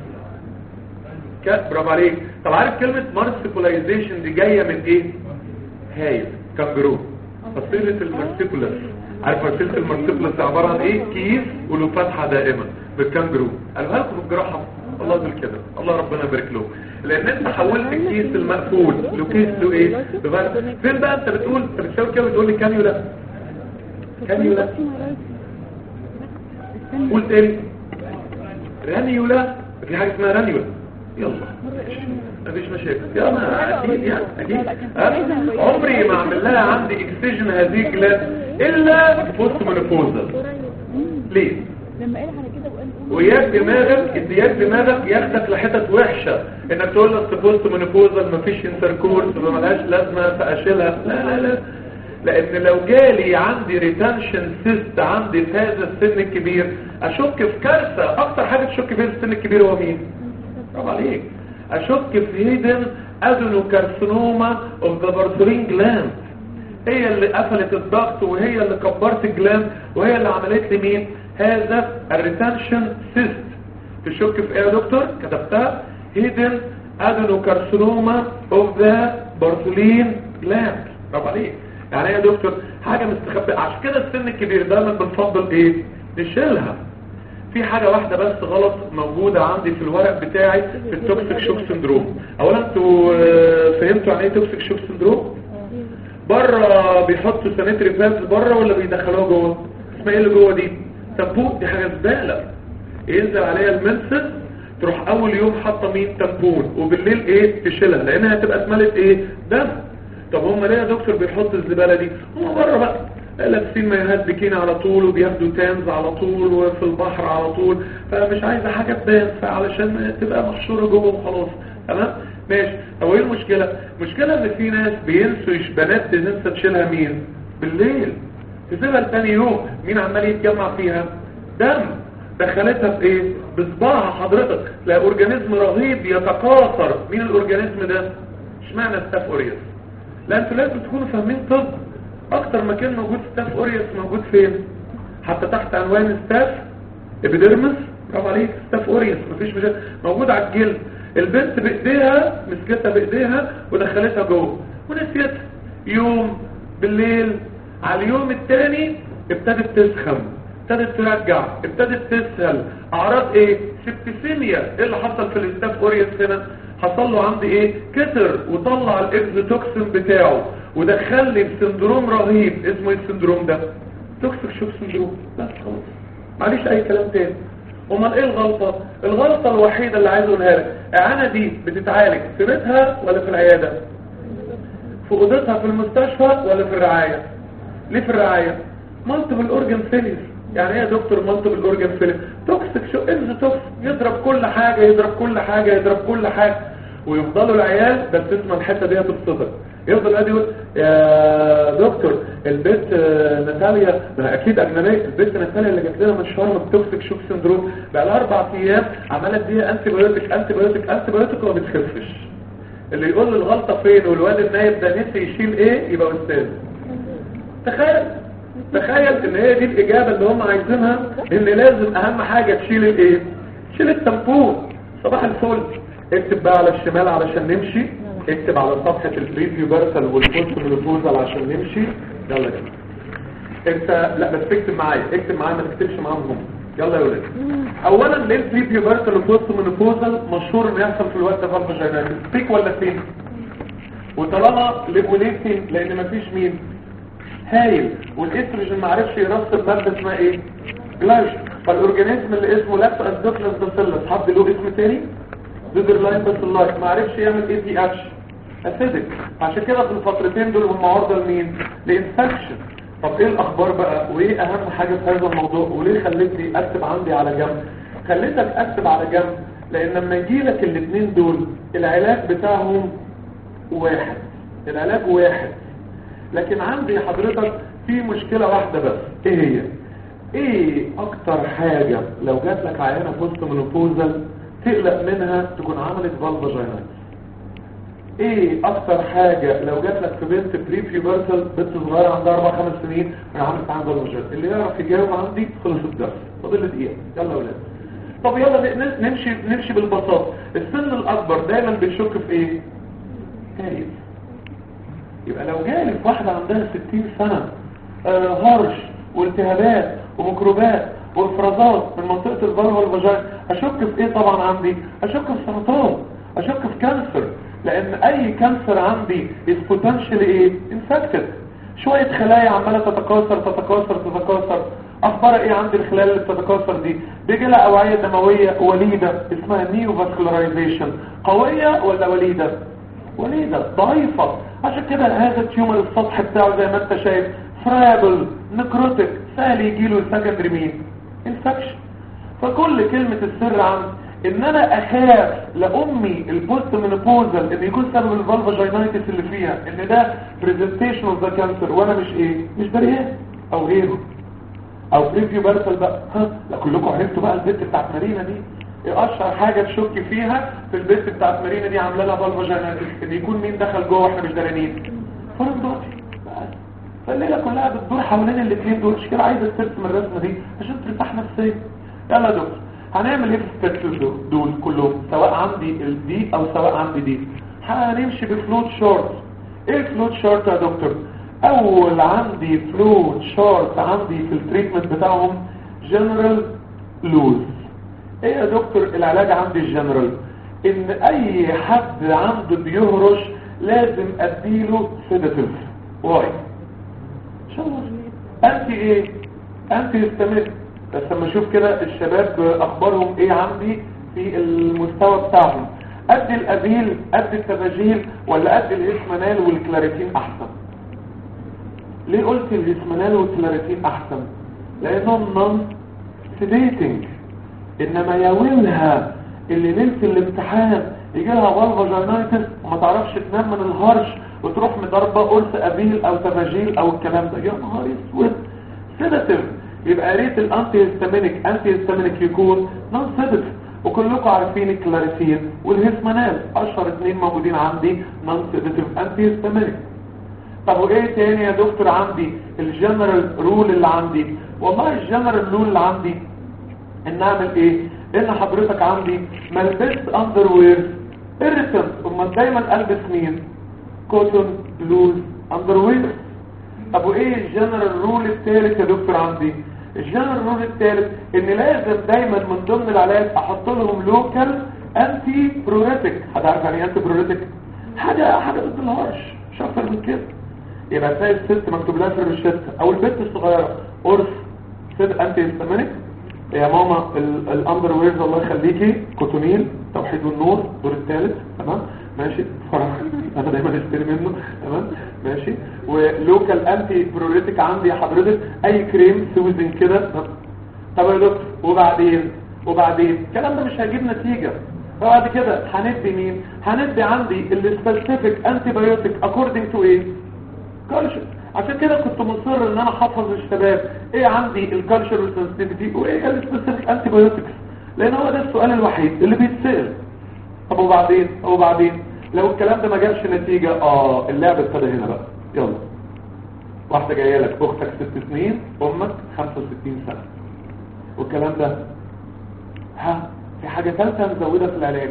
كده برافو عليك طب عارف كلمة marsupialization دي جاية من ايه هايل كانجرو فصيلة المارسيبولس عارف وسيله المرسيبلس عباره عن ايه كيس وله فتحه دائمه بالكانجرو قالها لكم في الجراحه الله يقول كده الله ربنا يبارك له لان انت حولت الكيس المقفول له كيس له ايه بغير- فين بقى انت بتقول انت بتساوي كده بتقول لي كانيولا كانيولا قول تاني رانيولا في حاجه اسمها رانيولا يلا مفيش مشاكل يا ما اكيد يعني اكيد أه؟ عمري ما اعمل لها عندي اكسجن هذه الجلاس الا بوست منوبوزال ليه لما قال على كده وقال وياك دماغك ادياك دماغك ياخدك لحتت وحشه انك تقول له اصل بوست منوبوزال مفيش انتركورس ملهاش لازمه فاشيلها لا لا لا لان لو جالي عندي ريتنشن سيست عندي في هذا السن الكبير اشك في كارثه اكتر حاجه تشك فيها في السن الكبير هو مين برافو عليك اشك في هيدن ادينوكارسينوما اوف ذا بارثورين جلاند هي اللي قفلت الضغط وهي اللي كبرت الجلاند وهي اللي عملت لي مين هذا الريتنشن سيست تشك في ايه يا دكتور كتبتها هيدن ادينوكارسينوما اوف ذا بارثولين جلاند برافو عليك يعني ايه يا دكتور حاجه مستخبيه عشان كده السن الكبير دايما بنفضل ايه نشيلها في حاجة واحدة بس غلط موجودة عندي في الورق بتاعي في التوكسيك شوك سندروم اولا انتوا آه، فهمتوا عن ايه توكسيك شوك سندروم بره بيحطوا سانيتري بادز بره ولا بيدخلوها جوه اسمها ايه اللي جوه دي تنبوه دي حاجة زبالة ينزل عليها المنسس تروح اول يوم حاطه مين تنبون وبالليل ايه تشيلها لانها هتبقى اتملت ايه دم طب هم ليه يا دكتور بيحطوا الزبالة دي هم بره بقى لابسين مايوهات بيكيني على طول وبياخدوا تانز على طول وفي البحر على طول فمش عايزه حاجه تبان فعلشان تبقى محشوره جوه وخلاص تمام ماشي هو ايه المشكله المشكله ان في ناس بينسوا يش- بنات بتنسى تشيلها مين بالليل تسيبها لتاني يوم مين عمال يتجمع فيها دم دخلتها في ايه بصباعها حضرتك لا اورجانيزم رهيب يتكاثر مين الاورجانيزم ده اشمعنى ستاف اوريوس لا انتوا لازم تكونوا فاهمين طب اكتر مكان موجود ستاف اوريوس موجود فين حتى تحت عنوان ستاف ابيديرمس برافو عليك ستاف اوريوس مفيش مشاكل موجود على الجلد البنت بايديها مسكتها بايديها ودخلتها جوه ونسيتها يوم بالليل على اليوم الثاني ابتدت تسخن ابتدت ترجع ابتدت تسهل اعراض ايه سبتسيميا ايه اللي حصل في الاستاف اوريوس هنا حصل له عندي ايه كتر وطلع الاكزوتوكسين بتاعه ودخلني بسندروم رهيب اسمه ايه السندروم ده توكسيك شوك سندروم بس خلاص معليش اي كلام تاني امال ايه الغلطة الغلطة الوحيدة اللي عايز اقولها لك اعانة دي بتتعالج في بيتها ولا في العيادة في اوضتها في المستشفى ولا في الرعاية ليه في الرعاية مالتيبل اورجان فيلير يعني ايه يا دكتور مالتيبل اورجان فيلير توكسيك شو انز توكس يضرب كل حاجة يضرب كل حاجة يضرب كل حاجة ويفضلوا العيال بس اسمع الحته دي هتتصدر يفضل الواد يقول يا دكتور البنت آه، ناتاليا ما اكيد اجنبيه البنت ناتاليا اللي جات لنا من شرم بتوكسيك شوك سندروم بقى لها اربع ايام عماله تديها انتي بايوتيك انتي بايوتيك انتي بايوتيك وما بتخفش اللي يقول له الغلطه فين والواد النايب ده نسي يشيل ايه يبقى استاذ تخيل تخيل ان هي دي الاجابه اللي هم عايزينها ان لازم اهم حاجه تشيل الايه تشيل التنبون صباح الفل اكتب بقى على الشمال علشان نمشي اكتب على صفحه البريفيو بارسل والبوست مينوبوزال عشان نمشي يلا كده انت لا بس اكتب معايا اكتب معايا ما تكتبش معاهم هم يلا يا ولاد اولا ليه البريفيو بارسل والبوست مينوبوزال مشهور انه يحصل في الوقت ده فالفاجينال فيك ولا فين وطالما ليه وليه فين لان مفيش مين هايل والاستروجين ما عرفش يرسب ماده اسمها ايه جلاش فالاورجانيزم اللي اسمه لاكتو اسدوكلاس باسيلس حد له اسم تاني دودرلاين باسيلاي ما عرفش يعمل اي تي اتش اسيدك عشان كده في الفترتين دول هم عرضه لمين لانفكشن طب ايه الاخبار بقى وايه اهم حاجه في هذا الموضوع وليه خلتني اكتب عندي على جنب خليتك اكتب على جنب لان لما يجي لك الاثنين دول العلاج بتاعهم واحد العلاج واحد لكن عندي حضرتك في مشكلة واحدة بس ايه هي ايه اكتر حاجة لو جات لك عيانة بوست منوبوزال تقلق منها تكون عملت فالفاجينايتس ايه اكتر حاجة لو جات لك في بنت بري بيوبرتال بنت صغيرة عندها اربع خمس سنين انا عملت عندها فالفاجينايتس اللي يعرف يجاوب عندي خلص الدرس فاضل لي دقيقة يلا يا ولاد طب يلا ن- نمشي نمشي بالبساطة السن الاكبر دايما بنشك في ايه كارثة يبقى لو جالك واحدة عندها 60 سنة آه هرش والتهابات وميكروبات وافرازات من منطقة الفالفا والفاجين اشك في ايه طبعا عندي اشك في سرطان اشك في كانسر لان اي كانسر عندي is potentially ايه infected شوية خلايا عمالة تتكاثر تتكاثر تتكاثر اخبار ايه عندي الخلايا اللي بتتكاثر دي بيجي لها اوعية دموية وليدة اسمها نيو فاسكولاريزيشن قوية ولا وليدة وليدة ضعيفة عشان كده هذا التيومر السطح بتاعه زي ما انت شايف فرابل نكروتك سهل يجيله السكندري مين انفكشن فكل كلمة السر عن ان انا اخاف لامي البوست منوبوزال ان يكون سبب الفالفاجينايتس اللي فيها ان ده بريزنتيشن اوف ذا كانسر وانا مش ايه مش بريان او غيره او بريفيو بارسل بقى ها لا كلكم عرفتوا بقى البت بتاعت مارينا دي ايه اشهر حاجه تشك فيها في البت بتاعت مارينا دي عامله لها فالفاجينايتس ان يكون مين دخل جوه واحنا مش دارانين فرد ضغطي بس فالليله كلها بتدور حوالين الاثنين دول مش كده عايزه ترسم الرسمه دي عشان ترتاح نفسيا يلا يا دكتور هنعمل ايه في الستاتس دول كلهم سواء عندي الدي او سواء عندي دي هنمشي بفلوت شورت ايه الفلوت شورت يا دكتور اول عندي فلوت شورت عندي في التريتمنت بتاعهم جنرال لوز ايه يا دكتور العلاج عندي الجنرال ان اي حد عنده بيهرش لازم اديله سيداتيف واي ان شاء الله انت ايه انت يستمر بس لما اشوف كده الشباب اخبارهم ايه عندي في المستوى بتاعهم قد الابيل قد التباجيل ولا قد الاسمنال والكلاريتين احسن ليه قلت الاسمنال والكلاريتين احسن لانهم نون سيديتنج انما ياولها اللي ليله الامتحان يجي لها فالفاجينايتس وما تعرفش تنام من الهرش وتروح مضربه قرص ابيل او تباجيل او الكلام ده يا نهار اسود سيداتيف يبقى يا ريت الانتي هيستامينيك انتي هيستامينيك يكون نون سيداتيف وكلكم عارفين الكلاريتين والهيسمانال اشهر اثنين موجودين عندي نون سيداتيف انتي هيستامينيك طب وايه تاني يا دكتور عندي الجنرال رول اللي عندي والله الجنرال رول اللي عندي ان اعمل ايه ان حضرتك عندي ما البس اندر وير ارتم امال دايما البس مين كوتون بلوز اندر وير طب وايه الجنرال رول الثالث يا دكتور عندي الجنرال رول الثالث ان لازم دايما من ضمن العلاج احط لهم لوكال انتي بروريتك حد عارف يعني انتي بروريتك حاجه حاجه ضد الهرش مش اكتر من كده يبقى تلاقي الست مكتوب لها في الروشته او البنت الصغيره قرص سيد انتي هيستامينيك يا ماما الاندر ويرز الله يخليكي كوتونيل توحيد والنور الدور الثالث تمام ماشي فرح انا دايما اشتري منه تمام ماشي ولوكال انتي بروريتك عندي يا حضرتك اي كريم سوزن كده طب يا دكتور وبعدين وبعدين الكلام ده مش هيجيب نتيجه بعد كده هندي مين هندي عندي السبيسيفيك انتي بايوتيك اكوردنج تو ايه كالشر عشان كده كنت مصر ان انا احفظ الشباب ايه عندي الكالشر والسنسيتيفيتي وايه السبيسيفيك انتي بايوتكس لان هو ده السؤال الوحيد اللي بيتسال طب وبعدين طب وبعدين لو الكلام ده ما جابش نتيجه اه اللعب ابتدى هنا بقى يلا واحده جايه لك اختك ست سنين امك 65 سنه والكلام ده ها في حاجه ثالثه نزودها في العلاج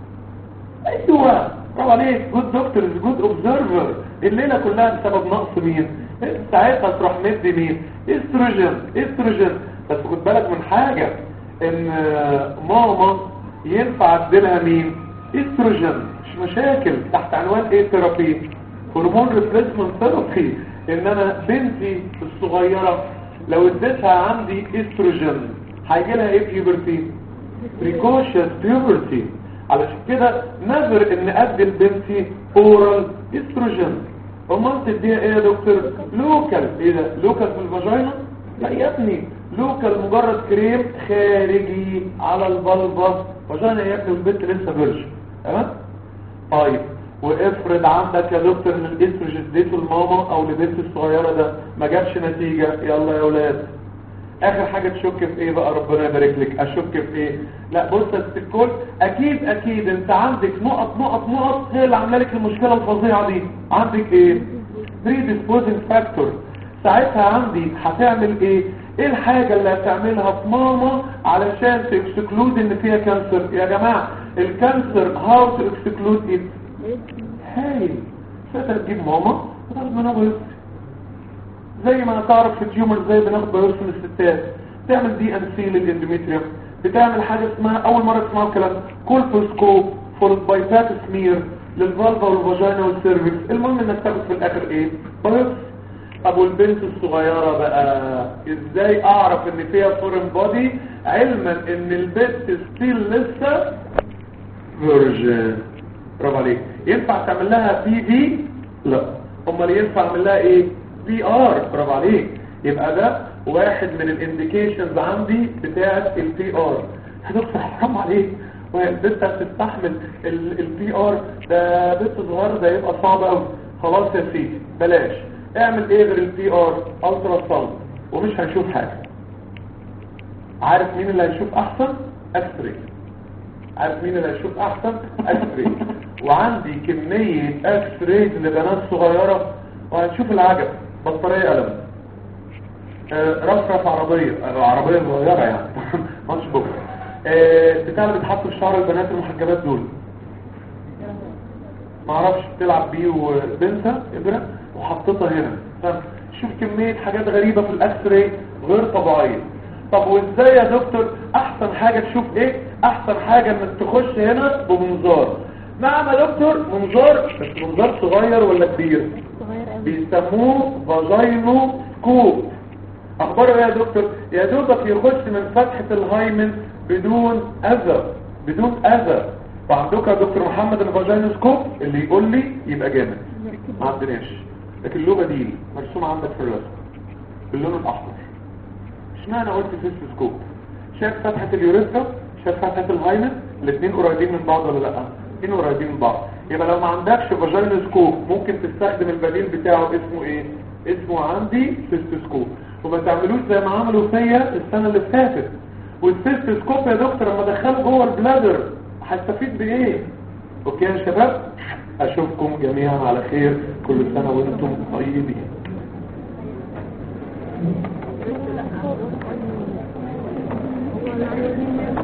ايوه برافو عليك جود دكتور جود اوبزرفر الليله كلها بسبب نقص مين ساعتها تروح مدي مين استروجين استروجين بس خد بالك من حاجه ان ماما ينفع اديلها مين استروجين مش مشاكل تحت عنوان ايه ثيرابي هرمون ريبليسمنت ثيرابي ان انا بنتي الصغيره لو اديتها عندي استروجين هيجي لها ايه بيوبرتي بريكوشس بيوبرتي علشان كده نذر ان ادي لبنتي اورال استروجين امال تديها ايه يا دكتور لوكال ايه ده لوكال في الفاجينا لا يا ابني لوكال مجرد كريم خارجي على البلبة فاجينا يا ابني البنت لسه فيرجن تمام طيب وافرض عندك يا دكتور ان الاستروجين اديته لماما او لبنت الصغيره ده ما جابش نتيجه يلا يا اولاد اخر حاجة تشك في ايه بقى ربنا يبارك لك اشك في ايه لا بص يا ست الكل اكيد اكيد انت عندك نقط نقط نقط هي اللي عامله لك المشكله الفظيعه دي عندك ايه predisposing factor ساعتها عندي هتعمل ايه ايه الحاجة اللي هتعملها في ماما علشان تكسكلود ان فيها كانسر يا جماعة الكانسر هاو تو اكسكلود ات هايل ساعتها تجيب ماما وتاخد منها بيض زي ما تعرف في التيومر زي بناخد بايوبسي من الستات تعمل دي ان سي للاندوميتريوم بتعمل حاجه اسمها اول مره تسمعوا الكلام كولبوسكوب فولد باي بات سمير للفالفا والفاجينا والسيرفكس المهم انك تاخد في الاخر ايه بايوبسي ابو البنت الصغيرة بقى ازاي اعرف ان فيها فورن بودي علما ان البنت ستيل لسه فيرجن برافو عليك ينفع تعمل لها بي في لا امال ينفع اعمل لها ايه بي ار برافو عليك يبقى ده واحد من الانديكيشنز عندي بتاعه البي ار هتدخل حرام عليك والبنت هتستحمل البي ار ده بنت صغيره ده يبقى صعب قوي خلاص يا سيدي بلاش اعمل ايه غير البي ار الترا ساوند ومش هنشوف حاجه عارف مين اللي هيشوف احسن اكس عارف مين اللي هيشوف احسن اكس وعندي كميه اكس رايز لبنات صغيره وهنشوف العجب بطاريه قلم آه، رفرف عربيه آه، عربيه صغيره يعني ماتش بوك آه، بتاع اللي بتحط في شعر البنات المحجبات دول ما اعرفش بتلعب بيه وبنسى ابره وحطيتها هنا فاهم؟ شوف كمية حاجات غريبة في الاكس راي غير طبيعية طب وازاي يا دكتور احسن حاجة تشوف ايه احسن حاجة انك تخش هنا بمنظار نعم يا دكتور منظار بس منظار صغير ولا كبير صغير قوي بيسموه فاجينو سكوب اخباره ايه يا دكتور يا دوبك يخش من فتحة الهايمن بدون اذى بدون اذى فعندك يا دكتور محمد الفاجينو سكوب اللي يقول لي يبقى جامد ما عندناش لكن له بديل مرسوم عندك في الرسم باللون الاحمر اشمعنى قلت فيستوسكوب شايف فتحة اليوريثرا شايف فتحة الهايمن الاثنين قريبين من بعض ولا لا الاثنين قريبين من بعض يبقى لو ما عندكش فاجينوسكوب ممكن تستخدم البديل بتاعه اسمه ايه اسمه عندي فيستوسكوب وما تعملوش زي ما عملوا فيا السنة اللي فاتت والفيستوسكوب يا دكتور لما دخله جوه البلادر هستفيد بايه اوكي يا شباب اشوفكم جميعا على خير كل سنة وانتم طيبين هو